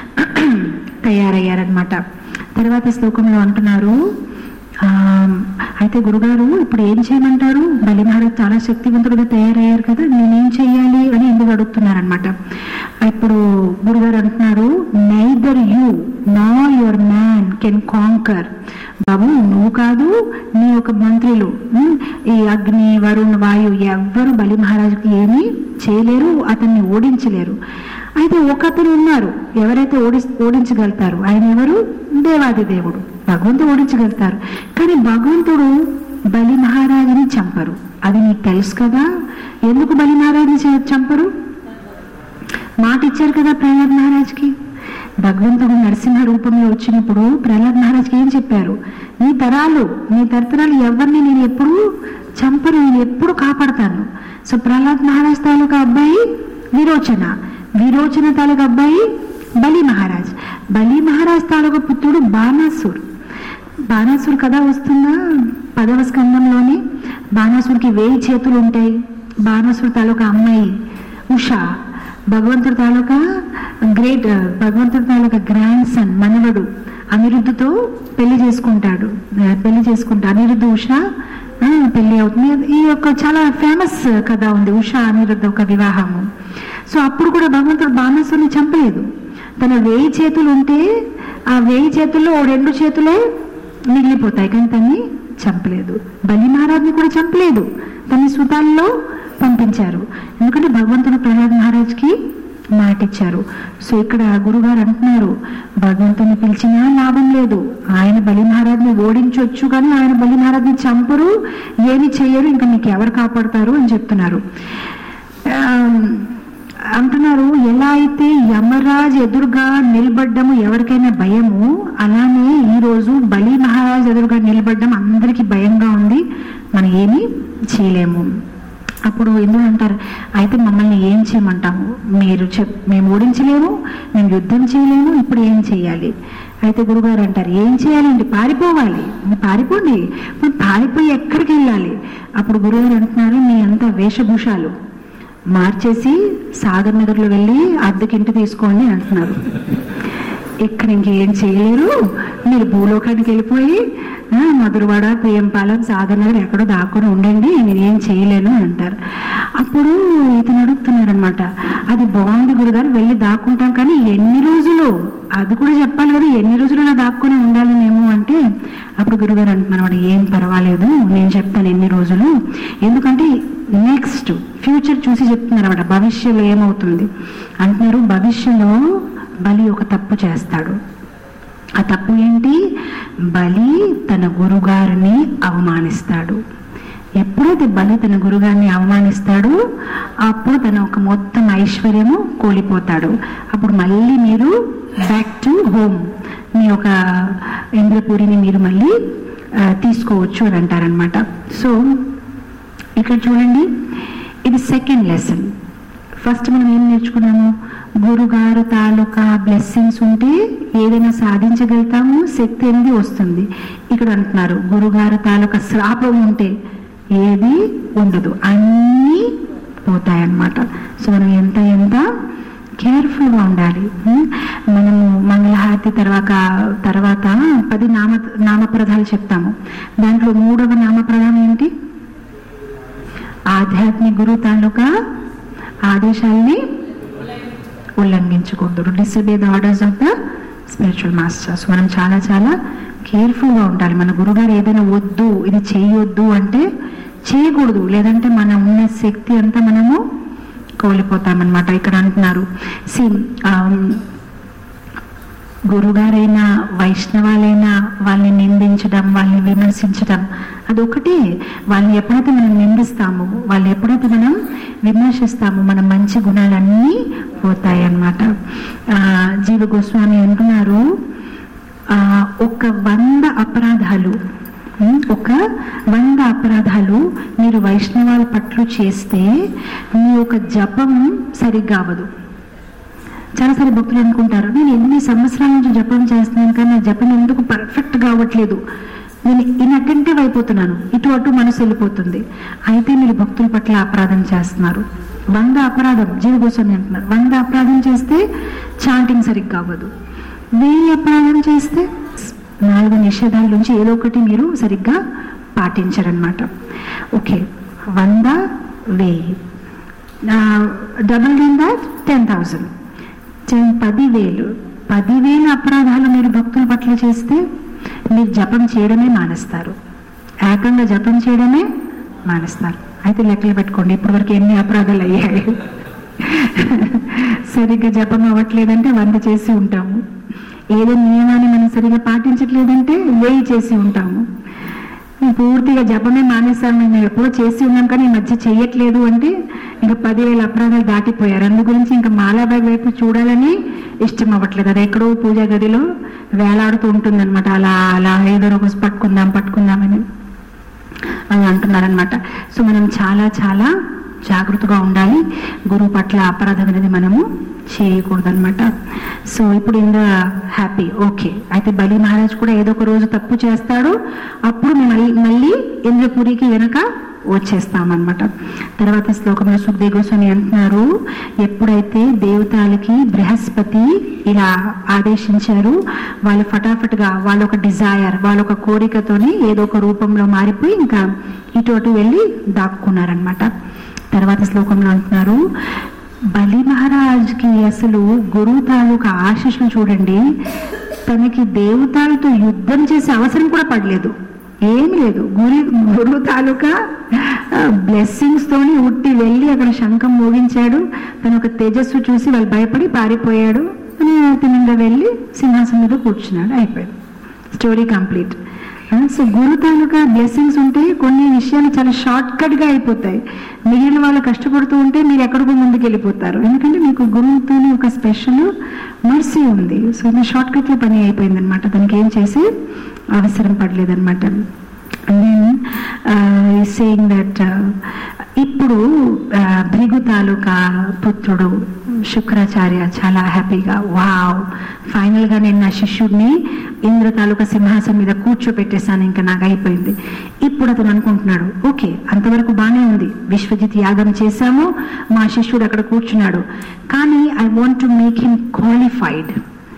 తయారయ్యారనమాట తర్వాత శ్లోకంలో అంటున్నారు ఆ, అయితే గురుగారు ఇప్పుడు ఏం చేయమంటారు బలి మహారాజ్ చాలా శక్తివంతుడుగా తయారయ్యారు కదా నేనేం చెయ్యాలి అని ఎందుకు అడుగుతున్నారనమాట ఇప్పుడు గురుగారు అంటున్నారు neither you nor your man can conquer బాబు నువ్వు కాదు నీ యొక్క మంత్రులు ఉమ్, ఈ అగ్ని వరుణ్ వాయు ఎవ్వరు బలి మహారాజుకి ఏమీ చేయలేరు అతన్ని ఓడించలేరు అయితే ఒక అతను ఉన్నారు ఎవరైతే ఓడి ఓడించగలుగుతారు ఆయన ఎవరు దేవాది దేవుడు భగవంతుడు ఓడించగలుగుతారు కానీ భగవంతుడు బలి మహారాజుని చంపరు అది నీకు తెలుసు కదా ఎందుకు బలి మహారాజుని చ- చంపరు మాట ఇచ్చారు కదా ప్రహ్లాద్ మహారాజ్కి భగవంతుడు నరసింహ రూపంలో వచ్చినప్పుడు ప్రహ్లాద్ మహారాజ్కి ఏం చెప్పారు నీ తరాలు నీ తరతరాలు ఎవరిని నేను ఎప్పుడు చంపను నేను ఎప్పుడు కాపాడతాను సో ప్రహ్లాద్ మహారాజ్ తాలూకా అబ్బాయి విరోచన విరోచన తాలూకా అబ్బాయి బలి మహారాజ్ బలి మహారాజ్ తాలూకా పుత్రుడు బాణాసుర్ బాణాసుర్ కథ వస్తుందా పదవ స్కందంలోని బాణాసుడికి వేయి చేతులు ఉంటాయి బాణాసుడు తాలూకా అమ్మాయి ఉషా భగవంతుడి తాలూకా గ్రేట్ భగవంతుడి తాలూకా గ్రాండ్ సన్ మనవడు అనిరుద్ధుతో పెళ్లి చేసుకుంటాడు ఆ, పెళ్లి చేసుకుంటా అనిరుద్ధ ఉషా ఆ, పెళ్లి అవుతుంది ఈ యొక్క చాలా ఫేమస్ కథ ఉంది ఉషా అనిరుద్ధ ఒక వివాహము సో అప్పుడు కూడా భగవంతుడు బాణాసుని చంపలేదు తన వేయి చేతులు ఉంటే ఆ వేయి చేతుల్లో ఓ రెండు చేతులే మిగిలిపోతాయి కానీ తన్ని చంపలేదు బలి మహారాజ్ని కూడా చంపలేదు తన సుతాల్లో పంపించారు ఎందుకంటే భగవంతుడు ప్రహ్లాద్ మహారాజ్కి మాట ఇచ్చారు సో ఇక్కడ గురుగారు అంటున్నారు భగవంతుని పిలిచినా లాభం లేదు ఆయన బలి మహారాజ్ని ఓడించవచ్చు కానీ ఆయన బలి మహారాజ్ని చంపరు ఏమి చెయ్యరు ఇంకా మీకు ఎవరు కాపాడతారు అని చెప్తున్నారు ఆమ్, అంటున్నారు ఎలా అయితే యమరాజ్ ఎదురుగా నిలబడ్డము ఎవరికైనా భయము అలానే ఈ రోజు బలి మహారాజ్ ఎదురుగా నిలబడ్డం అందరికీ భయంగా ఉంది మనం ఏమీ చేయలేము అప్పుడు ఎందుకు అంటారు అయితే మమ్మల్ని ఏం చేయమంటాము మీరు చెప్ మేము ఓడించలేము మేము యుద్ధం చేయలేము ఇప్పుడు ఏం చేయాలి అయితే గురుగారు అంటారు ఏం చేయాలండి పారిపోవాలి మీరు పారిపోండి ఇప్పుడు పారిపోయి ఎక్కడికి వెళ్ళాలి అప్పుడు గురుగారు అంటున్నారు మీ అంత వేషభూషాలు మార్చేసి సాగర్ నగర్లో వెళ్ళి అద్దెకింటి తీసుకోండి అంటున్నారు ఇక్కడ ఇంకేం చేయలేరు మీరు భూలోకానికి వెళ్ళిపోయి ఆ, మధురవాడ ప్రియంపాలెం సాగర్ నగర్ ఎక్కడో దాక్కుని ఉండండి నేను ఏం చేయలేను అని అంటారు అప్పుడు ఇతను అడుగుతున్నారు అనమాట అది బాగుంది గురుగారు వెళ్ళి దాక్కుంటాం కానీ ఎన్ని రోజులు అది కూడా చెప్పాలి కదా ఎన్ని రోజులు అలా దాక్కుని ఉండాలి మేము అంటే అప్పుడు గురుగారు అంటున్నారు "వాడు ఏం పర్వాలేదు నేను చెప్తాను ఎన్ని రోజులు ఎందుకంటే నెక్స్ట్ ఫ్యూచర్ చూసి చెప్తున్నారు అనమాట భవిష్యత్తులో ఏమవుతుంది అంటున్నారు భవిష్యత్తులో బలి ఒక తప్పు చేస్తాడు ఆ తప్పు ఏంటి బలి తన గురుగారిని అవమానిస్తాడు ఎప్పుడైతే బలి తన గురుగారిని అవమానిస్తాడో అప్పుడు తన ఒక మొత్తం ఐశ్వర్యము కోల్పోతాడు అప్పుడు మళ్ళీ మీరు బ్యాక్ టు హోమ్ మీ యొక్క ఇంద్రపురిని మీరు మళ్ళీ ఆ, తీసుకోవచ్చు అని అంటారనమాట సో ఇక్కడ చూడండి ఇది సెకండ్ లెసన్ ఫస్ట్ మనం ఏం నేర్చుకున్నాము గురుగారు తాలూకా బ్లెస్సింగ్స్ ఉంటే ఏదైనా సాధించగలుగుతాము శక్తి అనేది వస్తుంది ఇక్కడ అంటున్నారు గురుగారు తాలూకా శ్రాపం ఉంటే ఏది ఉండదు అన్నీ పోతాయన్నమాట సో మనం ఎంత ఎంత కేర్ఫుల్గా ఉండాలి ఉం? మనము మంగళహారతి తర్వాత తర్వాత పది నామ నామప్రదాలు చెప్తాము దాంట్లో మూడవ నామప్రదం ఏంటి ఆధ్యాత్మిక గురు తాలూకా ఆదేశాల్ని ఉల్లంఘించకూడదు disobey the orders of the spiritual masters మనం చాలా చాలా కేర్ఫుల్గా ఉండాలి మన గురుగారు ఏదైనా వద్దు ఇది చేయొద్దు అంటే చేయకూడదు లేదంటే మన ఉన్న శక్తి అంతా మనము కోల్పోతామన్నమాట ఇక్కడ అంటున్నారు సి గురుగారైనా వైష్ణవాలైనా వాళ్ళని నిందించడం వాళ్ళని విమర్శించడం అదొకటే వాళ్ళని ఎప్పుడైతే మనం నిందిస్తామో వాళ్ళు ఎప్పుడైతే మనం విమర్శిస్తామో మన మంచి గుణాలన్నీ పోతాయి అన్నమాట ఆ, జీవ గోస్వామి అంటున్నారు ఆ, ఒక వంద అపరాధాలు ఉం, ఒక వంద అపరాధాలు మీరు వైష్ణవాల పట్ల చేస్తే మీ యొక్క జపం సరిగ్గా అవ్వదు చాలాసార్లు భక్తులు అనుకుంటారు నేను ఎన్ని సంవత్సరాల నుంచి జపం చేస్తున్నాను కానీ నా జపం ఎందుకు పర్ఫెక్ట్ కావట్లేదు నేను ఇన్అటెంటివ్ అయిపోతున్నాను ఇటు అటు మనసు వెళ్ళిపోతుంది అయితే మీరు భక్తుల పట్ల అపరాధం చేస్తున్నారు వంద అపరాధం జీవ గోస్వామి అంటున్నారు వంద అపరాధం చేస్తే చాంటింగ్ సరిగ్గా అవ్వదు వెయ్యి అపరాధం చేస్తే నాలుగు నిషేధాల నుంచి ఏదో ఒకటి మీరు సరిగ్గా పాటించరనమాట ఓకే వంద వెయ్యి double in that ten thousand పదివేలు పదివేల అపరాధాలు మీరు భక్తుల పట్ల చేస్తే మీరు జపం చేయడమే మానేస్తారు ఏకంగా జపం చేయడమే మానేస్తారు అయితే లెక్కలు పెట్టుకోండి ఇప్పటివరకు ఎన్ని అపరాధాలు అయ్యాయి సరిగ్గా జపం అవ్వట్లేదంటే వంద చేసి ఉంటాము ఏదో నియమాన్ని మనం సరిగ్గా పాటించట్లేదంటే వేయి చేసి ఉంటాము మేము పూర్తిగా జపమే మానేసాం మేము ఎప్పుడో చేసి ఉన్నాం కానీ ఈ మధ్య చెయ్యట్లేదు అంటే ఇంకా పదివేల అపరాధాలు దాటిపోయారు అందు గురించి ఇంకా మాలాబాగ్ వైపు చూడాలని ఇష్టం అవ్వట్లేదు అది ఎక్కడో పూజా గదిలో వేలాడుతూ ఉంటుందన్నమాట అలా అలా ఏదో రోజు పట్టుకుందాం పట్టుకుందామని అని అంటున్నారనమాట సో మనం చాలా చాలా జాగ్రత్తగా ఉండాలి గురువు పట్ల అపరాధం అనేది మనము చేయకూడదన్నమాట సో ఇప్పుడు ఇంద హ్యాపీ ఓకే అయితే బలి మహారాజ్ కూడా ఏదో ఒక రోజు తప్పు చేస్తాడు అప్పుడు మేము మళ్ళీ మళ్ళీ ఇంద్రపురికి వెనక వచ్చేస్తామన్నమాట తర్వాత శ్లోకంలో సుఖదేవ్ గోస్వామి అంటున్నారు ఎప్పుడైతే దేవతలకి బృహస్పతి ఇలా ఆదేశించారు వాళ్ళు ఫటాఫట్గా వాళ్ళ ఒక డిజైర్ వాళ్ళ ఒక కోరికతోని ఏదో ఒక రూపంలో మారిపోయి ఇంకా ఇటు అటు వెళ్ళి దాక్కున్నారనమాట తర్వాత శ్లోకంలో అంటున్నారు బలి మహారాజ్కి అసలు గురువు తాలూకా ఆశీస్సులు చూడండి తనకి దేవతలతో యుద్ధం చేసే అవసరం కూడా పడలేదు ఏమి లేదు గురి గురువు తాలూకా బ్లెస్సింగ్స్ తోని ఉట్టి వెళ్ళి అక్కడ శంఖం మోగించాడు తన ఒక తేజస్సు చూసి వాళ్ళు భయపడి పారిపోయాడు తినంగా వెళ్ళి సింహాసనం మీద కూర్చున్నాడు అయిపోయింది స్టోరీ కంప్లీట్ సో గురు తాలూకా బ్లెస్సింగ్స్ ఉంటే కొన్ని విషయాలు చాలా షార్ట్ కట్ గా అయిపోతాయి మిగిలిన వాళ్ళు కష్టపడుతూ ఉంటే మీరు ఎక్కడికో ముందుకు వెళ్ళిపోతారు ఎందుకంటే మీకు గురువుతో ఒక స్పెషల్ మర్సీ ఉంది సో ఇది షార్ట్ కట్ లో పని అయిపోయింది అనమాట దానికి ఏం చేసి అవసరం పడలేదన్నమాట దెన్ సేయింగ్ దట్ ఇప్పుడు భృగు తాలూకా పుత్రుడు శుక్రాచార్య చాలా హ్యాపీగా వావ్ ఫైనల్ గా నేను నా శిష్యుడిని ఇంద్ర తాలూకా సింహాసనం మీద కూర్చోపెట్టేశాను ఇంకా నాకు అయిపోయింది ఇప్పుడు అతను అనుకుంటున్నాడు ఓకే అంతవరకు బాగానే ఉంది విశ్వజిత్ యాగం చేశాము మా శిష్యుడు అక్కడ కూర్చున్నాడు కానీ I want to make him qualified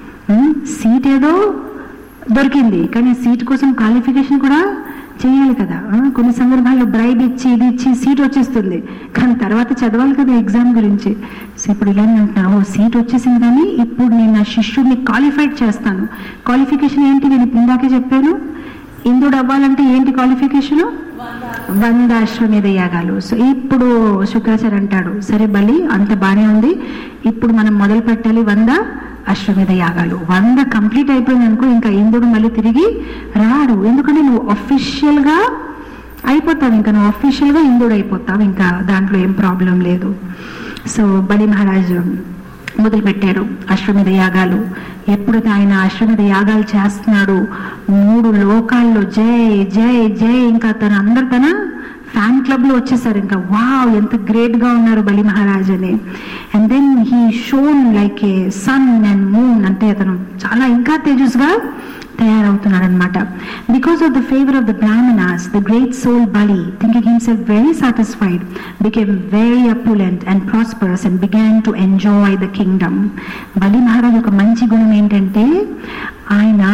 seat ఏదో దొరికింది కానీ సీట్ కోసం క్వాలిఫికేషన్ కూడా చేయాలి కదా ఆ, కొన్ని సందర్భాల్లో బ్రైబ్ ఇచ్చి ఇది ఇచ్చి సీట్ వచ్చేస్తుంది కానీ తర్వాత చదవాలి కదా ఎగ్జామ్ గురించి సో ఇప్పుడు ఇలానే అంటున్నా ఓ సీట్ వచ్చేసింది కానీ ఇప్పుడు నేను నా శిష్యుడిని క్వాలిఫైడ్ చేస్తాను క్వాలిఫికేషన్ ఏంటి నేను ఇప్పుడు ఇందాకే చెప్పాను ఇందుడు అవ్వాలంటే ఏంటి క్వాలిఫికేషను వంద అశ్వమేధ యాగాలు సో ఇప్పుడు శుక్రాచార్య అంటాడు సరే బలి అంత బానే ఉంది ఇప్పుడు మనం మొదలు పెట్టాలి వంద అశ్వమేధ యాగాలు వంద కంప్లీట్ అయిపోయింది అనుకో ఇంకా ఇంద్రుడు మళ్ళీ తిరిగి రాడు ఎందుకంటే నువ్వు అఫీషియల్ గా అయిపోతావు ఇంకా నువ్వు అఫీషియల్ గా ఇంద్రుడు అయిపోతావు ఇంకా దాంట్లో ఏం ప్రాబ్లం లేదు సో బలి మహారాజు మొదలు పెట్టారు అశ్వమేధ యాగాలు ఎప్పుడైతే ఆయన అశ్వమేధ యాగాలు చేస్తున్నాడు మూడు లోకాల్లో జై జై జై ఇంకా తన అందరు తన ఫ్యాన్ క్లబ్ లో వచ్చేసారు ఇంకా వావ్ ఎంత గ్రేట్ గా ఉన్నారు బలి మహారాజ్ అని and then he shone like a sun and moon అంటే అతను చాలా ఇంకా తేజస్గా తయారవుతున్నాడు అనమాట because of the favour of the brahmanas the great soul Bali thinking himself very satisfied became very opulent and prosperous and began to enjoy the kingdom Bali Maharaj ఒక మంచి గుణం ఏంటంటే ఆయన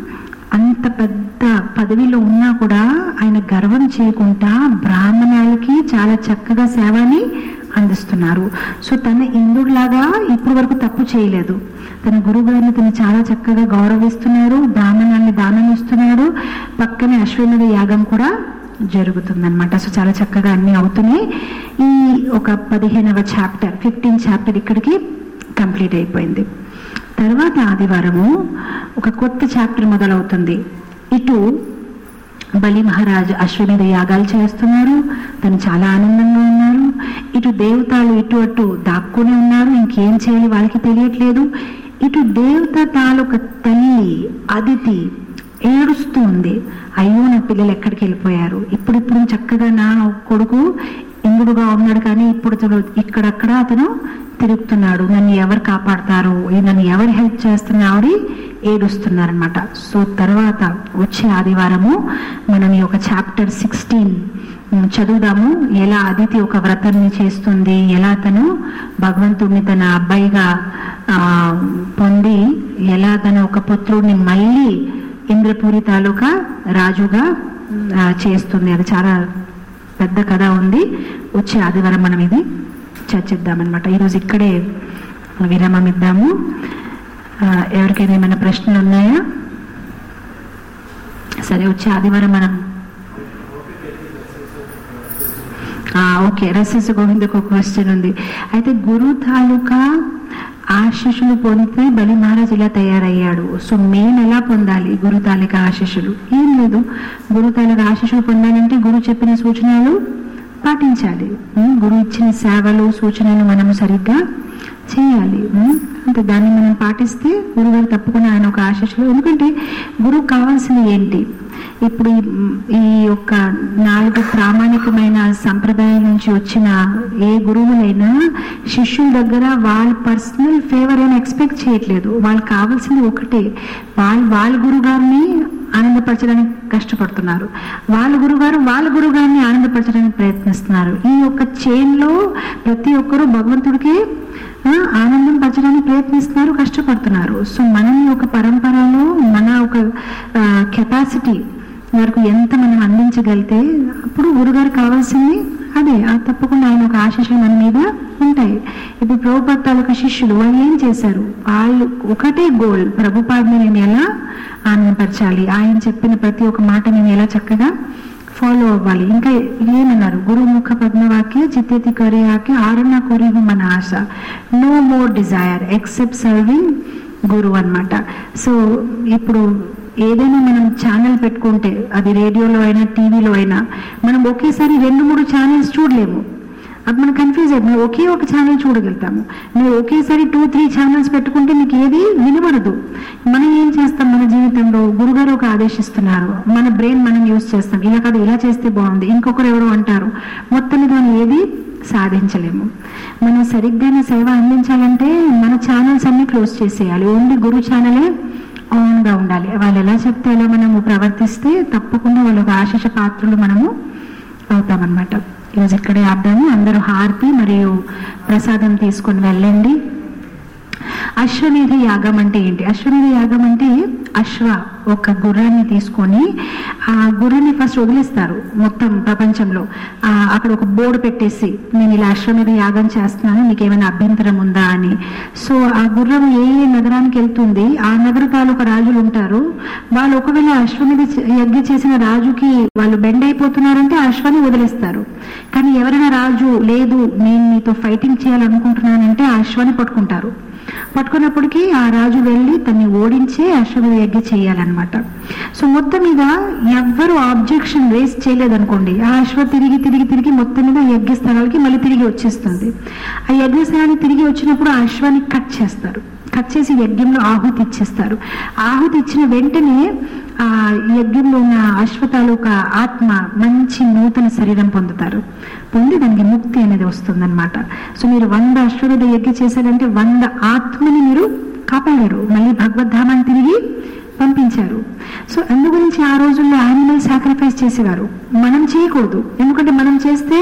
అంత పెద్ద పదవిలో ఉన్నా కూడా ఆయన గర్వం చేయకుండా బ్రాహ్మణాలకి చాలా చక్కగా సేవని అందిస్తున్నారు సో తన ఇంద్రుడిలాగా ఇప్పటి వరకు తప్పు చేయలేదు తన గురువు గారిని తను చాలా చక్కగా గౌరవిస్తున్నారు బ్రాహ్మణాన్ని దానం ఇస్తున్నాడు పక్కనే అశ్వమేధ యాగం కూడా జరుగుతుందన్నమాట సో చాలా చక్కగా అన్ని అవుతున్నాయి ఈ ఒక పదిహేనవ చాప్టర్ ఫిఫ్టీన్ చాప్టర్ ఇక్కడికి కంప్లీట్ అయిపోయింది తర్వాత ఆదివారము ఒక కొత్త చాప్టర్ మొదలవుతుంది ఇటు బలి మహారాజు అశ్వమేధ యాగాలు చేస్తున్నారు తను చాలా ఆనందంగా ఉన్నారు ఇటు దేవతలు ఇటు అటు దాక్కుని ఉన్నారు ఇంకేం చేయాలి వాళ్ళకి తెలియట్లేదు ఇటు దేవత తాలూక తల్లి అదితి ఏడుస్తూ ఉంది అయ్యో నా పిల్లలు ఎక్కడికి వెళ్ళిపోయారు ఇప్పుడిప్పుడు చక్కగా నా కొడుకు ఇంగుడుగా ఉన్నాడు కానీ ఇప్పుడు అతను ఇక్కడక్కడ అతను తిరుగుతున్నాడు నన్ను ఎవరు కాపాడతారు ఈ నన్ను ఎవరు హెల్ప్ చేస్తున్న ఆవిడ ఏడుస్తున్నారనమాట సో తర్వాత వచ్చే ఆదివారము మనం ఈ ఒక చాప్టర్ సిక్స్టీన్ చదువుదాము ఎలా అదితి ఒక వ్రతాన్ని చేస్తుంది ఎలా తను భగవంతుడిని తన అబ్బాయిగా ఆ, పొంది ఎలా తన ఒక పుత్రుడిని మళ్ళీ ఇంద్రపూరి తాలూకా రాజుగా ఆ, చేస్తుంది అది చాలా పెద్ద కథ ఉంది వచ్చే ఆదివారం మనం ఇది చర్చిద్దామన్నమాట ఈరోజు ఇక్కడే విరామం ఇద్దాము ఆ, ఎవరికైనా ఏమైనా ప్రశ్నలు ఉన్నాయా సరే వచ్చే ఆదివారం మనం ఆ, ఓకే రసస్ గోవిందకు ఒక క్వశ్చన్ ఉంది అయితే గురు తాలూకా ఆశీస్సులు పొందితే బలి మహారాజ్ ఇలా తయారయ్యాడు సో మేము ఎలా పొందాలి గురు తాలూకా ఆశీస్సులు ఏం లేదు గురు తాలూకా ఆశీస్సులు పొందాలంటే గురు చెప్పిన సూచనలు పాటించాలి ఉం, గురు ఇచ్చిన సేవలు సూచనలు మనము సరిగ్గా చేయాలి ఉం? అంటే దాన్ని మనం పాటిస్తే గురుగారు తప్పకుండా ఆయన ఒక ఆశీస్సులు ఎందుకంటే గురువు కావాల్సింది ఏంటి ఇప్పుడు ఈ- ఈ యొక్క నాలుగు ప్రామాణికమైన సంప్రదాయాల నుంచి వచ్చిన ఏ గురువులైనా శిష్యుల దగ్గర వాళ్ళ పర్సనల్ ఫేవర్ ఏమి ఎక్స్పెక్ట్ చేయట్లేదు వాళ్ళకి కావాల్సింది ఒకటే వాళ్ళు వాళ్ళ గురుగారిని ఆనందపరచడానికి కష్టపడుతున్నారు వాళ్ళ గురుగారు వాళ్ళ గురుగారిని ఆనందపరచడానికి ప్రయత్నిస్తున్నారు ఈ యొక్క చైన్లో ప్రతి ఒక్కరూ భగవంతుడికి ఆ, ఆనందం పరచడానికి ప్రయత్నిస్తున్నారు కష్టపడుతున్నారు సో మనం ఈ ఒక పరంపరలో మన ఒక కెపాసిటీ వరకు ఎంత మనం అందించగలిగితే అప్పుడు గురుగారు కావాల్సింది అదే ఆ తప్పకుండా ఆయన ఒక ఆశీస్సులు మన మీద ఉంటాయి ఇప్పుడు ప్రభుపాద తాలూకా శిష్యులు వాళ్ళు ఏం చేశారు వాళ్ళు ఒకటే గోల్ ప్రభుపాదని నేను ఎలా ఆనందపరచాలి ఆయన చెప్పిన ప్రతి ఒక్క మాట నేను ఎలా చక్కగా ఫాలో అవ్వాలి ఇంకా ఏమన్నారు గురుముఖ పద్మవాక్య చిత్తేతి కరియాకి ఆరణ కొరిగు మన ఆశ no more desire except serving guru అన్నమాట సో ఇప్పుడు ఏదైనా మనం ఛానల్ పెట్టుకుంటే అది రేడియోలో అయినా టీవీలో అయినా మనం ఒకేసారి రెండు మూడు ఛానల్స్ చూడలేము అది మనం కన్ఫ్యూజ్ అయిపోయి ఒకే ఒక ఛానల్ చూడగలుగుతాము మీరు ఒకేసారి టూ త్రీ ఛానల్స్ పెట్టుకుంటే మీకు ఏది వినబడదు మనం ఏం చేస్తాం మన జీవితంలో గురుగారు ఒక ఆదేశిస్తున్నారు మన బ్రెయిన్ మనం యూజ్ చేస్తాం ఇలా కాదు ఇలా చేస్తే బాగుంది ఇంకొకరు ఎవరు అంటారు మొత్తం మీద మనం ఏది సాధించలేము మనం సరిగ్గా సేవ అందించాలంటే మన ఛానల్స్ అన్ని క్లోజ్ చేసేయాలి ఓన్లీ గురు ఛానలే ఆన్గా ఉండాలి వాళ్ళు ఎలా చెప్తే ఎలా మనము ప్రవర్తిస్తే తప్పకుండా వాళ్ళకి ఆశీష పాత్రలు మనము అవుతామన్నమాట ఈరోజు ఇక్కడే ఆపుదాము అందరూ హారతి మరియు ప్రసాదం తీసుకొని వెళ్ళండి అశ్వమేధ యాగం అంటే ఏంటి అశ్వమేధ యాగం అంటే అశ్వ ఒక గుర్రాన్ని తీసుకొని ఆ గుర్రాన్ని ఫస్ట్ వదిలేస్తారు మొత్తం ప్రపంచంలో ఆ, అక్కడ ఒక బోర్డు పెట్టేసి నేను ఇలా అశ్వమేధ యాగం చేస్తున్నాను మీకు ఏమైనా అభ్యంతరం ఉందా అని సో ఆ గుర్రం ఏ ఏ నగరానికి వెళ్తుంది ఆ నగర తాలూకా రాజులు ఉంటారు వాళ్ళు ఒకవేళ అశ్వమేధ చ- యజ్ఞ చేసిన రాజుకి వాళ్ళు బెండ్ అయిపోతున్నారంటే ఆ అశ్వాన్ని వదిలేస్తారు కానీ ఎవరైనా రాజు లేదు నేను మీతో ఫైటింగ్ చేయాలనుకుంటున్నానంటే ఆ అశ్వాన్ని పట్టుకుంటారు పట్టుకున్నప్పటికీ ఆ రాజు వెళ్ళి తన్ని ఓడించే అశ్వమేధ యజ్ఞ చేయాలన్నమాట సో మొత్తం మీద ఎవ్వరు ఆబ్జెక్షన్ రేస్ చేయలేదనుకోండి ఆ అశ్వ తిరిగి తిరిగి తిరిగి మొత్తం మీద యజ్ఞ స్థలాలకి మళ్ళీ తిరిగి వచ్చేస్తుంది ఆ యజ్ఞ స్థలానికి తిరిగి వచ్చినప్పుడు ఆ అశ్వాన్ని కట్ చేస్తారు కట్ చేసి యజ్ఞంలో ఆహుతి ఇచ్చేస్తారు ఆహుతి ఇచ్చిన వెంటనే ఆ యజ్ఞంలో ఉన్న అశ్వ తాలూకా ఆత్మ మంచి నూతన శరీరం పొందుతారు పొంది దానికి ముక్తి అనేది వస్తుందన్నమాట సో మీరు వంద అశ్వమేధ యజ్ఞ చేశారంటే వంద ఆత్మని మీరు కాపాడారు మళ్ళీ భగవద్ధామాన్ని తిరిగి పంపించారు సో అందు గురించి ఆ రోజుల్లో యానిమల్ సాక్రిఫైస్ చేసేవారు మనం చేయకూడదు ఎందుకంటే మనం చేస్తే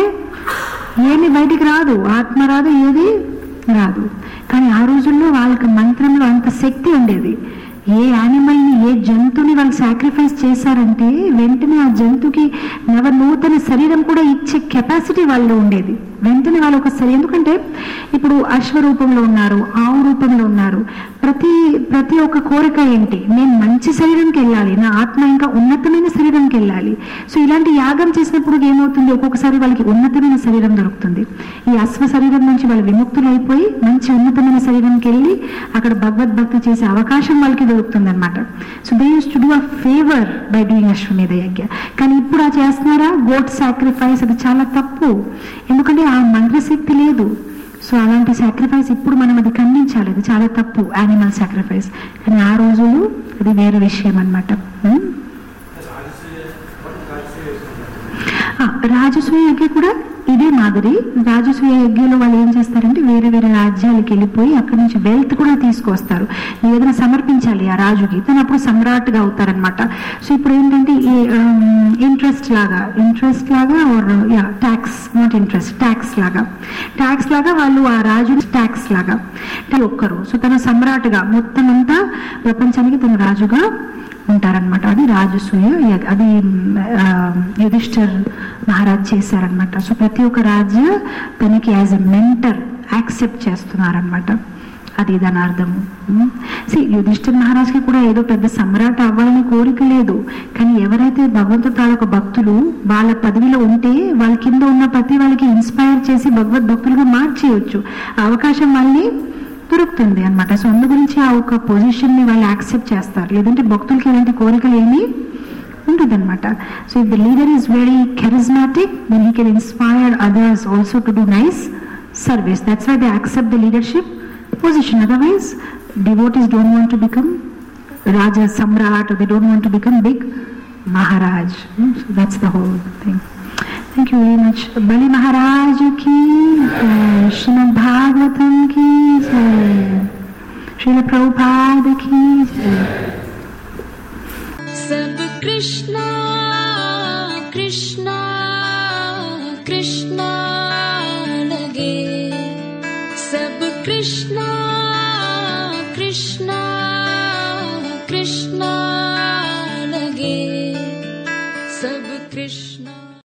ఏమి బయటికి రాదు ఆత్మ రాదు ఏది రాదు కానీ ఆ రోజుల్లో వాళ్ళకి మంత్రంలో అంత శక్తి ఉండేది ఏ యానిమల్ని ఏ జంతువుని వాళ్ళు సాక్రిఫైస్ చేశారంటే వెంటనే ఆ జంతువుకి నవ నూతన శరీరం కూడా ఇచ్చే కెపాసిటీ వాళ్ళు ఉండేది వెంటనే వాళ్ళు ఒక శరీరం ఎందుకంటే ఇప్పుడు అశ్వ రూపంలో ఉన్నారు ఆవు రూపంలో ఉన్నారు ప్రతి ప్రతి ఒక్క కోరిక ఏంటి నేను మంచి శరీరంకి వెళ్ళాలి నా ఆత్మ ఇంకా ఉన్నతమైన శరీరంకి వెళ్ళాలి సో ఇలాంటి యాగం చేసినప్పుడు ఏమవుతుంది ఒక్కొక్కసారి వాళ్ళకి ఉన్నతమైన శరీరం దొరుకుతుంది ఈ అశ్వ శరీరం నుంచి వాళ్ళు విముక్తులు అయిపోయి మంచి ఉన్నతమైన శరీరంకి వెళ్ళి అక్కడ భగవద్భక్తి చేసే అవకాశం వాళ్ళకి దొరుకుతుంది అనమాట so they use to do a favour by doing Ashvamedha yajna కానీ ఇప్పుడు ఆ చేస్తున్నారా గోట్ సాక్రిఫైస్ అది చాలా తప్పు ఎందుకంటే ఆ మంత్రశక్తి లేదు సో అలాంటి సాక్రిఫైస్ ఇప్పుడు మనం అది ఖండించాలి అది చాలా తప్పు యానిమల్ సాక్రిఫైస్ కానీ ఆ రోజులు అది వేరే విషయం అనమాట రాజసూయ యజ్ఞ కూడా ఇదే మాదిరి రాజసూయ యజ్ఞంలో వాళ్ళు ఏం చేస్తారంటే వేరే వేరే రాజ్యాలకు వెళ్ళిపోయి అక్కడి నుంచి వెల్త్ కూడా తీసుకొస్తారు ఏదైనా సమర్పించాలి ఆ రాజుకి తను అప్పుడు సమ్రాట్గా అవుతారనమాట సో ఇప్పుడు ఏంటంటే ఈ ఇంట్రెస్ట్ లాగా ఇంట్రెస్ట్ లాగా ఆర్ యా ట్యాక్స్ నాట్ ఇంట్రెస్ట్ ట్యాక్స్ లాగా ట్యాక్స్ లాగా వాళ్ళు ఆ రాజు ట్యాక్స్ లాగా అంటే ఒక్కరు సో తన సమ్రాట్గా మొత్తం అంతా ప్రపంచానికి తను రాజుగా ఉంటారనమాట అది రాజసూయ యజ్ఞ. అది ఆ, యుధిష్ఠర్ మహారాజ్ చేశారనమాట సో ప్రతి ఒక్క రాజు తనకి యాజ్ ఎ మెంటర్ యాక్సెప్ట్ చేస్తున్నారనమాట అది దాని అర్థము సి యుధిష్ఠిర్ మహారాజ్కి కూడా ఏదో పెద్ద సమ్రాట్ అవ్వాలని కోరిక లేదు కానీ ఎవరైతే భగవంతుడు తాలూకు భక్తులు వాళ్ళ పదవిలో ఉంటే వాళ్ళ కింద ఉన్న ప్రతి వాళ్ళకి ఇన్స్పైర్ చేసి భగవద్ భక్తులుగా మార్చేయచ్చు ఆ అవకాశం వాళ్ళని దొరుకుతుంది అన్నమాట సో అందు గురించి ఆ ఒక పొజిషన్ ని వాళ్ళు యాక్సెప్ట్ చేస్తారు లేదంటే భక్తులకి ఇలాంటి కోరికలు ఏమీ ఉంటుందన్నమాట so if the leader is very charismatic then he can inspire others also to do nice service that's why they accept the leadership position otherwise devotees don't want to become Raja Samrat or they don't want to become big Maharaj. Hmm, So that's the whole thing. Thank you very much. Bali Maharaj ki jai. Srimad Bhagavatam ki jai. Srila Prabhupada ki jai. सब कृष्णा कृष्णा कृष्णा लगे सब कृष्णा कृष्णा कृष्णा